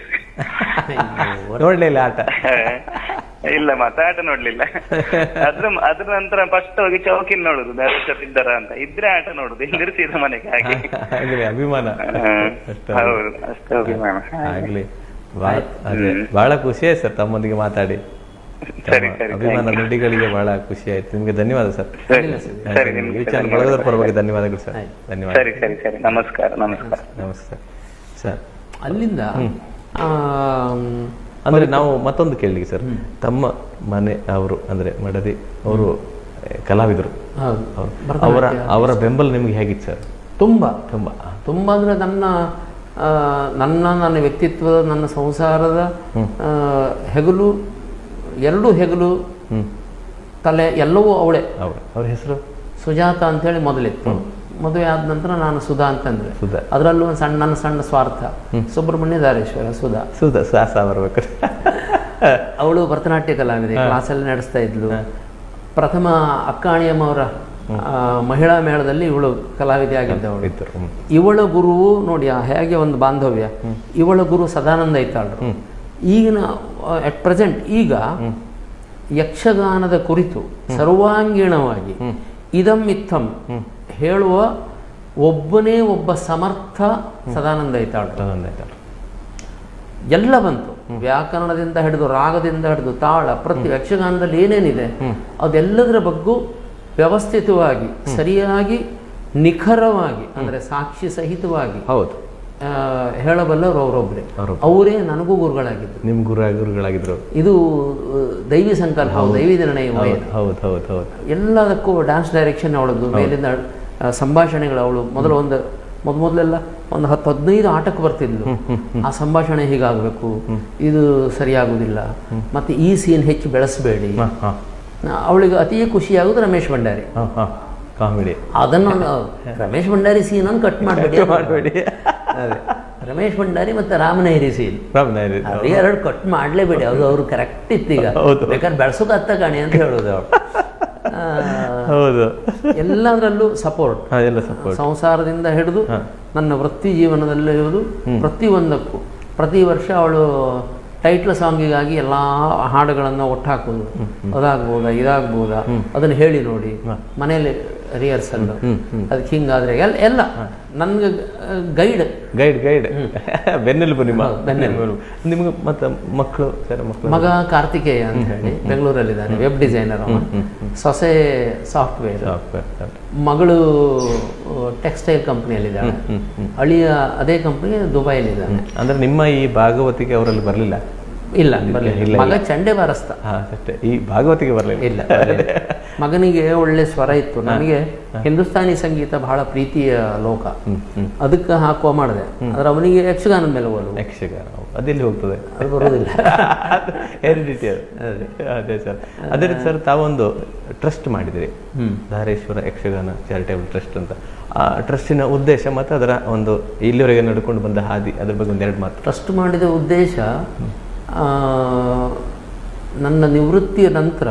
ನೋಡ್ಲೇ ಇಲ್ಲ ಆಟ ಇಲ್ಲ ಮತ್ತೆ ಆಟ ನೋಡ್ಲಿಲ್ಲ ಅದ್ರ ಅದ್ರ ನಂತರ ಫಸ್ಟ್ ಹೋಗಿ ಚೌಕಿಲ್ ನೋಡುದು ಧಾರೇಶ್ವರ ಇದ್ದಾರ ಅಂತ ಇದ್ರೆ ಆಟ ನೋಡುದು ಇಲ್ಲದ್ರೆ ಸೀದಾ ಮನೆಗೆ ಹಾಗೆ ಆಗ್ಲಿ ಅಭಿಮಾನ ಹಾ, ಅಷ್ಟು ಹೌದು ಅಷ್ಟು ಅಭಿಮಾನ ಆಗ್ಲಿ ಬಹಳ ಅದೇ ಬಹಳ ಖುಷಿ ಆಯ್ತು ಸರ್ ತಮ್ಮೊಂದಿಗೆ ಮಾತಾಡಿ ಸರಿ ತಮ್ಮ ಸರಿ ಅಭಿಮಾನ ನುಡಿಗಳಿಗೆ ಬಹಳ ಖುಷಿ ಆಯ್ತು ನಿಮ್ಗೆ ಧನ್ಯವಾದ ಸರ್ ಸರಿ ಸರಿ ನಿಮ್ಗೆ ವಿಚಾರ ಬಳಗದ ಪರವಾಗಿ ಧನ್ಯವಾದಗಳು ಸರ್ ಧನ್ಯವಾದ ಸರಿ ಸರಿ ಸರಿ ನಮಸ್ಕಾರ ನಮಸ್ಕಾರ ನಮಸ್ತೆ ಸರ್ ಅಲ್ಲಿಂದ ಆಮ್, ಅಂದ್ರೆ ನಾವು ಮತ್ತೊಂದು ಕೇಳಲಿಕ್ಕೆ ಸರ್ ತಮ್ಮ ಮನೆ ಅವರು ಅಂದ್ರೆ ಮಡದಿ ಅವರು ಕಲಾವಿದರು ಹೌದು ಅವರು ಅವರ ಅವರ ಬೆಂಬಲ ನಿಮ್ಗೆ ಹೇಗಿತ್ತು ಸರ್ ತುಂಬ ತುಂಬಾ ತುಂಬ ಅಂದರೆ ನನ್ನ ಆ, ನನ್ನ ನನ್ನ ವ್ಯಕ್ತಿತ್ವದ ನನ್ನ ಸಂಸಾರದ ಆ, ಹೆಗಲು ಎರಡು ಹೆಗಲು ತಲೆ ಎಲ್ಲವೂ ಅವಳೆ ಅವ್ರ ಅವ್ರ ಹೆಸರು ಸುಜಾತ ಅಂತೇಳಿ ಮೊದಲಿತ್ತು ಮದುವೆ ಆದ ನಂತರ ನಾನು ಸುಧಾ ಅಂತಂದ್ರೆ ಸುಧಾ. ಅದರಲ್ಲೂ ಒಂದು ಸಣ್ಣ ನನ್ನ ಸಣ್ಣ ಸ್ವಾರ್ಥ ಸುಬ್ರಹ್ಮಣ್ಯ ಧಾರೇಶ್ವರ ಸುಧಾ ಸುಧಾ ಸಾಸ ಬರ್ಬೇಕು ಅವಳು ಭರತನಾಟ್ಯ ಕಲಾವಿದೆ ಕ್ಲಾಸಲ್ಲಿ ನಡೆಸ್ತಾ ಇದ್ಲು ಪ್ರಥಮ ಅಕ್ಕಾಣಿಯಮ್ಮ ಅವರ ಆ, ಮಹಿಳಾ ಮೇಳದಲ್ಲಿ ಇವಳು ಕಲಾವಿದೆ ಆಗಿದ್ದವಳು ಇದ್ದರು ಹ್ಮ್. ಇವಳ ಗುರುವು ನೋಡಿ ಆ ಹೇಗೆ ಒಂದು ಬಾಂಧವ್ಯ ಇವಳ ಗುರು ಸದಾನಂದ ಐತಾಳ್ರು ಈಗಿನ ಅಟ್ ಪ್ರೆಸೆಂಟ್ ಈಗ ಯಕ್ಷಗಾನದ ಕುರಿತು ಸರ್ವಾಂಗೀಣವಾಗಿ ಇದಂ ಇತ್ತಂ ಹೇಳುವ ಒಬ್ಬನೇ ಒಬ್ಬ ಸಮರ್ಥ ಸದಾನಂದ ಐತಾಳ್ರು ಅದೊಂದು ಆಯ್ತಲ್ಲ. ಎಲ್ಲ ಬಂತು ವ್ಯಾಕರಣದಿಂದ ಹಿಡಿದು ರಾಗದಿಂದ ಹಿಡಿದು ತಾಳ ಪ್ರತಿ ಯಕ್ಷಗಾನದಲ್ಲಿ ಏನೇನಿದೆ ಅದೆಲ್ಲದರ ಬಗ್ಗೂ ವ್ಯವಸ್ಥಿತವಾಗಿ ಸರಿಯಾಗಿ ನಿಖರವಾಗಿ ಅಂದ್ರೆ ಸಾಕ್ಷಿ ಸಹಿತವಾಗಿ ಹೌದು ಆ, ಹೇಳಬಲ್ಲವರು ಅವರೊಬ್ಬರೇ ಅವ್ರೊಬ್ರೇ. ಅವರೇ ನನಗೂ ಗುರುಗಳಾಗಿದ್ದು ನಿಮ್ ಗುರು ಗುರುಗಳಾಗಿದ್ರು ಇದು ಆ, ದೈವಿ ಸಂಕಲ್ಪ ದೈವಿ ನಿರ್ಣಯ ಹೌದು ಹೌದು ಹೌದು ಹೌದು ಎಲ್ಲದಕ್ಕೂ ಡ್ಯಾನ್ಸ್ ಡೈರೆಕ್ಷನ್ ಅವಳದ್ದು ಮೇಲಿಂದ ಆ, ಸಂಭಾಷಣೆಗಳು ಅವಳು ಮೊದಲು ಒಂದು ಮೊದ್ ಮೊದಲೆಲ್ಲ ಒಂದು ಹತ್ತು ಹದಿನೈದು ಆಟಕ್ಕೆ ಬರ್ತಿದ್ಲು ಆ ಸಂಭಾಷಣೆ ಹೀಗಾಗಬೇಕು ಇದು ಸರಿಯಾಗುವುದಿಲ್ಲ ಮತ್ತೆ ಈ ಸೀನ್ ಹೆಚ್ಚು ಬೆಳೆಸಬೇಡಿ ಹಾ ಹಾ ಅವಳಿಗೆ ಅತಿ ಖುಷಿಯಾಗುದು ರಮೇಶ್ ಭಂಡಾರಿ ಹಾ ಹಾ ಕಾಮಿಡಿ ಅದನ್ನು ರಮೇಶ್ ಭಂಡಾರಿ ಸೀನನ್ನು ಕಟ್ ಮಾಡಬೇಡಿ ಮಾಡಬೇಡಿ ರಮೇಶ್ ಭಂಡಾರಿ ಮತ್ತೆ ರಾಮನಹರಿ ಸೀನ್ ಅದು ಎರಡು ಕಟ್ ಮಾಡಲೇಬೇಡಿ ಅದು ಅವ್ರು ಕರೆಕ್ಟ್ ಇತ್ತು ಈಗ ಹೌದು. ಬೇಕಾದ್ರೆ ಬೆಳ್ಸೋಕೆ ಅತ್ತ ಕಾಣಿ ಅಂತ ಹೇಳೋದು ಅವಳು ಆ, ಹೌದು ಎಲ್ಲದರಲ್ಲೂ ಸಪೋರ್ಟ್ ಹಾ ಎಲ್ಲ ಸಪೋರ್ಟ್ ಸಂಸಾರದಿಂದ ಹಿಡಿದು ನನ್ನ ವೃತ್ತಿ ಜೀವನದಲ್ಲಿ ಹಿಡಿದು ಪ್ರತಿಯೊಂದಕ್ಕೂ ಪ್ರತಿ ವರ್ಷ ಅವಳು ಟೈಟ್ಲ್ ಸಾಂಗಿಗಾಗಿ ಎಲ್ಲ ಹಾಡುಗಳನ್ನು ಒಟ್ಟಾಕೋದು ಅದಾಗ್ಬೋದಾ ಇದಾಗ್ಬೋದಾ ಅದನ್ನು ಹೇಳಿ ನೋಡಿ ಮನೆಯಲ್ಲಿ ರಿಹರ್ಸಲ್ ಅದಕ್ಕೆ ಹಿಂಗಾದ್ರೆ ಎಲ್ಲ ಎಲ್ಲ ನನ್ಗೆ ಗೈಡ್ ಗೈಡ್ ಗೈಡ್ ಬೆನ್ನೆಲುಬು ನಿಮ್ಮ ಬೆನ್ನೆಲುಬು ನಿಮ್ಗೆ ಮತ್ತೆ ಮಕ್ಕಳು ಸರ್ ಮಕ್ಕಳು ಮಗ ಕಾರ್ತಿಕೇಯ ಅಂತ ಹೇಳಿ ಬೆಂಗಳೂರಲ್ಲಿದ್ದಾನೆ ವೆಬ್ ಡಿಸೈನರ್ ಅವ ಸೊಸೆ ಸಾಫ್ಟ್ವೇರ್ ಸಾಫ್ಟ್ವೇರ್ ಮಗಳು ಟೆಕ್ಸ್ಟೈಲ್ ಕಂಪ್ನಿಯಲ್ಲಿದ್ದಾಳೆ ಅಳಿಯ ಅದೇ ಕಂಪ್ನಿ ದುಬೈಲಿದ್ದಾನೆ ಅಂದ್ರೆ ನಿಮ್ಮ ಈ ಭಾಗವತಿಗೆ ಅವರಲ್ಲಿ ಬರಲಿಲ್ಲ ಇಲ್ಲ ಬರ್ಲಿಲ್ಲ. ಇಲ್ಲ, ಮಗ ಚಂಡೆ ಬಾರಸ್ತ ಹಾ ಅಷ್ಟೇ ಈ ಭಾಗವತಿಗೆ ಬರಲಿಲ್ಲ ಇಲ್ಲ ಬರ್ಲಿಲ್ಲ. ಮಗನಿಗೆ ಒಳ್ಳೆ ಸ್ವರ ಇತ್ತು ನನಗೆ ಹಿಂದೂಸ್ತಾನಿ ಸಂಗೀತ ಬಹಳ ಪ್ರೀತಿಯ ಲೋಕ ಅದಕ್ಕೆ ಹಾಕುವ ಮಾಡಿದೆ ಆದ್ರೆ ಅವನಿಗೆ ಯಕ್ಷಗಾನದ ಮೇಲೆ ಒಲವು ಯಕ್ಷಗಾನ ಅದೆಲ್ಲಿ ಹೋಗ್ತದೆ ಅದು ಬರೋದಿಲ್ಲ ಹೆರಿಡಿಟಿ ಅದು ಅದೇ ಸರ್ ಅದೇ ರೀತಿ ಸರ್ ತಾವೊಂದು ಟ್ರಸ್ಟ್ ಮಾಡಿದಿರಿ ಧಾರೇಶ್ವರ ಯಕ್ಷಗಾನ ಚಾರಿಟೇಬಲ್ ಟ್ರಸ್ಟ್ ಅಂತ ಆ ಟ್ರಸ್ಟಿನ ಉದ್ದೇಶ ಮತ್ತು ಅದರ ಒಂದು ಇಲ್ಲಿವರೆಗೆ ನಡ್ಕೊಂಡು ಬಂದ ಹಾದಿ ಅದ್ರ ಬಗ್ಗೆ ಒಂದೆರಡು ಮಾತು ಟ್ರಸ್ಟ್ ಮಾಡಿದ ಉದ್ದೇಶ ಆ, ನನ್ನ ನಿವೃತ್ತಿಯ ನಂತರ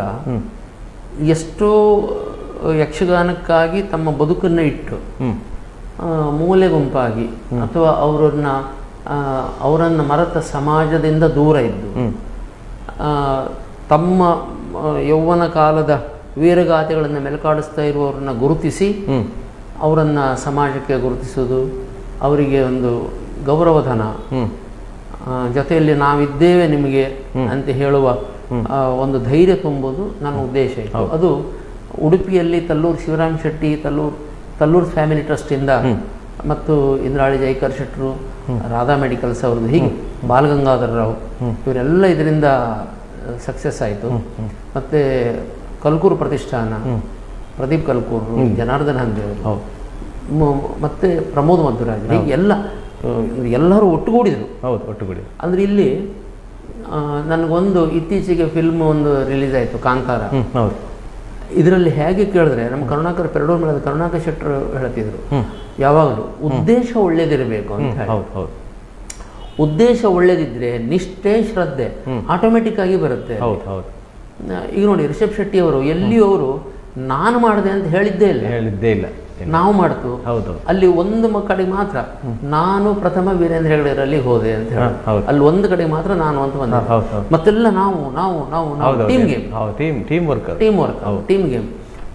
ಎಷ್ಟೋ ಯಕ್ಷಗಾನಕ್ಕಾಗಿ ತಮ್ಮ ಬದುಕನ್ನು ಇಟ್ಟು ಹ್ಮ್ ಆ, ಮೂಲೆ ಗುಂಪಾಗಿ ಅಥವಾ ಅವರನ್ನ ಅವರನ್ನು ಮರೆತ ಸಮಾಜದಿಂದ ದೂರ ಇದ್ದು ಆ, ತಮ್ಮ ಆ, ಯೌವನ ಕಾಲದ ವೀರಗಾಥೆಗಳನ್ನು ಮೆಲುಕಾಡಿಸ್ತಾ ಇರುವವರನ್ನ ಗುರುತಿಸಿ ಹ್ಮ್ ಅವರನ್ನು ಸಮಾಜಕ್ಕೆ ಗುರುತಿಸೋದು ಅವರಿಗೆ ಒಂದು ಗೌರವಧನ ಹ್ಮ್ ಆ, ಜೊತೆಯಲ್ಲಿ ನಾವಿದ್ದೇವೆ ನಿಮಗೆ ಅಂತ ಹೇಳುವ ಆ, ಒಂದು ಧೈರ್ಯ ತುಂಬುವುದು ನನ್ನ ಉದ್ದೇಶ ಇತ್ತು ಅದು ಉಡುಪಿಯಲ್ಲಿ ತಲ್ಲೂರು ಶಿವರಾಮ್ ಶೆಟ್ಟಿ ತಲ್ಲೂರು ತಲ್ಲೂರು ಫ್ಯಾಮಿಲಿ ಟ್ರಸ್ಟಿಂದ ಮತ್ತು ಇಂದ್ರಾಳಿ ಜೈಕರ್ ಶೆಟ್ಟರು ರಾಧಾ ಮೆಡಿಕಲ್ಸ್ ಅವ್ರದ್ದು ಹೀಗೆ ಬಾಲಗಂಗಾಧರ ರಾವ್ ಇವರೆಲ್ಲ ಇದರಿಂದ ಸಕ್ಸಸ್ ಆಯಿತು ಮತ್ತು ಕಲ್ಕೂರು ಪ್ರತಿಷ್ಠಾನ ಪ್ರದೀಪ್ ಕಲ್ಕೂರು ಜನಾರ್ದನ್ ಹಂದೆ ಅವರು ಮ- ಮತ್ತೆ ಪ್ರಮೋದ್ ಮಧುರಾಜ್ ಹೀಗೆ ಎಲ್ಲ ಆ, ಎಲ್ಲರೂ ಒಟ್ಟುಗೂಡಿದರು ಹೌದು ಒಟ್ಟುಗೂಡಿ ಅಂದ್ರೆ ಇಲ್ಲಿ ಆ, ನನಗೊಂದು ಇತ್ತೀಚೆಗೆ ಫಿಲ್ಮ್ ಒಂದು ರಿಲೀಸ್ ಆಯಿತು ಕಾಂತಾರ ಹ್ಮ್ ಹೌದು ಇದರಲ್ಲಿ ಹೇಗೆ ಕೇಳಿದ್ರೆ ನಮ್ಮ ಕರುಣಾಕರ್ ಪೆರಡೂರ್ ಮೇಲೆ ಕರುಣಾಕರ್ ಶೆಟ್ಟರು ಹೇಳ್ತಿದ್ರು ಯಾವಾಗಲೂ ಉದ್ದೇಶ ಒಳ್ಳೇದಿರಬೇಕು ಅಂತ ಹೇಳಿ ಹೌದು ಹೌದು ಉದ್ದೇಶ ಒಳ್ಳೇದಿದ್ರೆ ನಿಷ್ಠೆ ಶ್ರದ್ಧೆ ಆಟೋಮೆಟಿಕ್ ಆಗಿ ಬರುತ್ತೆ ಹೌದು ಹೌದು ಈಗ ನೋಡಿ ರಿಷಬ್ ಶೆಟ್ಟಿ ಅವರು ಎಲ್ಲಿಯೂ ಅವರು ನಾನು ಮಾಡಿದೆ ಅಂತ ಹೇಳಿದ್ದೇ ಇಲ್ಲ ಹೇಳಿದ್ದೇ ಇಲ್ಲ ನಾವು ಮಾಡ್ತು ಹೌದು ಅಲ್ಲಿ ಒಂದು ಮ- ಕಡೆಗೆ ಮಾತ್ರ ನಾನು ಪ್ರಥಮ ವೀರೇಂದ್ರ ಹೆಗಡೆರಲ್ಲಿ ಹೋದೆ ಅಂತ ಹೇಳಿ ಹೌದು. ಅಲ್ಲಿ ಒಂದು ಕಡೆಗೆ ಮಾತ್ರ ನಾನು ಅಂತ ಬಂದೆ ಹೌದು ಹೌದು ಮತ್ತೆಲ್ಲ ನಾವು ನಾವು ನಾವು ನಾವು ಹೌದು ಟೀಮ್ ಗೇಮ್ ಹೌದು ಟೀಮ್ ಟೀಮ್ ವರ್ಕ್ ಅದು ಟೀಮ್ ವರ್ಕ್ ಟೀಮ್ ಗೇಮ್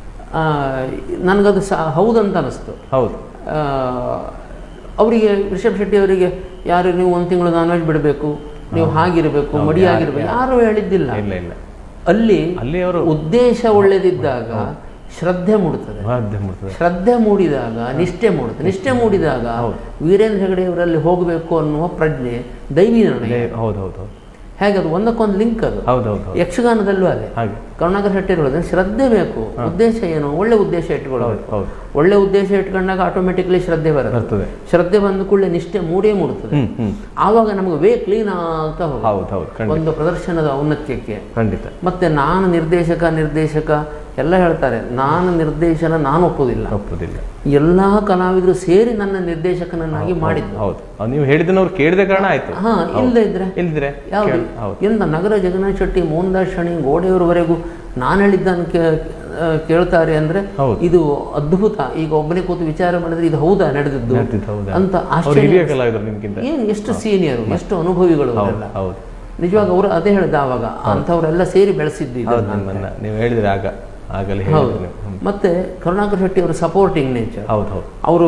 ನನಗದು ಸಹ ಹೌದಂತ ಅನಿಸ್ತು ಹೌದು ಆ, ಅವರಿಗೆ ರಿಷಬ್ ಶೆಟ್ಟಿ ಅವರಿಗೆ ಯಾರು ನೀವು ಒಂದು ತಿಂಗಳು ನಾನ್ ವೆಜ್ ಬಿಡಬೇಕು ನೀವು ಹಾಗಿರಬೇಕು ಮಡಿಯಾಗಿರ್ಬೇಕು ಯಾರು ಹೇಳಿದ್ದಿಲ್ಲ ಇಲ್ಲ ಇಲ್ಲ ಅಲ್ಲಿ ಅಲ್ಲಿ ಅವರು ಉದ್ದೇಶ ಒಳ್ಳೆದಿದ್ದಾಗ ಶ್ರದ್ಧೆ ಮೂಡುತ್ತದೆ ಮಾಧ್ಯಮ ಮಾಡ್ತದೆ ಶ್ರದ್ಧೆ ಮೂಡಿದಾಗ ನಿಷ್ಠೆ ಮೂಡುತ್ತೆ ನಿಷ್ಠೆ ಮೂಡಿದಾಗ ವೀರೇಂದ್ರ ಹೆಗಡೆ ಅವರಲ್ಲಿ ಹೋಗಬೇಕು ಅನ್ನುವ ಪ್ರಜ್ಞೆ ದೈವಿ ನಿರ್ಣಯ ಹೌದು ಹೌದು ಹೌದು ಹೇಗೆ ಅದು ಒಂದಕ್ಕೊಂದು ಲಿಂಕ್ ಅದು ಹೌದು ಹೌದು ಹೌದು ಯಕ್ಷಗಾನದಲ್ಲೂ ಅದೇ ಹಾಗೆ ಕರುಣಾಕರ ಶೆಟ್ಟಿ ಹೇಳೋದು ಶ್ರದ್ಧೆ ಬೇಕು ಉದ್ದೇಶ ಏನು ಒಳ್ಳೆ ಉದ್ದೇಶ ಇಟ್ಕೊಳ್ಳೋದು ಹೌದು ಒಳ್ಳೆ ಉದ್ದೇಶ ಇಟ್ಕೊಂಡಾಗ ಆಟೋಮೆಟಿಕ್ಲಿ ಶ್ರದ್ಧೆ ಬರುತ್ತೆ ಬರ್ತದೆ ಶ್ರದ್ಧೆ ಬಂದ ಕೂಡಲೇ ನಿಷ್ಠೆ ಮೂಡೇ ಮೂಡುತ್ತದೆ ಹ್ಮ್ ಹ್ಮ್ ಆವಾಗ ನಮಗೆ ವೇ ಕ್ಲೀನ್ ಆಗ್ತಾ ಹೋಗುತ್ತೆ ಹೌದು ಹೌದು ಖಂಡಿತ ಒಂದು ಪ್ರದರ್ಶನದ ಔನ್ನತ್ಯಕ್ಕೆ ಖಂಡಿತ ಮತ್ತೆ ನಾನು ನಿರ್ದೇಶಕ ನಿರ್ದೇಶಕ ಎಲ್ಲ ಹೇಳ್ತಾರೆ ನಾನು ನಿರ್ದೇಶನ ನಾನು ಒಪ್ಪುವುದಿಲ್ಲ ಒಪ್ಪುದಿಲ್ಲ ಎಲ್ಲ ಕಲಾವಿದರು ಸೇರಿ ನನ್ನ ನಿರ್ದೇಶಕನನ್ನಾಗಿ ಮಾಡಿದ್ದು ಹೌದು ಅದು ನೀವು ಹೇಳಿದ್ದನ್ನು ಅವ್ರು ಕೇಳಿದ ಕಾರಣ ಆಯ್ತು ಹಾ ಇಲ್ಲದೆ ಇದ್ರೆ ಇಲ್ದಿದ್ರೆ ಯಾವುದು ಕೇಳ್- ಹೌದು ಎಂತ ನಗರ ಜಗನ್ನಾಥ್ ಶೆಟ್ಟಿ ಮೋಹನ್ದಾಸ್ ಶಣಿ ಗೋಡೆಯವರವರೆಗೂ ನಾನು ಹೇಳಿದ್ದನ್ನು ಕೇ ಆ, ಕೇಳ್ತಾರೆ ಅಂದ್ರೆ ಹೌದು. ಇದು ಅದ್ಭುತ ಈಗ ಒಬ್ಬನೇ ಕೂತು ವಿಚಾರ ಮಾಡಿದ್ರೆ ಇದು ಹೌದಾ ನಡೆದದ್ದು ನಡೆದಿದ್ದು ಹೌದಾ? ಅಂತ ಅವ್ರು ಆಶ್ಚರ್ಯ ಹಿರಿಯ ಕಲಾವಿದರು ನಿಮ್ಗಿಂತ ಏನು ಎಷ್ಟು ಸೀನಿಯರು ಎಷ್ಟು ಅನುಭವಿಗಳು ಹೌದು ಅವರೆಲ್ಲ ಹೌದು ನಿಜವಾಗ ಅವರು ಅದೇ ಹೇಳ್ದ ಆವಾಗ ಅಂಥವರೆಲ್ಲ ಸೇರಿ ಬೆಳೆಸಿದ್ದು ಹೌದು ಇದನ್ನ. ನಿಮ್ಮನ್ನ ನೀವು ಹೇಳಿದ್ರೆ ಆಗ ಆಗಲೇ ಹೌದು ಹೇಳಿದ್ರಿ ನೀವು ಹ್ಮ್. ಮತ್ತೆ ಕರುಣಾಕರ್ ಶೆಟ್ಟಿ ಅವರು ಸಪೋರ್ಟಿಂಗ್ ನೇಚರ್ ಹೌದು ಹೌದು ಅವರು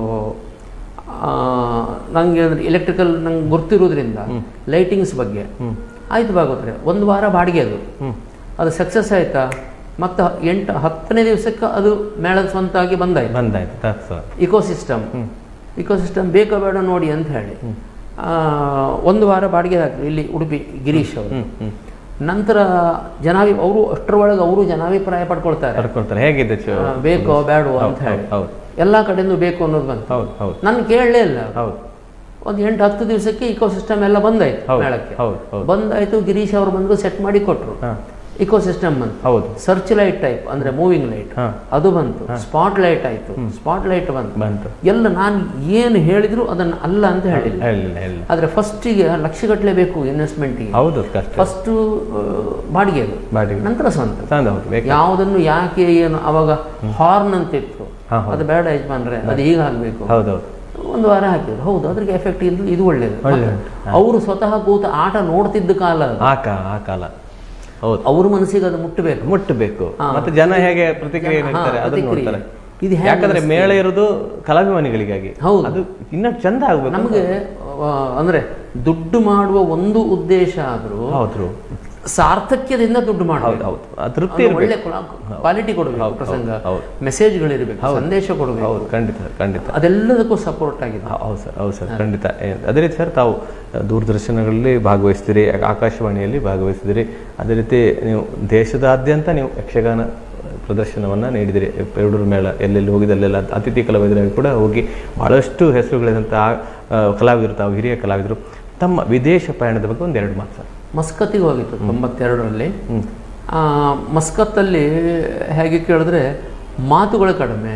ನನಗೆ ಅಂದರೆ ಎಲೆಕ್ಟ್ರಿಕಲ್ ನಂಗೆ ಗೊತ್ತಿರೋದ್ರಿಂದ ಲೈಟಿಂಗ್ಸ್ ಬಗ್ಗೆ ಆಯ್ತು ಭಾಗವತ್ರೆ ಒಂದು ವಾರ ಬಾಡಿಗೆ ಅದು ಅದು ಸಕ್ಸಸ್ ಆಯ್ತಾ ಮತ್ತು ಎಂಟು ಹತ್ತನೇ ದಿವಸಕ್ಕೆ ಅದು ಮೇಳದ ಸ್ವಂತಾಗಿ ಬಂದಾಯ್ತು ಬಂದಾಯ್ತು that's all. ಇಕೋಸಿಸ್ಟಮ್ ಇಕೋಸಿಸ್ಟಮ್ ಬೇಕಾ ಬೇಡ ನೋಡಿ ಅಂತ ಹೇಳಿ ಆ, ಒಂದು ವಾರ ಬಾಡಿಗೆ ಹಾಕಿದ್ರು ಇಲ್ಲಿ ಉಡುಪಿ ಗಿರೀಶ್ ಅವರು ಹ್ಮ್ ಹ್ಮ್ ನಂತರ ಜನಾಭಿ ಅವರು ಅಷ್ಟರೊಳಗೆ ಅವರು ಜನಾಭಿಪ್ರಾಯ ಪಡ್ಕೊಳ್ತಾರೆ ಕರ್ಕೊಳ್ತಾರೆ ಹೇಗಿದೆ ಚು- ಆ, ಬೇಕೋ ಬೇಡವೋ ಅಂತ ಹೌದು, ಹೇಳಿ ಹೌದು ಎಲ್ಲ ಕಡೆಯಿಂದ ಬೇಕು ಅನ್ನೋದು ಬಂತು ಹೌದು ಹೌದು ನಾನು ಕೇಳಲೇ ಇಲ್ಲ ಹೌದು ಒಂದು ಎಂಟು ಹತ್ತು ದಿವಸಕ್ಕೆ ಇಕೋಸಿಸ್ಟಮ್ ಎಲ್ಲ ಬಂದಾಯ್ತು ಹೌದು, ಮೇಳಕ್ಕೆ ಹೌದು, ಹೌದು. ಬಂದಾಯ್ತು ಗಿರೀಶ್ ಅವರು ಬಂದು ಸೆಟ್ ಮಾಡಿ ಕೊಟ್ಟರು ಹಾ ಇಕೋಸಿಸ್ಟಮ್ ಬಂತು ಹೌದು ಸರ್ಚ್ ಲೈಟ್ ಟೈಪ್ ಅಂದ್ರೆ ಮೂವಿಂಗ್ ಲೈಟ್ ಹಾ ಅದು ಬಂತು ಸ್ಪಾಟ್ ಲೈಟ್ ಆಯ್ತು ಸ್ಪಾಟ್ ಲೈಟ್ ಬಂತು ಬಂತು ಎಲ್ಲ ನಾನು ಏನು ಹೇಳಿದ್ರು ಅದನ್ನ ಅಲ್ಲ ಅಂತ ಹೇಳಿಲ್ಲ ಹೇಳಿಲ್ಲ ಹೇಳಿಲ್ಲ ಆದ್ರೆ ಫಸ್ಟಿಗೆ ಲಕ್ಷಗಟ್ಟಲೆ ಬೇಕು ಇನ್ವೆಸ್ಟ್ಮೆಂಟ್ಗೆ ಹೌದು ಕಷ್ಟ ಫಸ್ಟು ಬಾಡಿಗೆ ಅದು ಬಾಡಿಗೆ ನಂತರ ಸ್ವಂತ ಚಂದ ಹೌದು ಬೇಕು ಯಾವುದನ್ನು ಯಾಕೆ ಏನು ಅವಾಗ ಹಾರ್ನ್ ಅಂತ ಇತ್ತು ಹಾ, ಹೌದು. ಅದು ಬೇಡ ಯಜಮಾನ್ರೆ ಅದು ಈಗ ಆಗಬೇಕು ಹೌದೌದು ಒಂದು ವಾರ ಹಾಕಿದ್ರು ಹೌದು ಅದ್ರಿಗೆ ಎಫೆಕ್ಟ್ ಇದು ಇದು ಒಳ್ಳೇದು ಒಳ್ಳೆದು. ಅವರು ಸ್ವತಃ ಕೂತು ಆಟ ನೋಡ್ತಿದ್ದ ಕಾಲ ಅದು. ಆ ಕಾ ಆ ಕಾಲ ಹೌದು ಅವ್ರ ಮನಸ್ಸಿಗೆ ಅದು ಮುಟ್ಟಬೇಕು ಮುಟ್ಟಬೇಕು ಹಾ. ಮತ್ತೆ ಜನ ಹೇಗೆ ಪ್ರತಿಕ್ರಿಯೆ ಜನ- ನೀಡ್ತಾರೆ ಹಾ, ಅದನ್ನ ಪ್ರತಿಕ್ರಿಯೆ. ನೋಡ್ತಾರೆ ಇದು ಹೇಗೆ ಯಾಕಂದ್ರೆ ಅನಿಸ್ತದೆ? ಮೇಳ ಇರೋದು ಕಲಾಭಿಮಾನಿಗಳಿಗಾಗಿ ಹೌದು. ಅದು ಇನ್ನ ಚಂದ ಆಗ್ಬೇಕು ನಮಗೆ ಆ, ಅಂದ್ರೆ ದುಡ್ಡು ಮಾಡುವ ಒಂದು ಉದ್ದೇಶ ಆದ್ರೂ ಹೌದು ಸಾರ್ಥಕ್ಯದಿಂದ ದುಡ್ಡು ಹೌದು ಮಾಡಬೇಕು ಹೌದು ಆ ತೃಪ್ತಿ ಒಂದು ಒಳ್ಳೆ ಇರಬೇಕು ಕ್ವಾಲಿಟಿ ಕೊಡಬೇಕು ಹೌದು, ಪ್ರಸಂಗ ಹೌದು. ಮೆಸೇಜ್ಗಳಿರಬೇಕು ಸಂದೇಶ ಕೊಡಬೇಕು ಹೌದು ಖಂಡಿತ ಸರ್ ಖಂಡಿತ ಅದೆಲ್ಲದಕ್ಕೂ ಸಪೋರ್ಟ್ ಆಗಿದೆ ಹೌ- ಹೌದು ಸರ್ ಹೌದು ಸರ್ ಖಂಡಿತ ಏ- ಅದೇ ರೀತಿ ಸರ್ ತಾವು ದೂರದರ್ಶನಗಳಲ್ಲಿ ಭಾಗವಹಿಸ್ತೀರಿ ಆ- ಆಕಾಶವಾಣಿಯಲ್ಲಿ ಭಾಗವಹಿಸಿದಿರಿ ಅದೇ ರೀತಿ ನೀವು ದೇಶದಾದ್ಯಂತ ನೀವು ಯಕ್ಷಗಾನ ಪ್ರದರ್ಶನವನ್ನು ನೀಡಿದಿರಿ ಪೆರಡೂರು ಮೇಳ ಎಲ್ಲೆಲ್ಲಿ ಹೋಗಿದಲ್ಲೆಲ್ಲ ಅತಿಥಿ ಕಲಾವಿದರಾಗಿ ಕೂಡ ಹೋಗಿ ಭಾಳಷ್ಟು ಹೆಸರುಗಳಿದಂಥ ಆ, ಆ, ಕಲಾವಿದರು ತಾವು ಹಿರಿಯ ಕಲಾವಿದರು ತಮ್ಮ ವಿದೇಶ ಪಯಣದ ಬಗ್ಗೆ ಒಂದು ಎರಡು ಮಾತು ಸರ್ ಮಸ್ಕತ್ತಿಗೆ ಹೋಗಿತ್ತು ತೊಂಬತ್ತೆರಡರಲ್ಲಿ ಆ, ಮಸ್ಕತ್ತಲ್ಲಿ ಹೇಗೆ ಕೇಳಿದ್ರೆ ಮಾತುಗಳು ಕಡಿಮೆ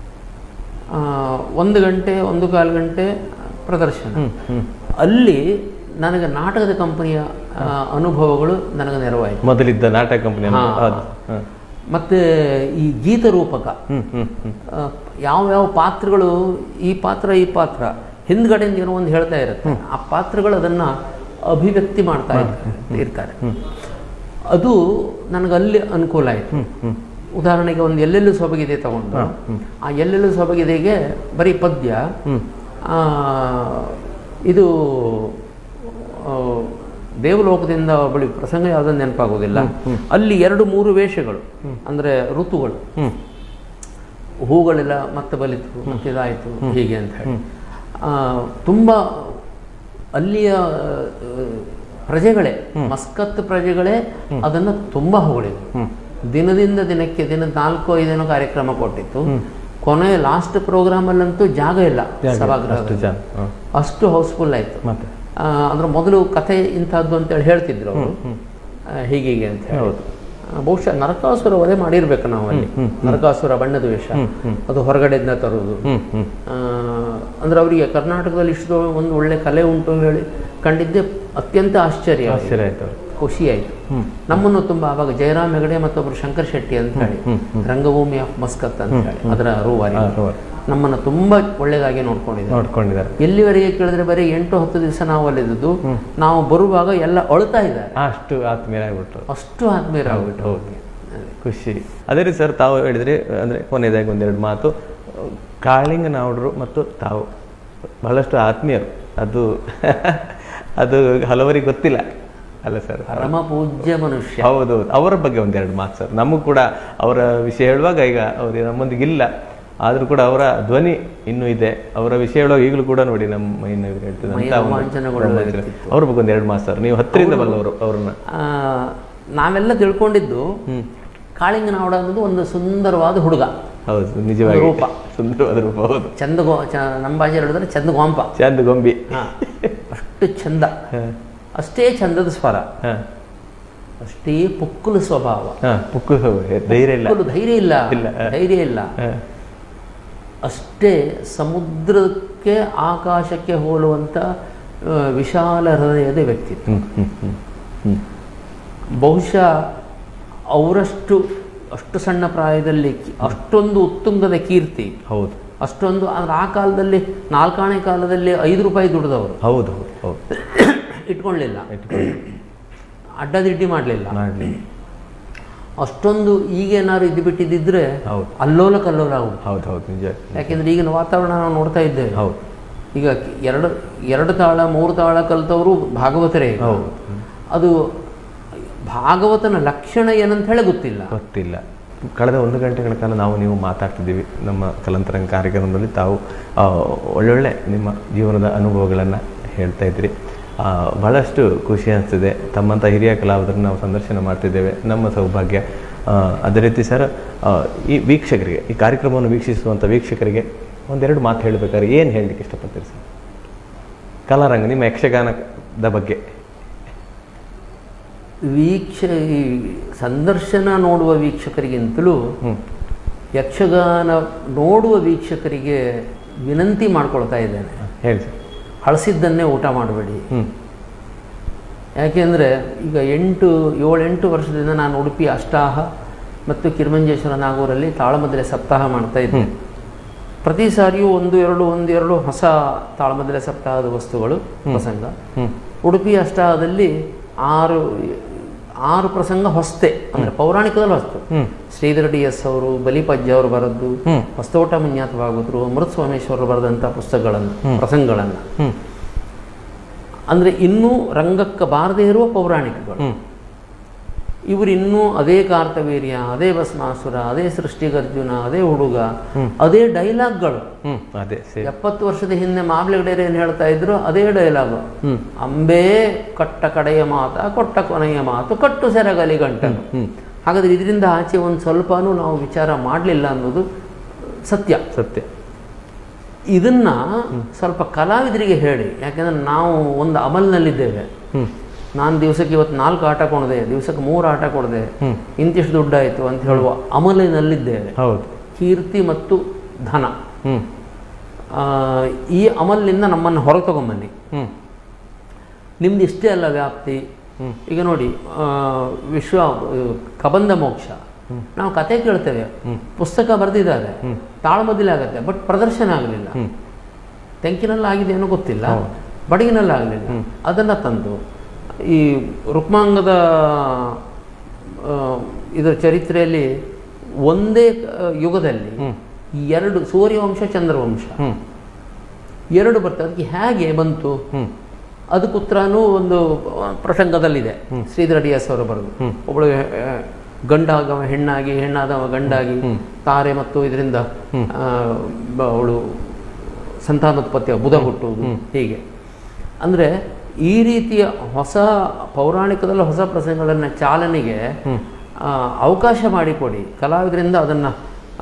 ಆ, ಒಂದು ಗಂಟೆ ಒಂದು ಕಾಲು ಗಂಟೆ ಪ್ರದರ್ಶನ ಅಲ್ಲಿ ನನಗೆ ನಾಟಕದ ಕಂಪನಿಯ ಆ, ಅನುಭವಗಳು ನನಗೆ ನೆರವಾಯಿತು ಮೊದಲಿದ್ದ ನಾಟಕ ಕಂಪನಿ ಹಾ. ಹೌದು ಹಾಂ ಮತ್ತೆ ಈ ಗೀತ ರೂಪಕ ಹ್ಞೂ ಹ್ಞೂ ಹ್ಞೂ ಆ, ಯಾವ ಯಾವ ಪಾತ್ರಗಳು ಈ ಪಾತ್ರ ಈ ಪಾತ್ರ ಹಿಂದ್ಗಡೆಯಿಂದ ಏನೋ ಒಂದು ಹೇಳ್ತಾ ಇರುತ್ತೆ ಆ ಪಾತ್ರಗಳು ಅದನ್ನ ಅಭಿವ್ಯಕ್ತಿ ಮಾಡ್ತಾ ಇರ್ತಾರೆ- ಇರ್ತಾರೆ ಅದು ನನಗೆ ಅಲ್ಲಿ ಅನುಕೂಲ ಆಯಿತು ಉದಾಹರಣೆಗೆ ಒಂದು ಎಲ್ಲೆಲ್ಲೂ ಸೊಬಗಿದೆ ತಗೊಂಡು ಆ ಎಲ್ಲೆಲ್ಲೂ ಸೊಬಗಿದೆಗೆ ಬರೀ ಪದ್ಯ ಆ, ಇದು ಆ, ದೇವಲೋಕದಿಂದ ಬಳಿ ಪ್ರಸಂಗ ಯಾವುದನ್ನು ನೆನಪಾಗೋದಿಲ್ಲ ಅಲ್ಲಿ ಎರಡು ಮೂರು ವೇಷಗಳು ಅಂದ್ರೆ ಋತುಗಳು ಹೂಗಳೆಲ್ಲ ಮತ್ತೆ ಬಲಿತು ಮತ್ತೆ ಇದಾಯಿತು ಹೀಗೆ ಅಂತ ಹೇಳಿ ಆ, ತುಂಬ ಅಲ್ಲಿಯ ಆ, ಪ್ರಜೆಗಳೇ ಮಸ್ಕತ್ ಪ್ರಜೆಗಳೇ ಅದನ್ನು ತುಂಬ ಹೊಗಳಿದ್ರು ದಿನದಿಂದ ದಿನಕ್ಕೆ ದಿನ ನಾಲ್ಕು ಐದೇನೋ ಕಾರ್ಯಕ್ರಮ ಕೊಟ್ಟಿತ್ತು ಕೊನೆ ಲಾಸ್ಟ್ ಪ್ರೋಗ್ರಾಮಲ್ಲಂತೂ ಜಾಗ ಇಲ್ಲ ಸಭಾಗೃಹ ಅಷ್ಟು ಜನ ಹಾಂ ಅಷ್ಟು ಹೌಸ್ಫುಲ್ ಆಯಿತು ಮತ್ತೆ ಅಂದ್ರೆ ಮೊದಲು ಕಥೆ ಇಂಥದ್ದು ಅಂತೇಳಿ ಹೇಳ್ತಿದ್ರು ಅವರು ಹೀಗೀಗೆ ಅಂತ ಹೇಳಿ ಹೌದು. ಆ, ಬಹುಶಃ ನರಕಾಸುರ ವಧೆ ಮಾಡಿರ್ಬೇಕು ನಾವು ಅಲ್ಲಿ ನರಕಾಸುರ ಬಣ್ಣದ ವೇಷ ಅದು ಹೊರಗಡೆಯಿಂದ ತರುವುದು ಹ್ಞೂ ಹ್ಞೂ ಆ, ಅಂದ್ರೆ ಅವರಿಗೆ ಕರ್ನಾಟಕದಲ್ಲಿ ಇಷ್ಟು ಒಂದು ಒಳ್ಳೆ ಕಲೆ ಉಂಟು ಹೇಳಿ ಕಂಡಿದ್ದೆ ಅತ್ಯಂತ ಆಶ್ಚರ್ಯ ಆಯ್ತು. ಆಶ್ಚರ್ಯ ಆಯ್ತು ಅವ್ರಿಗೆ ಖುಷಿ ಆಯಿತು ನಮ್ಮನ್ನು ತುಂಬ ಆವಾಗ ಜಯರಾಮ್ ಹೆಗಡೆ ಮತ್ತೊಬ್ಬರು ಶಂಕರ್ ಶೆಟ್ಟಿ ಅಂತ ಹೇಳಿ ರಂಗಭೂಮಿ ಆಫ್ ಮಸ್ಕತ್ ಅಂತ ಹೇಳಿ ಅದರ ರೂವಾರಿ ಹಾ, ರೂವಾರಿ. ನಮ್ಮನ್ನು ತುಂಬಾ ಒಳ್ಳೆಯದಾಗಿ ನೋಡ್ಕೊಂಡಿದ್ದಾರೆ ನೋಡ್ಕೊಂಡಿದ್ದಾರೆ ಎಲ್ಲಿವರೆಗೆ ಕೇಳಿದ್ರೆ ಬರೀ ಎಂಟು ಹತ್ತು ದಿವಸ ನಾವು ಅಲ್ಲಿದ್ದು ನಾವು ಬರುವಾಗ ಎಲ್ಲ ಅಳ್ತಾ ಇದ್ದಾರೆ ಅಷ್ಟು ಆತ್ಮೀಯರಾಗ್ಬಿಟ್ರು ಅಷ್ಟು ಆತ್ಮೀಯರಾಗ್ಬಿಟ್ಟು ಹೌದು ಖುಷಿ ಅದೇ ರೀತಿ ಸರ್ ತಾವು ಹೇಳಿದ್ರಿ ಅಂದರೆ ಕೊನೆಯದಾಗಿ ಒಂದೆರಡು ಮಾತು ಕಾಳಿಂಗ ನಾವುಡ್ರು ಮತ್ತು ತಾವು ಬಹಳಷ್ಟು ಆತ್ಮೀಯರು ಅದು ಅದು ಹಲವರಿಗೆ ಗೊತ್ತಿಲ್ಲ ಅಲ್ಲ ಸರ್ ಪರಮ ಪೂಜ್ಯ ಮನುಷ್ಯ ಹೌದು ಅವರ ಬಗ್ಗೆ ಒಂದೆರಡು ಮಾತು ಸರ್ ನಮಗೂ ಕೂಡ ಅವರ ವಿಷಯ ಹೇಳುವಾಗ ಈಗ ಅವರು ನಮ್ಮೊಂದಿಗೆ ಇಲ್ಲ ಆದರೂ ಕೂಡ ಅವರ ಧ್ವನಿ ಇನ್ನೂ ಇದೆ ಅವರ ವಿಷಯ ಹೇಳುವಾಗ ಈಗಲೂ ಕೂಡ ನೋಡಿ ನಮ್ಮ ಇನ್ನು ಹೇಳ್ತಿದ್ದೆ ಮೈ ಅಂತ ಒಂದು ರೋಮಾಂಚನಗೊಳ್ಳುವ ರೋಮಾಂಚನ. ಅವ್ರ ಬಗ್ಗೆ ಒಂದೆರಡು ಮಾತು ಸರ್ ನೀವು ಹತ್ತಿರಿಂದ ಬಲ್ಲವರು ಅವ್ರನ್ನ ಆ, ನಾವೆಲ್ಲ ತಿಳ್ಕೊಂಡಿದ್ದು ಕಾಳಿಂಗನಾವಡ ಅನ್ನೋದು ಒಂದು ಸುಂದರವಾದ ಹುಡುಗ ಹೌದು ನಿಜವಾಗಿ ರೂಪ. ಸುಂದರವಾದ ರೂಪ ಹೌದು ಚಂದ ಗೋ ಚ ನಮ್ಮ ಭಾಷೆ ಹೇಳಿದ್ರೆ ಚಂದ ಗೋಂಪ ಚಂದ ಗೊಂಬಿ ಹಾ. ಅಷ್ಟು ಚಂದ ಅಷ್ಟೇ ಚಂದದ ಸ್ವರ ಹಾ ಅಷ್ಟೇ ಪುಕ್ಕಲು ಸ್ವಭಾವ ಹಾ ಪುಕ್ಕು ಧೈರ್ಯ ಇಲ್ಲ ಪುಕ್ಕಲು ಧೈರ್ಯ ಇಲ್ಲ ಇಲ್ಲ. ಧೈರ್ಯ ಇಲ್ಲ ಹಾ. ಅಷ್ಟೇ ಸಮುದ್ರಕ್ಕೆ ಆಕಾಶಕ್ಕೆ ಹೋಲುವಂಥ ಆ, ವಿಶಾಲ ಹೃದಯದ ವ್ಯಕ್ತಿತ್ವ ಹ್ಮ್ ಹ್ಮ್ ಹ್ಮ್ ಹ್ಮ್ ಬಹುಶಃ ಅವರಷ್ಟು ಅಷ್ಟು ಸಣ್ಣ ಪ್ರಾಯದಲ್ಲಿ ಕಿ- ಅಷ್ಟೊಂದು ಉತ್ತುಂಗದ ಕೀರ್ತಿ ಹೌದು ಅಷ್ಟೊಂದು ಅಂದ್ರೆ ಆ ಕಾಲದಲ್ಲಿ ನಾಲ್ಕಾಣೆ ಕಾಲದಲ್ಲಿ ಐದು ರೂಪಾಯಿ ದುಡಿದವರು ಹೌದು ಹೌದು ಹೌದು ಇಟ್ಕೊಳ್ಳಿಲ್ಲ ಇಟ್ಕೊಳ್ಳಿ ಅಡ್ಡದಿಡ್ಡಿ ಮಾಡಲಿಲ್ಲ ಮಾಡಲಿ ಅಷ್ಟೊಂದು ಈಗೇನಾದ್ರು ಇದು ಬಿಟ್ಟಿದ್ದಿದ್ರೆ ಹೌದು. ಅಲ್ಲೋಲ ಕಲ್ಲೋಲ ಆಗುತ್ತೆ ಹೌದು ಹೌದು ನಿಜ ಯಾಕೆಂದ್ರೆ ಈಗಿನ ವಾತಾವರಣ ನಾವು ನೋಡ್ತಾ ಇದ್ದೇವೆ ಹೌದು ಈಗ ಎರಡು ಎರಡು ತಾಳ ಮೂರು ತಾಳ ಕಲ್ತವರು ಭಾಗವತರೇ ಈಗ. ಹೌದು. ಅದು ಭಾಗವತನ ಲಕ್ಷಣ ಏನಂತ ಹೇಳಿ ಗೊತ್ತಿಲ್ಲ ಗೊತ್ತಿಲ್ಲ ಕಳೆದ ಒಂದು ಗಂಟೆಗಳ ಕಾಲ ನಾವು ನೀವು ಮಾತಾಡ್ತಿದ್ದೀವಿ ನಮ್ಮ ಕಲಂತರಂಗ ಕಾರ್ಯಕ್ರಮದಲ್ಲಿ ತಾವು ಆ, ಒಳ್ಳೊಳ್ಳೆ ನಿಮ್ಮ ಜೀವನದ ಅನುಭವಗಳನ್ನು ಹೇಳ್ತಾ ಇದ್ರಿ ಆ, ಬಹಳಷ್ಟು ಖುಷಿ ಅನಿಸ್ತಿದೆ ತಮ್ಮಂಥ ಹಿರಿಯ ಕಲಾವಿದರನ್ನು ನಾವು ಸಂದರ್ಶನ ಮಾಡ್ತಿದ್ದೇವೆ ನಮ್ಮ ಸೌಭಾಗ್ಯ ಆ, ಅದೇ ರೀತಿ ಸರ್ ಆ, ಈ ವೀಕ್ಷಕರಿಗೆ ಈ ಕಾರ್ಯಕ್ರಮವನ್ನು ವೀಕ್ಷಿಸುವಂಥ ವೀಕ್ಷಕರಿಗೆ ಒಂದೆರಡು ಮಾತು ಹೇಳಬೇಕಾದ್ರೆ ಏನು ಹೇಳಲಿಕ್ಕೆ ಇಷ್ಟಪಡ್ತೀರಿ ಸರ್ ಕಲಾರಂಗ ನಿಮ್ಮ ಯಕ್ಷಗಾನದ ಬಗ್ಗೆ ವೀಕ್ಷ ಈ ಸಂದರ್ಶನ ನೋಡುವ ವೀಕ್ಷಕರಿಗಿಂತಲೂ ಹ್ಞೂ ಯಕ್ಷಗಾನ ನೋಡುವ ವೀಕ್ಷಕರಿಗೆ ವಿನಂತಿ ಮಾಡ್ಕೊಳ್ತಾ ಇದ್ದೇನೆ ಹೇಳಿ ಸರ್ ಹಳಸಿದ್ದನ್ನೇ ಊಟ ಮಾಡಬೇಡಿ ಹ್ಞೂ ಯಾಕೆಂದರೆ ಈಗ ಎಂಟು ಏಳೆಂಟು ವರ್ಷದಿಂದ ನಾನು ಉಡುಪಿ ಅಷ್ಟಾಹ ಮತ್ತು ಕಿರುಮಂಜೇಶ್ವರ ನಾಗೂರಲ್ಲಿ ತಾಳಮದ್ದಲೆ ಸಪ್ತಾಹ ಮಾಡ್ತಾ ಇದ್ದೆ ಪ್ರತಿ ಸಾರಿಯೂ ಒಂದು ಎರಡು ಒಂದು ಎರಡು ಹೊಸ ತಾಳಮದ್ದಲೆ ಸಪ್ತಾಹದ ವಸ್ತುಗಳು ಪ್ರಸಂಗ ಉಡುಪಿ ಅಷ್ಟಾಹದಲ್ಲಿ ಆರು ಆರು ಪ್ರಸಂಗ ಹೊಸ್ತೆ ಅಂದರೆ ಪೌರಾಣಿಕದಲ್ಲಿ ಹೊಸ್ತು ಶ್ರೀಧರ ಡಿ ಎಸ್ ಅವರು ಬಲಿಪಜ್ಜ ಅವರು ಬರೆದ್ದು ಹೊಸ್ತೋಟ ಮುನ್ಯಾತ ಭಾಗವತರು ಅಮೃತ ಸೋಮೇಶ್ವರರು ಬರೆದಂಥ ಪುಸ್ತಕಗಳನ್ನು ಪ್ರಸಂಗಗಳನ್ನು ಹ್ಞೂ ಅಂದರೆ ಇನ್ನೂ ರಂಗಕ್ಕೆ ಬಾರದೇ ಇರುವ ಪೌರಾಣಿಕಗಳು ಇವರು ಇನ್ನೂ ಅದೇ ಕಾರ್ತವೀರ್ಯ ಅದೇ ಭಸ್ಮಾಸುರ ಅದೇ ಸೃಷ್ಟಿಗರ್ಜುನ ಅದೇ ಹುಡುಗ ಅದೇ ಡೈಲಾಗ್ಗಳು ಹ್ಞೂ ಅದೇ ಸೇಮ್ ಎಪ್ಪತ್ತು ವರ್ಷದ ಹಿಂದೆ ಮಾಬ್ಲಿಗಡೇರು ಏನು ಹೇಳ್ತಾ ಇದ್ರು ಅದೇ ಡೈಲಾಗು ಹ್ಞೂ ಅಂಬೇ ಕಟ್ಟ ಕಡೆಯ ಮಾತ ಕೊಟ್ಟ ಕೊನೆಯ ಮಾತು ಕಟ್ಟು ಸೆರಗಲಿ ಗಂಟಲು ಹಾಗಾದ್ರೆ ಇದರಿಂದ ಆಚೆ ಒಂದು ಸ್ವಲ್ಪನೂ ನಾವು ವಿಚಾರ ಮಾಡಲಿಲ್ಲ ಅನ್ನೋದು ಸತ್ಯ ಸತ್ಯ ಇದನ್ನ ಸ್ವಲ್ಪ ಕಲಾವಿದರಿಗೆ ಹೇಳಿ ಯಾಕೆಂದ್ರೆ ನಾವು ಒಂದು ಅಮಲ್ನಲ್ಲಿದ್ದೇವೆ ಹ್ಞೂ ನಾನು ದಿವಸಕ್ಕೆ ಇವತ್ತು ನಾಲ್ಕು ಆಟ ಕೊಡದೆ ದಿವಸಕ್ಕೆ ಮೂರು ಆಟ ಕೊಡದೆ ಹ್ಮ್. ಇಂತಿಷ್ಟು ದುಡ್ಡಾಯಿತು ಅಂತ ಹೇಳುವ ಅಮಲಿನಲ್ಲಿದ್ದೇವೆ ಹೌದು ಕೀರ್ತಿ ಮತ್ತು ಧನ ಹ್ಞೂ ಆ, ಈ ಅಮಲಿನಿಂದ ನಮ್ಮನ್ನು ಹೊರ ತಗೊಂಬನ್ನಿ ಹ್ಞೂ ನಿಮ್ದು ಇಷ್ಟೇ ಅಲ್ಲ ವ್ಯಾಪ್ತಿ ಈಗ ನೋಡಿ ಆ, ವಿಶ್ವ ಆ, ಕಬಂಧ ಮೋಕ್ಷ ನಾವು ಕತೆ ಕೇಳ್ತೇವೆ ಪುಸ್ತಕ ಬರೆದಿದ್ದಾರೆ ತಾಳ್ಮದಿಲಾಗತ್ತೆ ಬಟ್ ಪ್ರದರ್ಶನ ಆಗಲಿಲ್ಲ ತೆಂಕಿನಲ್ಲಿ ಆಗಿದೆ ಏನೋ ಗೊತ್ತಿಲ್ಲ ಬಡಗಿನಲ್ಲಿ ಆಗಲಿಲ್ಲ ಅದನ್ನು ತಂದು ಈ ರುಕ್ಮಾಂಗದ ಆ, ಇದರ ಚರಿತ್ರೆಯಲ್ಲಿ ಒಂದೇ ಆ, ಯುಗದಲ್ಲಿ ಎರಡು ಸೂರ್ಯವಂಶ ಚಂದ್ರವಂಶ ಹ್ಞೂ ಎರಡು ಬರ್ತದೆ ಅದಕ್ಕೆ ಹೇಗೆ ಬಂತು ಹ್ಞೂ ಅದಕ್ಕೆ ಉತ್ತರನೂ ಒಂದು ಪ್ರಸಂಗದಲ್ಲಿದೆ ಶ್ರೀಧರ ಡಿ ಎಸ್ ಅವರು ಬರೆದು ಒಬ್ಬಳು ಆ, ಗಂಡಾಗವ ಹೆಣ್ಣಾಗಿ ಹೆಣ್ಣಾದವ ಗಂಡಾಗಿ ತಾರೆ ಮತ್ತು ಇದರಿಂದ ಆ, ಬ- ಅವಳು ಸಂತಾನೋತ್ಪತ್ತಿ ಬುಧ ಹುಟ್ಟುವುದು ಹೀಗೆ ಅಂದರೆ ಈ ರೀತಿಯ ಹೊಸ ಪೌರಾಣಿಕದಲ್ಲಿ ಹೊಸ ಪ್ರಸಂಗಗಳನ್ನು ಚಾಲನೆಗೆ ಆ, ಅವಕಾಶ ಮಾಡಿಕೊಡಿ ಕಲಾವಿದರಿಂದ ಅದನ್ನು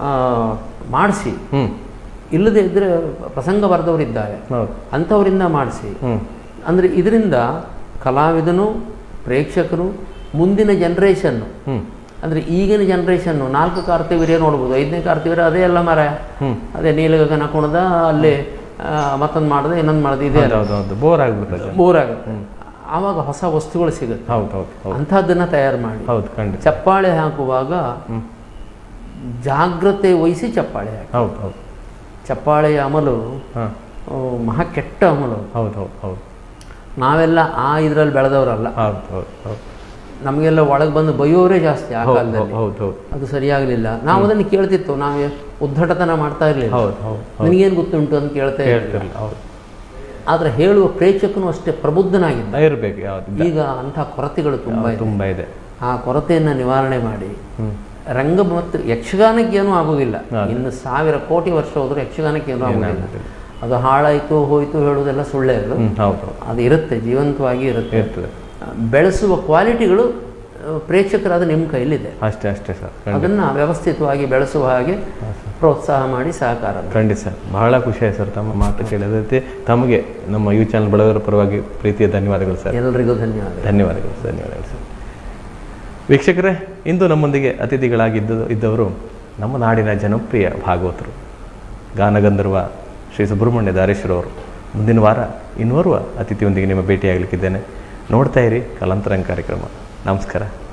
ಮಾಡಿಸಿ ಹ್ಞೂ ಇಲ್ಲದೇ ಇದ್ದರೆ ಪ್ರಸಂಗ ಬರೆದವರಿದ್ದಾರೆ ಹೌದು ಅಂಥವರಿಂದ ಮಾಡಿಸಿ ಹ್ಞೂ ಅಂದರೆ ಇದರಿಂದ ಕಲಾವಿದನು ಪ್ರೇಕ್ಷಕನು ಮುಂದಿನ ಜನ್ರೇಷನ್ನು ಹ್ಞೂ ಅಂದರೆ ಈಗಿನ ಜನ್ರೇಷನ್ನು ನಾಲ್ಕು ಕಾರ್ತಿವೀರ್ಯ ನೋಡ್ಬೋದು ಐದನೇ ಕಾರ್ತಿವೀರ್ಯ ಅದೇ ಎಲ್ಲ ಮರ ಅದೇ ನೀಲಗಗನ ಕುಣದ ಅಲ್ಲೇ ಮತ್ತೊಂದು ಮಾಡಿದೆ ಇನ್ನೊಂದು ಮಾಡಿದೆ ಇದೇ ಹೌದು ಹೌದು ಬೋರ್ ಆಗ್ಬಿಡ್ತದೆ ಬೋರ್ ಆಗುತ್ತೆ ಆವಾಗ ಹೊಸ ವಸ್ತುಗಳು ಸಿಗುತ್ತೆ ಹೌದು ಹೌದು ಹೌದು ಅಂಥದ್ದನ್ನು ತಯಾರು ಮಾಡಿ ಹೌದು ಖಂಡಿತ ಚಪ್ಪಾಳೆ ಹಾಕುವಾಗ ಜಾಗ್ರತೆ ವಹಿಸಿ ಚಪ್ಪಾಳೆ ಹಾಕಿ ಹೌದು ಹೌದು ಚಪ್ಪಾಳೆಯ ಅಮಲು ಹಾಂ ಆ, ಮಹಾ ಕೆಟ್ಟ ಅಮಲು ಹೌದು ಹೌದು ಹೌದು ನಾವೆಲ್ಲ ಆ ಇದರಲ್ಲಿ ಬೆಳೆದವರಲ್ಲ ಹೌದು ಹೌದು ಹೌದು ನಮಗೆಲ್ಲ ಒಳಗೆ ಬಂದು ಬೈಯೋರೇ ಜಾಸ್ತಿ ಆ ಹೌದು ಕಾಲದಲ್ಲಿ ಹೌದು ಹೌದು ಅದು ಸರಿಯಾಗಲಿಲ್ಲ ನಾವು ಅದನ್ನು ಕೇಳ್ತಿತ್ತು ನಾವು ಉದ್ದಟತನ ಮಾಡ್ತಾ ಇರಲಿಲ್ಲ ಹೌದು ಹೌದು ನಿನಗೇನು ಗೊತ್ತುಂಟು ಅಂತ ಕೇಳ್ತಾ ಇರಲಿಲ್ಲ ಹೇಳ್ತಿರಲಿಲ್ಲ ಹೌದು ಆದರೆ ಹೇಳುವ ಪ್ರೇಕ್ಷಕನು ಅಷ್ಟೇ ಪ್ರಬುದ್ಧನಾಗಿದ್ದ ಇರಬೇಕು ಯಾವ್ದು ಈಗ ಅಂಥ ಕೊರತೆಗಳು ತುಂಬ ಇದೆ ತುಂಬ ಇದೆ ಆ ಕೊರತೆಯನ್ನು ನಿವಾರಣೆ ಮಾಡಿ ರಂಗ ಮತ್ತು ಯಕ್ಷಗಾನಕ್ಕೆ ಏನೂ ಆಗೋದಿಲ್ಲ ಇನ್ನು ಸಾವಿರ ಕೋಟಿ ವರ್ಷ ಹೋದರೂ ಯಕ್ಷಗಾನಕ್ಕೆ ಏನೂ ಆಗೋದಿಲ್ಲ ಅದು ಹಾಳಾಯಿತು ಹೋಯಿತು ಹೇಳುವುದೆಲ್ಲ ಸುಳ್ಳೇ ಅದು ಹ್ಞೂ ಹೌದು ಹೌದು ಅದು ಇರುತ್ತೆ ಜೀವಂತವಾಗಿ ಇರುತ್ತೆ ಇರ್ತದೆ ಬೆಳೆಸುವ ಕ್ವಾಲಿಟಿಗಳು ಆ, ಪ್ರೇಕ್ಷಕರಾದ ನಿಮ್ಮ ಕೈಲಿದೆ ಅಷ್ಟೇ ಅಷ್ಟೇ ಸರ್ ಖಂಡಿತ ಅದನ್ನು ವ್ಯವಸ್ಥಿತವಾಗಿ ಬೆಳೆಸುವ ಹಾಗೆ ಪ್ರೋತ್ಸಾಹ ಮಾಡಿ ಸಹಕಾರ ಮಾಡಿ. ಖಂಡಿತ ಸರ್ ಬಹಳ ಖುಷಿ ಆಯ್ತು ಸರ್ ತಮ್ಮ ಮಾತು ಕೇಳಿದೈತೆ ತಮಗೆ ನಮ್ಮ ಯು ಚಾನಲ್ ಬಳಗರ ಪರವಾಗಿ ಪ್ರೀತಿಯ ಧನ್ಯವಾದಗಳು ಸರ್ ಎಲ್ಲರಿಗೂ ಧನ್ಯವಾದ ಧನ್ಯವಾದಗಳು ಸರ್ ಧನ್ಯವಾದಗಳು ಸರ್ ವೀಕ್ಷಕರೇ ಇಂದು ನಮ್ಮೊಂದಿಗೆ ಅತಿಥಿಗಳಾಗಿದ್ದ ಇದ್ದವರು ನಮ್ಮ ನಾಡಿನ ಜನಪ್ರಿಯ ಭಾಗವತರು ಗಾನಗಂಧರ್ವ ಶ್ರೀ ಸುಬ್ರಹ್ಮಣ್ಯ ದಾರೇಶ್ವರ ಅವರು ಮುಂದಿನ ವಾರ ಇನ್ನೋರ್ವ ಅತಿಥಿಯೊಂದಿಗೆ ನಿಮ್ಮ ಭೇಟಿಯಾಗಲಿಕ್ಕಿದ್ದೇನೆ ನೋಡ್ತಾ ಇರಿ ಕಲಾಂತರಂಗ ಕಾರ್ಯಕ್ರಮ ನಮಸ್ಕಾರ